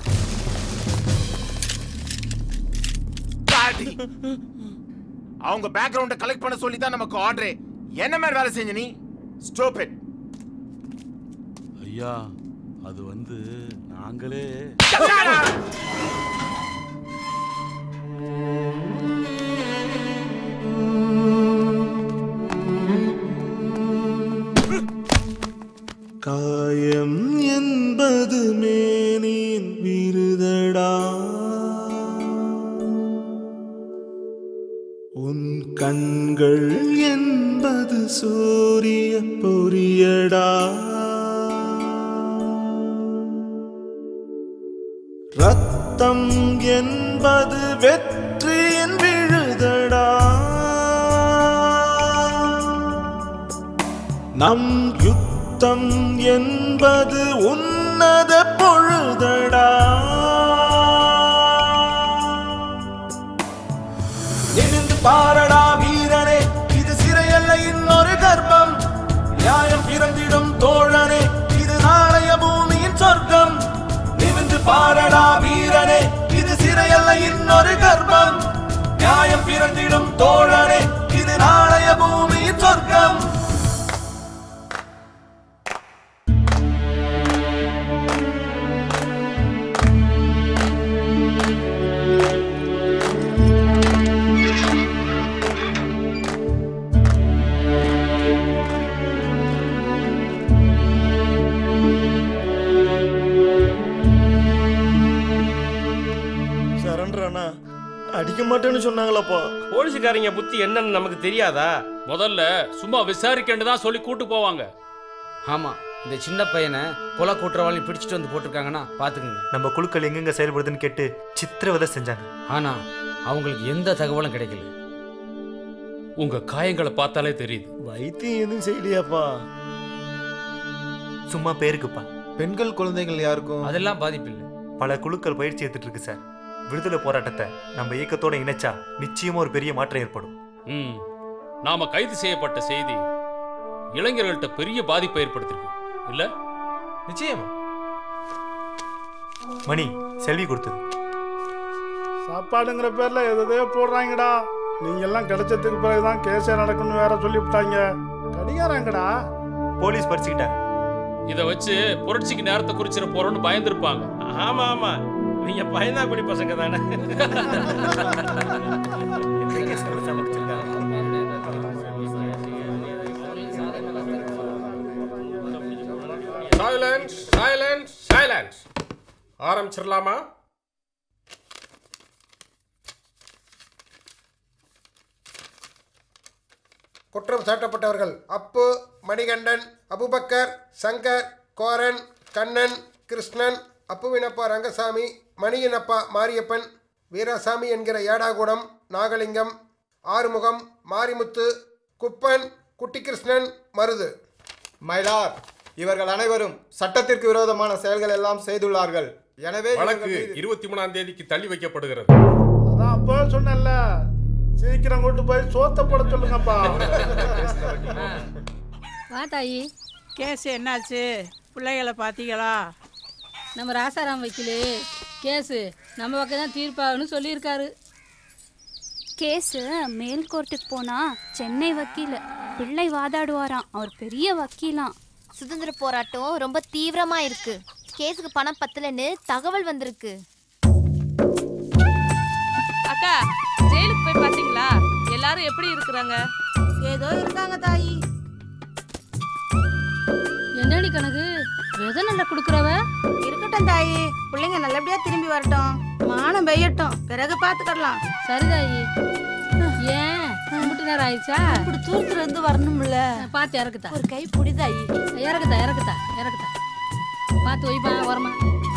Daddy! அவங்க பேக்ரவுண்ட கலெக்ட் பண்ண சொல்லி தான் நமக்கு ஆர்டரே என்ன மாதிரி வேலை செஞ்ச நீ ஸ்டாப் இட்
ஐயா அது வந்து நாங்களே
காயம் என்பது மேனின் விருதடா உன் கண்கள் என்பது சூரிய பொரியடா ரத்தம் என்பது வெற்றியின் விழுதடா நம் யுத்தம் என்பது உன்னத பொழுதடா பாரடா வீரனே இது சிறையல்ல இன்னொரு கர்ப்பம் நியாயம் பிறந்திடும் தோழனே இது நாளைய பூமியின் சொர்க்கம் நிமிந்து பாரடா வீரனே இது சிறையல்ல இன்னொரு கர்ப்பம் நியாயம் பிறந்திடும் தோழனே இது நாளைய பூமியின் சொர்க்கம்
சரண்டர் அண்ணா அடிக்க மாட்டேன்னு சொன்னாங்களப்பா
போலீஸ்காரங்க புத்தி என்னன்னு நமக்கு தெரியாதா
முதல்ல சும்மா விசாரிக்கன்னு தான் சொல்லி கூட்டு போவாங்க
ஆமா இந்த சின்ன பையனை கொலை குற்றவாளி பிடிச்சிட்டு வந்து போட்டிருக்காங்கன்னா பாத்துக்கங்க
நம்ம குழுக்கள் எங்கெங்க செயல்படுதுன்னு கேட்டு சித்திரவதை செஞ்சாங்க
ஆனா அவங்களுக்கு எந்த தகவலும் கிடைக்கல
உங்க காயங்களை பார்த்தாலே தெரியுது
வைத்தியம் எதுவும் செய்யலையாப்பா
சும்மா பேருக்குப்பா
பெண்கள் குழந்தைகள் யாருக்கும்
அதெல்லாம் பாதிப்பு இல்லை
பல குழுக்கள் பயிற்சி எடுத்துட்டு இருக்கு சார் விடுதலை போராட்டத்தை நம்ம இயக்கத்தோட இணைச்சா நிச்சயமா ஒரு பெரிய மாற்றம் ஏற்படும்
ம் நாம கைது செய்யப்பட்ட செய்தி இளைஞர்கள்ட்ட பெரிய பாதிப்பை ஏற்படுத்திருக்கு இல்ல
நிச்சயமா
மணி செல்வி கொடுத்தது
சாப்பாடுங்கிற பேர்ல எதையோ போடுறாங்கடா நீங்க எல்லாம் கிடைச்சதுக்கு பிறகுதான் கேஸே நடக்கும்னு வேற சொல்லிவிட்டாங்க கடிகாரங்கடா
போலீஸ் பறிச்சுக்கிட்டாங்க
இத வச்சு புரட்சிக்கு நேரத்தை குறிச்சிட போறோம்னு பயந்துருப்பாங்க
ஆமா ஆமா நீங்க பயந்தாக்குடி பசங்க தானே
சைலன்ஸ் சைலன்ஸ் சைலன்ஸ் ஆரம்பிச்சிடலாமா குற்றம் சாட்டப்பட்டவர்கள் அப்பு மணிகண்டன் அபுபக்கர் சங்கர் கோரன் கண்ணன் கிருஷ்ணன் அப்புவினப்பா ரங்கசாமி மணியினப்பா மாரியப்பன் வீராசாமி என்கிற ஏடாகுடம் நாகலிங்கம் ஆறுமுகம் மாரிமுத்து குப்பன் குட்டிகிருஷ்ணன் மருது
மயிலார் இவர்கள் அனைவரும் சட்டத்திற்கு விரோதமான செயல்கள் எல்லாம் செய்துள்ளார்கள் எனவே
வழக்கு
இவர்கள் மீது-
இருபத்தி மூணாம் தேதிக்கு தள்ளி வைக்கப்படுகிறது
அதான் அப்போ சொன்னேன்ல சீக்கிரம் கொண்டு போய் சோத்த போட சொல்லுங்கப்பா
வா தாயி
கேஸ் என்னாச்சு பிள்ளைகளை பார்த்தீங்களா
நம்ம ராசாராம் வக்கீலு கேஸு நம்ம பக்கம் தான் தீர்ப்பாகனு சொல்லியிருக்காரு
கேஸு மேல் கோர்ட்டுக்கு போனா சென்னை வக்கீல் பிள்ளை வாதாடுவாராம் அவர் பெரிய வக்கீலாம்
சுதந்திர போராட்டம் ரொம்ப தீவிரமா இருக்கு கேஸுக்கு பணம் பத்தலன்னு தகவல் வந்திருக்கு
அக்கா ஜெயிலுக்கு போய் பாத்தீங்களா எல்லாரும் எப்படி இருக்கிறாங்க
ஏதோ இருக்காங்க தாயி
என்னடி கணக்கு விதை நல்லா கொடுக்குறவ
இருக்கட்டும் தாயி பிள்ளைங்க நல்லபடியா திரும்பி வரட்டும் மானம் பெய்யட்டும் பிறகு பார்த்துக்கலாம்
சரி தாயி ஏன் கும்பிட்டு நேரம் ஆயிடுச்சா
இப்படி தூரத்துல இருந்து வரணும்ல
பார்த்து இறக்குதா
ஒரு கை புடிதாயி
இறக்குதா இறக்குதா இறக்குதா பார்த்து வைப்பா ஓரமா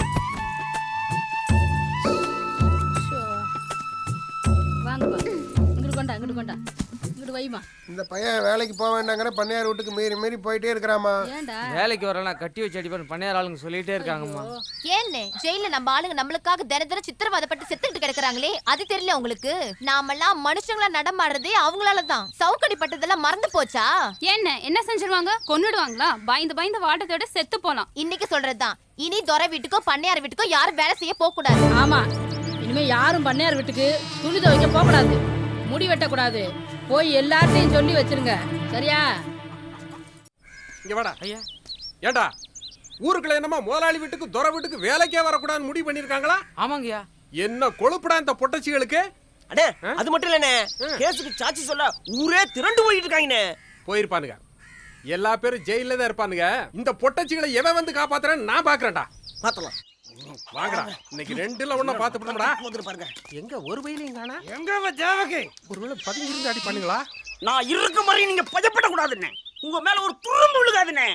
ஷோ. வாங்கப்பா இங்கிட்டு கொண்டா இங்கிட்டு கொண்டா இங்கிட்டு வைமா
இந்த பையன் வேலைக்கு போக வேண்டாங்கிற பண்ணையார் வீட்டுக்கு மீறி மீறி போயிட்டே இருக்கிறாமா
ஏன்டா
வேலைக்கு வரலாம் கட்டி வச்சு அடிப்பேன் பண்ணையார் ஆளுங்க சொல்லிட்டே இருக்காங்கம்மா
ஏன்னு ஜெயில நம்ம ஆளுங்க நம்மளுக்காக தின தினம் சித்திரவதைப்பட்டு செத்துக்கிட்டு கிடக்குறாங்களே அது தெரியல உங்களுக்கு நாமெல்லாம் மனுஷங்களா நடமாடுறதே அவங்களால தான் சவுக்கடிப்பட்டதெல்லாம் மறந்து போச்சா
என்ன என்ன செஞ்சிருவாங்க கொன்னுடுவாங்களா பயந்து பயந்து வாட்டத்தோட செத்து போலாம்
இன்னைக்கு சொல்றதுதான் இனி துரை வீட்டுக்கோ பண்ணையார் வீட்டுக்கோ யாரும் வேலை செய்ய போக கூடாது
ஆமா இனிமே யாரும் பண்ணையார் வீட்டுக்கு துணி துவைக்க போகக்கூடாது முடி வெட்டக்கூடாது போய் எல்லார்ட்டையும் சொல்லி வச்சிருங்க சரியா
இங்க வாடா ஐயா ஏண்டா ஊருக்குள்ள என்னமா முதலாளி வீட்டுக்கு துரை வீட்டுக்கு வேலைக்கே வரக்கூடாதுன்னு முடிவு பண்ணிருக்காங்களா
ஆமாங்கய்யா
என்ன கொழுப்புடா இந்த பொட்டச்சிகளுக்கு
அடே அது மட்டும் இல்லனே கேஸுக்கு சாட்சி சொல்ல ஊரே திரண்டு போயிட்டு இருக்காங்கண்ணே
போயிருப்பானுங்க எல்லா பேரும் ஜெயில தான் இருப்பானுங்க இந்த பொட்டச்சிகளை எவன் வந்து காப்பாத்துறேன்னு நான் பாக்குறேன்டா
பாத்தலாம்
வாங்கடா இன்னைக்கு ரெண்டுல ஒண்ணு பாத்து போடும்டா
பாருங்க
எங்க ஒரு வயலையும் காணா எங்க தேவகை ஒருவேளை பதுங்கி இருந்து அடிப்பானுங்களா
நான் இருக்க மாதிரி நீங்க பயப்பட கூடாதுண்ணே உங்க மேல ஒரு துரும்பு விழுகாதுண்ணே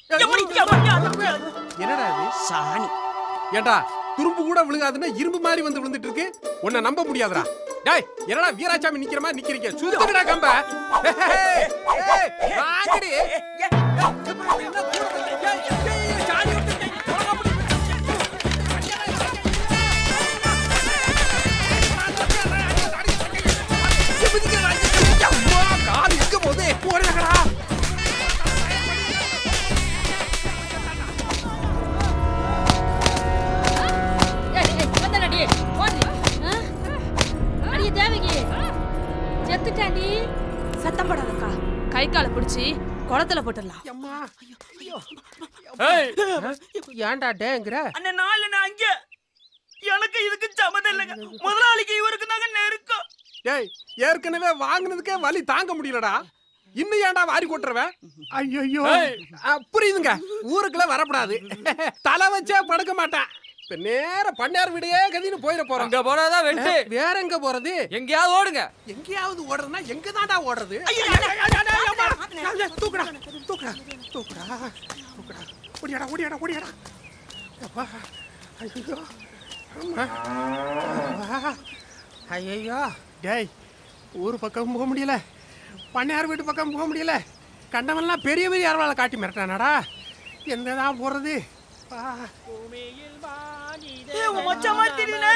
என்னடா இது
சாணி
ஏண்டா துரும்பு கூட விழுகாதுன்னா இரும்பு மாதிரி வந்து விழுந்துட்டு இருக்கு உன்னை நம்ப முடியாதுடா டேய் என்னடா வீராசாமி நிக்கிற மாதிரி நிக்கிறீங்க சுத்தடா கம்ப ஏய், ஏய், வாங்கடி. மிதிக்கிறா
சத்தம் போடாதக்கா கை காலை பிடிச்சி குளத்துல போட்டுடலாம்
ஏன்டா டேங்கிற
அந்த நாலு நான் அங்க எனக்கு இதுக்கு சம்மதம் இல்லைங்க முதலாளிக்கு இவருக்கு தாங்க நெருக்கம்
டேய் ஏற்கனவே வாங்குனதுக்கே வலி தாங்க முடியலடா இன்னும் ஏன்டா வாரி கொட்டுறவன்
ஐயோ
புரியுதுங்க ஊருக்குள்ள வரக்கூடாது தலை வச்சே படுக்க மாட்டான் இப்ப நேர பண்ணார் வீடையே கதின்னு போயிட போறோம்
அங்க போனாதான் வெட்டு.
வேற எங்க போறது
எங்கேயாவது ஓடுங்க
எங்கேயாவது ஓடுறதுன்னா எங்க தான்டா ஓடுறது தூக்குடா தூக்குடா தூக்குடா தூக்குடா ஓடியாடா ஓடியாடா ஓடியாடா அப்பா ஐயோ அம்மா ஐயோ டேய் ஊர் பக்கம் போக முடியல பண்ணையார் வீட்டு பக்கம் போக முடியல கண்டவன்லாம் பெரிய பெரிய அரவாளை காட்டி மிரட்டானாடா எந்த தான் போறது பா.
ஏய், உன் மச்சான் மாதிரி தெரியுதுண்ணே.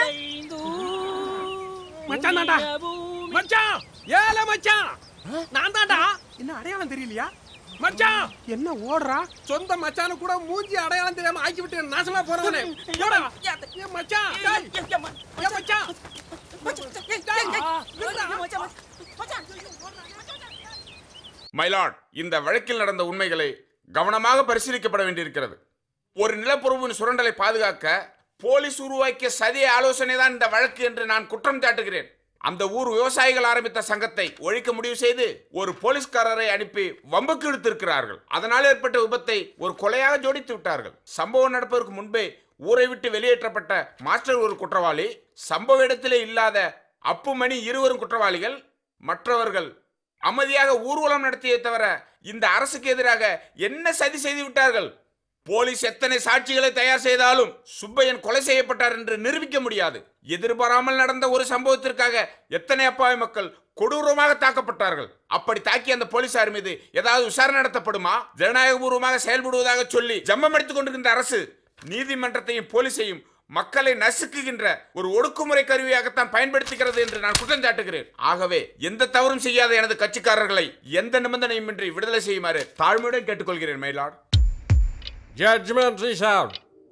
மச்சான் தான்டா மச்சான் ஏல மச்சான் நான் தான்டா என்ன அடையாளம் தெரியலையா மச்சான் என்ன ஓடுறா சொந்த மச்சான கூட மூஞ்சி அடையாளம் தெரியாம ஆக்கி விட்டு நாசமா போறவனே போடா ஏன் மச்சான் டேய். ஏன் மச்சான்
மைலாட் இந்த வழக்கில் நடந்த உண்மைகளை கவனமாக பரிசீலிக்கப்பட வேண்டியிருக்கிறது ஒரு நிலப்பரப்பின் சுரண்டலை பாதுகாக்க போலீஸ் உருவாக்கிய சதிய ஆலோசனை தான் இந்த வழக்கு என்று நான் குற்றம் சாட்டுகிறேன் அந்த ஊர் விவசாயிகள் ஆரம்பித்த சங்கத்தை ஒழிக்க முடிவு செய்து ஒரு போலீஸ்காரரை அனுப்பி வம்புக்கு இழுத்திருக்கிறார்கள் அதனால் ஏற்பட்ட விபத்தை ஒரு கொலையாக ஜோடித்து விட்டார்கள் சம்பவம் நடப்பதற்கு முன்பே ஊரை விட்டு வெளியேற்றப்பட்ட மாஸ்டர் ஒரு குற்றவாளி சம்பவ இடத்திலே இல்லாத அப்புமணி இருவரும் குற்றவாளிகள் மற்றவர்கள் அமைதியாக ஊர்வலம் நடத்தியே தவிர இந்த அரசுக்கு எதிராக என்ன சதி செய்து விட்டார்கள் போலீஸ் எத்தனை சாட்சிகளை தயார் செய்தாலும் சுப்பையன் கொலை செய்யப்பட்டார் என்று நிரூபிக்க முடியாது எதிர்பாராமல் நடந்த ஒரு சம்பவத்திற்காக எத்தனை அப்பாவி மக்கள் கொடூரமாக தாக்கப்பட்டார்கள் அப்படி தாக்கிய அந்த போலீசார் மீது ஏதாவது விசாரணை நடத்தப்படுமா ஜனநாயகபூர்வமாக செயல்படுவதாக சொல்லி ஜம்மம் எடுத்துக் கொண்டிருக்கின்ற அரசு நீதிமன்றத்தையும் போலீஸையும் மக்களை நசுக்குகின்ற ஒரு ஒடுக்குமுறை கருவியாகத்தான் பயன்படுத்துகிறது என்று நான் குற்றம் சாட்டுகிறேன் ஆகவே எந்த தவறும் செய்யாத எனது கட்சிக்காரர்களை எந்த நிபந்தனையுமின்றி விடுதலை செய்யுமாறு தாழ்மையுடன் கேட்டுக்கொள்கிறேன் மயிலாட்
Judgment is out.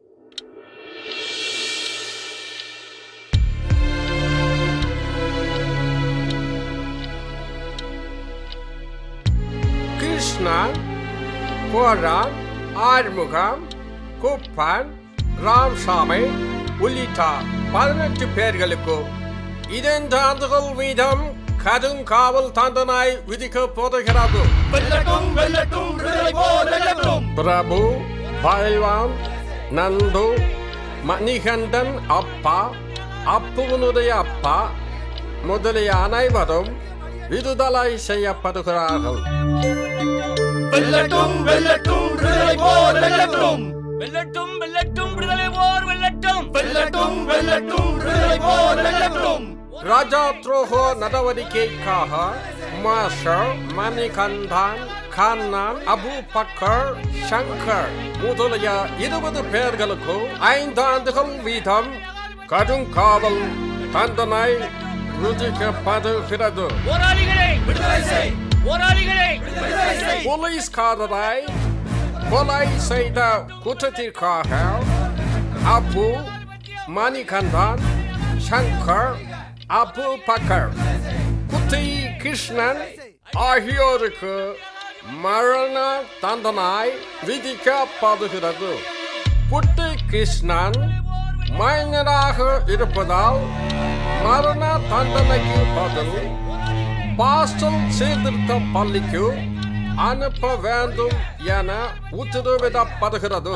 Krishnan கோரான் Arumugam Kuppan Ramsamy உள்ளிட்ட பதினெட்டு பேர்களுக்கு இரண்டு ஆண்டுகள் வீதம் கடும் காவல் தண்டனை விதிக்கப்படுகிறது
வெல்லட்டும் வெல்லட்டும் விடுதலை போர் வெல்லட்டும்
பிரபு பைல்வான் நந்து மணிகண்டன் அப்பா அப்புவனுடைய அப்பா முதலிய அனைவரும் விடுதலை செய்யப்படுகிறார்கள்
வெல்லட்டும் வெல்லட்டும் விடுதலை போர் வெல்லட்டும்
வெல்லட்டும் வெல்லட்டும் விடுதலை போர் வெல்லட்டும்
வெல்லட்டும் வெல்லட்டும் விடுதலை போர் வெல்லட்டும்
ராஜா துரோக நடவடிக்கைக்காக மாஸ்டர் மணிகண்டன் கண்ணன் அபு பக்கர் சங்கர் முதலிய இருபது பேர்களுக்கு ஐந்தாண்டுகள் வீதம் கடும் காவல் தண்டனை விதிக்கப்படுகிறது
போராளிகளை விடுதலை செய் போராளிகளை விடுதலை செய்
போலீஸ்காரரை கொலை செய்த குற்றத்திற்காக அப்பு மணிகண்டன் சங்கர் அபு பக்கர் குத்தி கிருஷ்ணன் ஆகியோருக்கு மரண தண்டனை விதிக்கப்படுகிறது குட்டி கிருஷ்ணன் மைனராக இருப்பதால் மரண தண்டனைக்கு பதில் பாஸ்டல் சீர்திருத்த பள்ளிக்கு அனுப்ப வேண்டும் என உத்தரவிடப்படுகிறது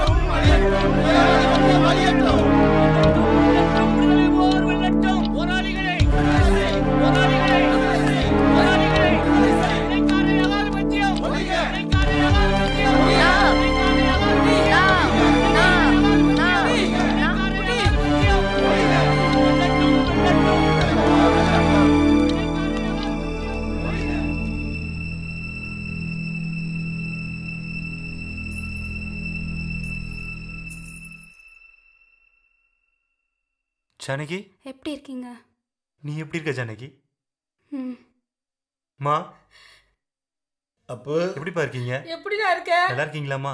ஜானகி
எப்படி இருக்கீங்க
நீ எப்படி இருக்க ஜானகி
ம்
மா
அப்போ
எப்படிப்பா இருக்கீங்க
எப்படிடா இருக்க
நல்லா இருக்கீங்களாம்மா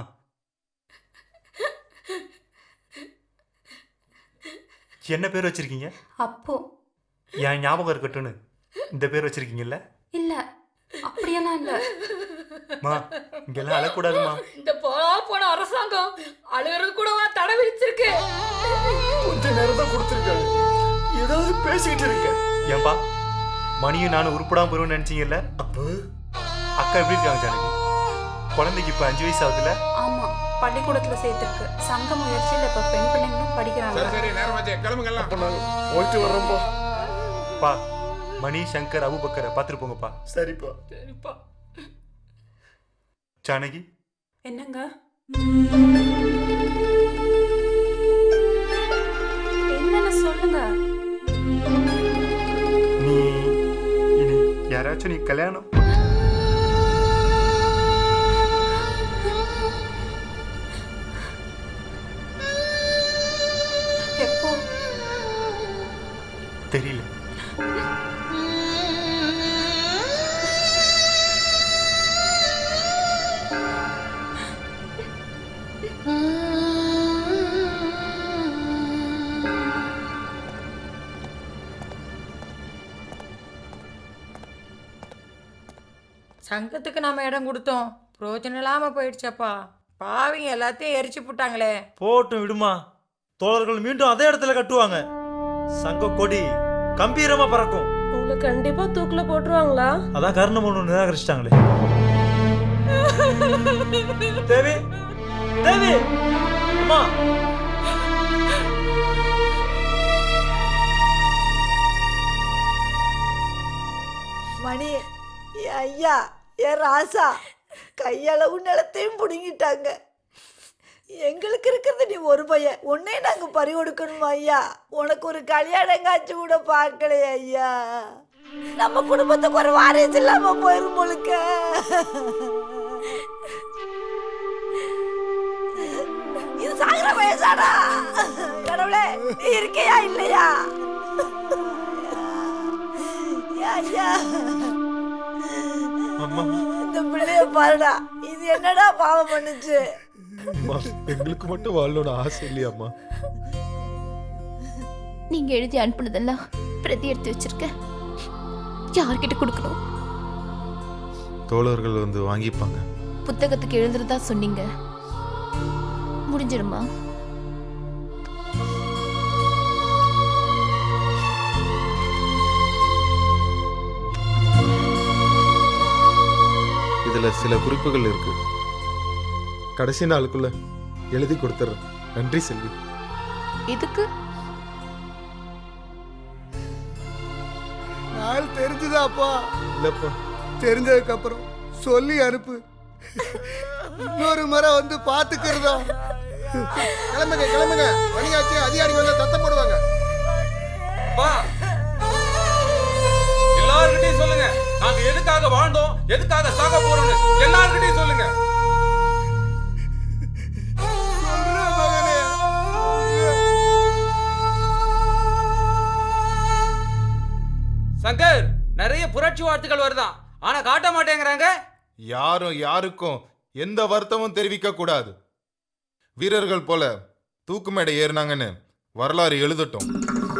என்ன பேர் வச்சிருக்கீங்க
அப்போ
என் ஞாபகம் இருக்கட்டும்னு இந்த பேர் வச்சிருக்கீங்கல்ல
இல்ல அப்படியெல்லாம் இல்ல
மா இங்கெல்லாம் அழக்கூடாதுமா
இந்த போனா போன அரசாங்கம் அழுகிறது கூடவா தடை விதிச்சிருக்கு
கொஞ்ச நேரம் தான் கொடுத்துருக்காங்க ஏதாவது பேசிக்கிட்டு இருக்க
ஏன்பா மணியும் நானும் உருப்படாம போயிருவோம்னு நினைச்சீங்கல்ல அக்கா எப்படி இருக்காங்க ஜானகி குழந்தைக்கு இப்ப அஞ்சு வயசு ஆகுதுல்ல
ஆமா பள்ளிக்கூடத்துல சேர்த்திருக்கு சங்க முயற்சியில இப்ப பெண் பிள்ளைங்களும் படிக்கிறாங்க
சரி சரி நேரமாச்சே கிளம்புங்கலாம்
போயிட்டு வர்றோம்பா
பா மணி சங்கர் அபுபக்கரை பார்த்துட்டு போங்கப்பா
சரிப்பா
சரிப்பா
ஜானகி
என்னங்க என்னன்னு சொல்லுங்க
நீ இனி யாராச்சும் நீ கல்யாணம்
எப்போ
தெரியல
சங்கத்துக்கு நாம இடம் கொடுத்தோம் பிரயோஜனம் இல்லாம போயிடுச்சப்பா பாவிங்க எல்லாத்தையும் எரிச்சு போட்டாங்களே
போட்டும் விடுமா தோழர்கள் மீண்டும் அதே இடத்துல கட்டுவாங்க சங்க கொடி கம்பீரமா பறக்கும்
உங்களை கண்டிப்பா தூக்குல போட்டுருவாங்களா
அதான் கருணம் ஒன்று நிராகரிச்சிட்டாங்களே தேவி தேவி அம்மா
மணி என் ஐயா என் ராசா கையளவு நிலத்தையும் பிடுங்கிட்டாங்க எங்களுக்கு இருக்கிறது நீ ஒரு பையன் உன்னே நாங்க பறி கொடுக்கணுமா ஐயா உனக்கு ஒரு கல்யாணம் காட்சி கூட பார்க்கலையே ஐயா நம்ம குடும்பத்துக்கு ஒரு வாரிசு இல்லாம போயிரும் முழுக்க இது சாகுற வயசாடா கடவுளே நீ இருக்கையா இல்லையா ஐயா
அம்மா
இந்த பிள்ளைய பாருடா இது என்னடா பாவம் பண்ணுச்சு
அம்மா எங்களுக்கு மட்டும் வாழணும்னு ஆசை இல்லையாம்மா
நீங்க எழுதி அனுப்புனதெல்லாம் பிரதி எடுத்து வச்சிருக்க யார்கிட்ட கொடுக்கணும்
தோழர்கள் வந்து வாங்கிப்பாங்க
புத்தகத்துக்கு எழுதுறதா சொன்னீங்க முடிஞ்சிருமா
இதுல சில குறிப்புகள் இருக்கு கடைசி நாளுக்குள்ள எழுதி கொடுத்துறேன் நன்றி செல்வி
இதுக்கு
நாள் தெரிஞ்சுதாப்பா
இல்லப்பா
தெரிஞ்சதுக்கு அப்புறம் சொல்லி அனுப்பு இன்னொரு முறை வந்து பாத்துக்கிறதா
கிளம்புங்க கிளம்புங்க மணியாச்சு அதிகாரிகள் வந்து தத்தம் போடுவாங்க
பா எல்லார்கிட்டயும் சொல்லுங்க நாங்க எதுக்காக வாழ்ந்தோம் எதுக்காக சாக போறோம்னு எல்லார்கிட்டயும் சொல்லுங்க சங்கர் நிறைய புரட்சி வாழ்த்துக்கள் வருதான் ஆனா காட்ட மாட்டேங்கிறாங்க
யாரும் யாருக்கும் எந்த வருத்தமும் தெரிவிக்க கூடாது வீரர்கள் போல தூக்கு மேடை ஏறினாங்கன்னு வரலாறு எழுதட்டும்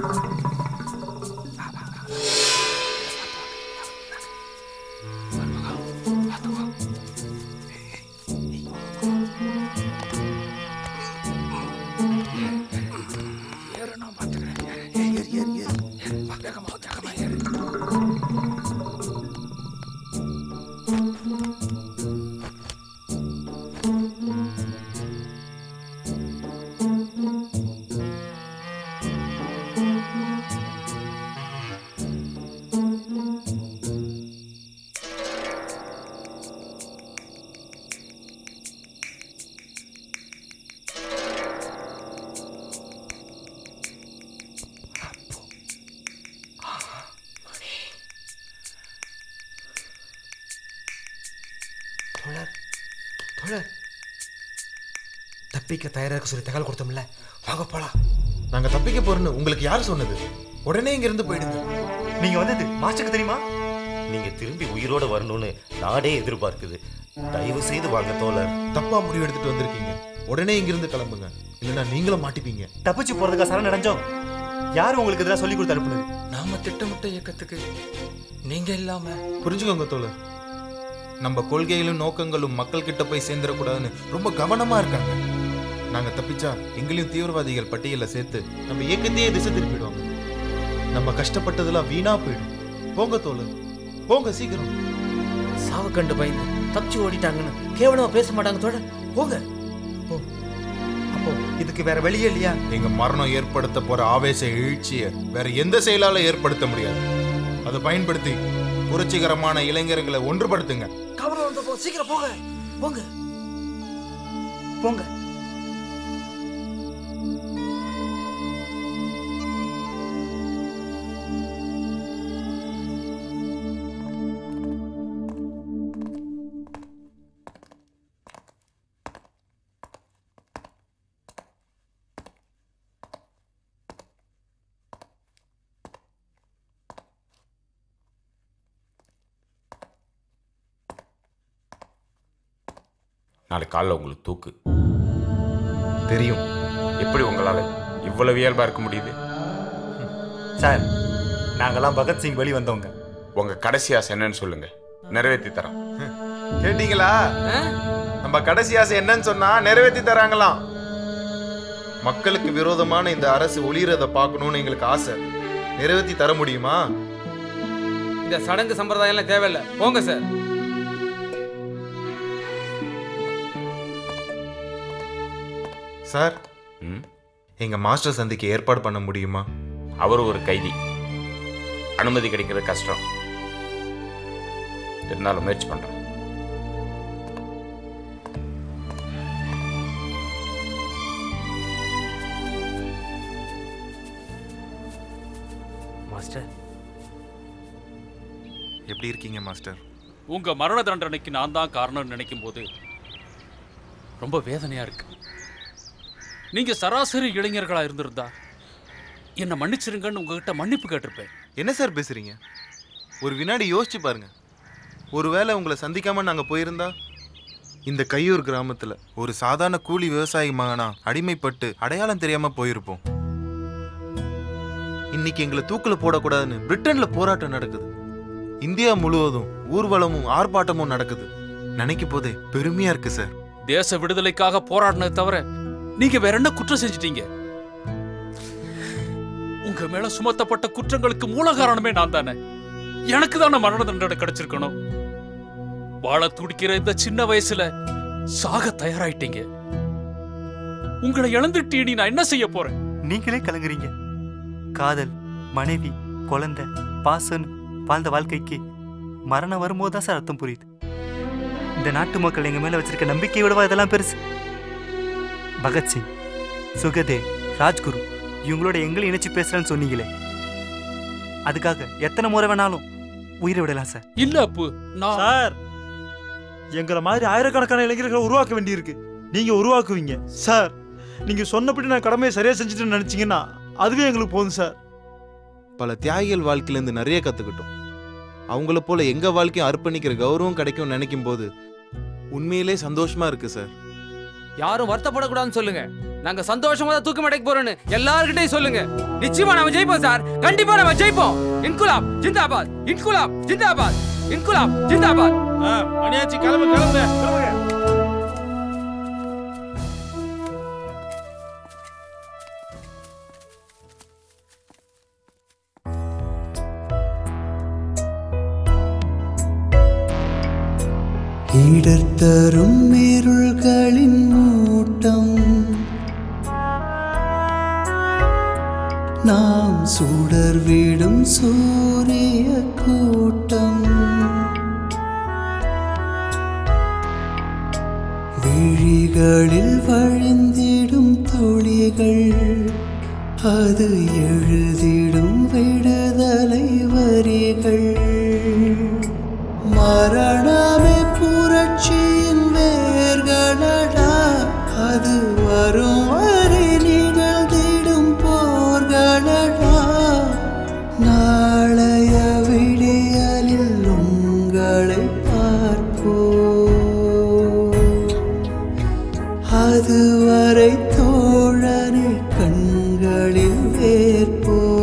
தோழர் தோழர் தப்பிக்க தயாரா இருக்க சொல்லி தகவல் கொடுத்தோம்ல வாங்க போலாம்
நாங்க தப்பிக்க போறோம்னு உங்களுக்கு யார் சொன்னது உடனே இங்க இருந்து போயிடுங்க
நீங்க வந்தது மாஸ்டருக்கு தெரியுமா
நீங்க திரும்பி உயிரோட வரணும்னு நாடே எதிர்பார்க்குது தயவு செய்து வாங்க தோழர்
தப்பா முடிவு எடுத்துட்டு வந்திருக்கீங்க உடனே இங்க இருந்து கிளம்புங்க இல்லைன்னா நீங்களும் மாட்டிப்பீங்க
தப்பிச்சு போறதுக்கா சரண் அடைஞ்சோம் யார் உங்களுக்கு இதெல்லாம் சொல்லி கொடுத்து அனுப்புனது
நாம திட்டமிட்ட இயக்கத்துக்கு நீங்க இல்லாம
புரிஞ்சுக்கோங்க தோழர் நம்ம கொள்கைகளும் நோக்கங்களும் மக்கள் கிட்ட போய் சேர்ந்துடக்கூடாதுன்னு ரொம்ப கவனமா இருக்காங்க நாங்க தப்பிச்சா எங்களையும் தீவிரவாதிகள் பட்டியலில் சேர்த்து நம்ம இயக்கத்தையே திசை திருப்பிடுவாங்க நம்ம கஷ்டப்பட்டதெல்லாம் வீணா போயிடும் போங்க தோழர் போங்க சீக்கிரம்
சாவு கண்டு பயந்து தப்பிச்சு ஓடிட்டாங்கன்னு கேவலமா பேச மாட்டாங்க தோட போங்க
அப்போ இதுக்கு வேற வழியே இல்லையா எங்க மரணம் ஏற்படுத்த போற ஆவேச எழுச்சியை வேற எந்த செயலால ஏற்படுத்த முடியாது அதை பயன்படுத்தி புரட்சிகரமான இளைஞர்களை ஒன்றுபடுத்துங்க
கவலை வந்த போ சீக்கிரம் போங்க போங்க போங்க
நாளைக்கு காலைல உங்களுக்கு தூக்கு
தெரியும்
எப்படி உங்களால இவ்வளவு இயல்பா இருக்க முடியுது
சார் நாங்கெல்லாம் பகத்சிங் வழி வந்தவங்க
உங்க கடைசி ஆசை என்னன்னு சொல்லுங்க நிறைவேற்றி தரேன்
கேட்டீங்களா நம்ம கடைசி ஆசை என்னன்னு சொன்னா நிறைவேற்றி தராங்களாம் மக்களுக்கு விரோதமான இந்த அரசு ஒளியறத பார்க்கணும்னு எங்களுக்கு ஆசை நிறைவேற்றி தர முடியுமா
இந்த சடங்கு சம்பிரதாயம் எல்லாம் தேவையில்லை போங்க சார்
சார் எங்க மாஸ்டர் சந்திக்கு ஏற்பாடு பண்ண முடியுமா
அவர் ஒரு கைதி அனுமதி கிடைக்கிறது கஷ்டம் இருந்தாலும் முயற்சி பண்றேன்
மாஸ்டர்
எப்படி இருக்கீங்க மாஸ்டர்
உங்க மரண தண்டனைக்கு நான் தான் காரணம்னு நினைக்கும் போது ரொம்ப வேதனையா இருக்கு நீங்க சராசரி இளைஞர்களா இருந்திருந்தா என்னை மன்னிச்சிருங்கன்னு உங்ககிட்ட மன்னிப்பு கேட்டிருப்பேன்
என்ன சார் பேசுறீங்க ஒரு வினாடி யோசிச்சு பாருங்க ஒருவேளை உங்களை சந்திக்காம நாங்க போயிருந்தா இந்த கையூர் கிராமத்துல ஒரு சாதாரண கூலி விவசாயி மகனா அடிமைப்பட்டு அடையாளம் தெரியாம போயிருப்போம் இன்னைக்கு எங்களை தூக்குல போடக்கூடாதுன்னு பிரிட்டன்ல போராட்டம் நடக்குது இந்தியா முழுவதும் ஊர்வலமும் ஆர்ப்பாட்டமும் நடக்குது நினைக்கும் போதே பெருமையா இருக்கு சார்
தேச விடுதலைக்காக போராடினதை தவிர நீங்க வேற என்ன குற்றம் செஞ்சிட்டீங்க உங்க மேல சுமத்தப்பட்ட குற்றங்களுக்கு மூல காரணமே நான் தானே எனக்கு தானே மரண தண்டனை கிடைச்சிருக்கணும் வாழ துடிக்கிற இந்த சின்ன வயசுல சாக தயாராயிட்டீங்க உங்களை இழந்துட்டீ நான் என்ன செய்ய போறேன்
நீங்களே கலங்குறீங்க காதல் மனைவி குழந்தை பாசன் வாழ்ந்த வாழ்க்கைக்கு மரணம் வரும்போது தான் சார் அர்த்தம் புரியுது இந்த நாட்டு மக்கள் எங்க மேல வச்சிருக்க நம்பிக்கை விடவா இதெல்லாம் பெருசு பகத்சிங் சுகதேவ் ராஜ்குரு இவங்களோட எங்களை இணைச்சு பேசுறேன்னு சொன்னீங்களே அதுக்காக எத்தனை முறை வேணாலும் உயிரை விடலாம் சார்
இல்ல அப்பு நான்
சார் எங்களை மாதிரி ஆயிரக்கணக்கான இளைஞர்களை உருவாக்க வேண்டியிருக்கு நீங்க உருவாக்குவீங்க சார் நீங்க சொன்னபடி நான் கடமையை சரியா செஞ்சுட்டு நினைச்சீங்கன்னா அதுவே எங்களுக்கு போதும் சார்
பல தியாகிகள் வாழ்க்கையிலேருந்து நிறைய கற்றுக்கிட்டோம் அவங்கள போல எங்க வாழ்க்கையும் அர்ப்பணிக்கிற கௌரவம் கிடைக்கும் நினைக்கும் போது உண்மையிலே சந்தோஷமா இருக்கு சார்
யாரும் வருத்தப்படக்கூடாதுன்னு சொல்லுங்க நாங்க சந்தோஷமா தான் தூக்கு மடைக்கு போறோம்னு எல்லார்கிட்டயும் சொல்லுங்க நிச்சயமா நம்ம ஜெயிப்போம் சார் கண்டிப்பா நம்ம ஜெயிப்போம் இன்குலாப் ஜிந்தாபாத் இன்குலாப் ஜிந்தாபாத் இன்குலாப் ஜிந்தாபாத்
மணியாச்சி கிளம்பு கிளம்பு கிளம்புங்க
இடர்த்தரும் இருள்களின் மூட்டம் நாம் சுடர் விடும் சூரிய கூட்டம் விழிகளில் வழிந்திடும் துளிகள் அது எழுதிடும் விடுதலை வரிகள் மரணமே புரட்சியின் வேர்களடா அது வரும் வரை நிகழ்ந்திடும் போர்களடா நாளைய விடியலில் உங்களை பார்ப்போம் அதுவரை தோழனை கண்களில் வேர்ப்போம்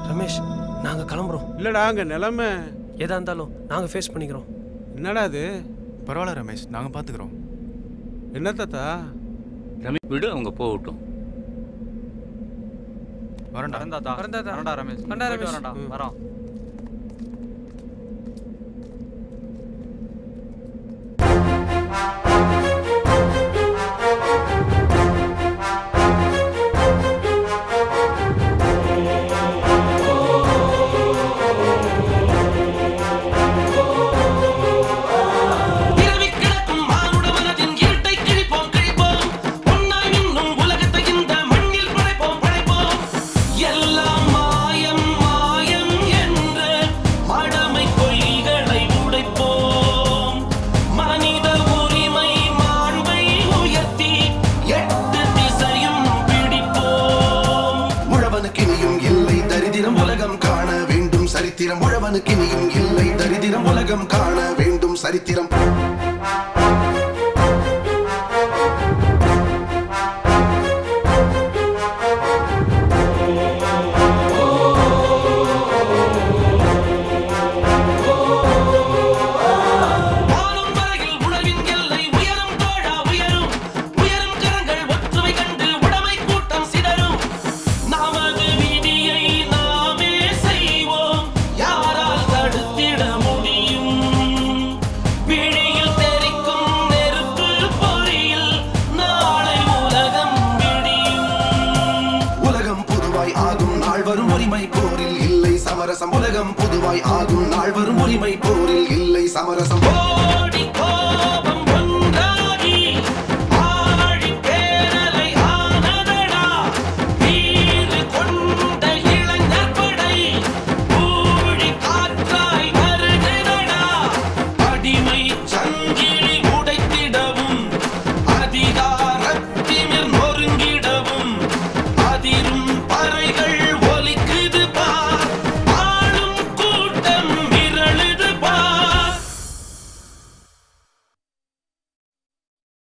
ரமேஷ் நாங்க கிளம்புறோம்
இல்லடா அங்க நிலைமை
எதா இருந்தாலும் நாங்க ஃபேஸ் பண்ணிக்கிறோம்
என்னடா அது
பரவாயில்ல ரமேஷ் நாங்கள் பார்த்துக்குறோம்
என்ன தாத்தா
ரமேஷ் விடு அவங்க போகட்டும்
வரண்டா
வரந்தாத்தா
வரந்தாத்தா.
வரண்டா ரமேஷ்
வரண்டா
போயிட்டு
ரமேஷ்.
வரேன்டா
ம்.
வரோம்
இரவி கிடக்கும் மானுட மனதின் இருட்டை கிழிப்போம் கிழிப்போம் ஒன்னாய் இன்னும் உலகத்தை இந்த மண்ணில் படைப்போம் படைப்போம் எல்லாம் மாயம் மாயம் என்று மடமை பொய்களை உடைப்போம் மனித உரிமை மாண்பை உயர்த்தி எட்டு திசையும் பிடிப்போம்
உழவனுக்கு இனியும் இல்லை தரிதிரம் உலகம் காண வேண்டும் சரித்திரம் உழவனுக்கு இனியும் இல்லை தரிதிரம் உலகம் காண வேண்டும் சரித்திரம்
வானம் வரையில் உணவின் எல்லை உயரும் தோழா உயரும் உயரும் கரங்கள் ஒற்றுமை கண்டு உடைமை கூட்டம் சிதறும் நமது விதியை நாமே செய்வோம் யாரால் தடுத்திட முடியும் விழியில் தெரிக்கும் நெருப்பு பொறியில் நாளை உலகம் விடியும்
உலகம் புதுவாய் ஆகும் நாள் வரும் உரிமை போரில் இல்லை சமரசம் உலகம் புதுவாய் ஆகும் நாள் வரும் உரிமை போரில் இல்லை சமரசம்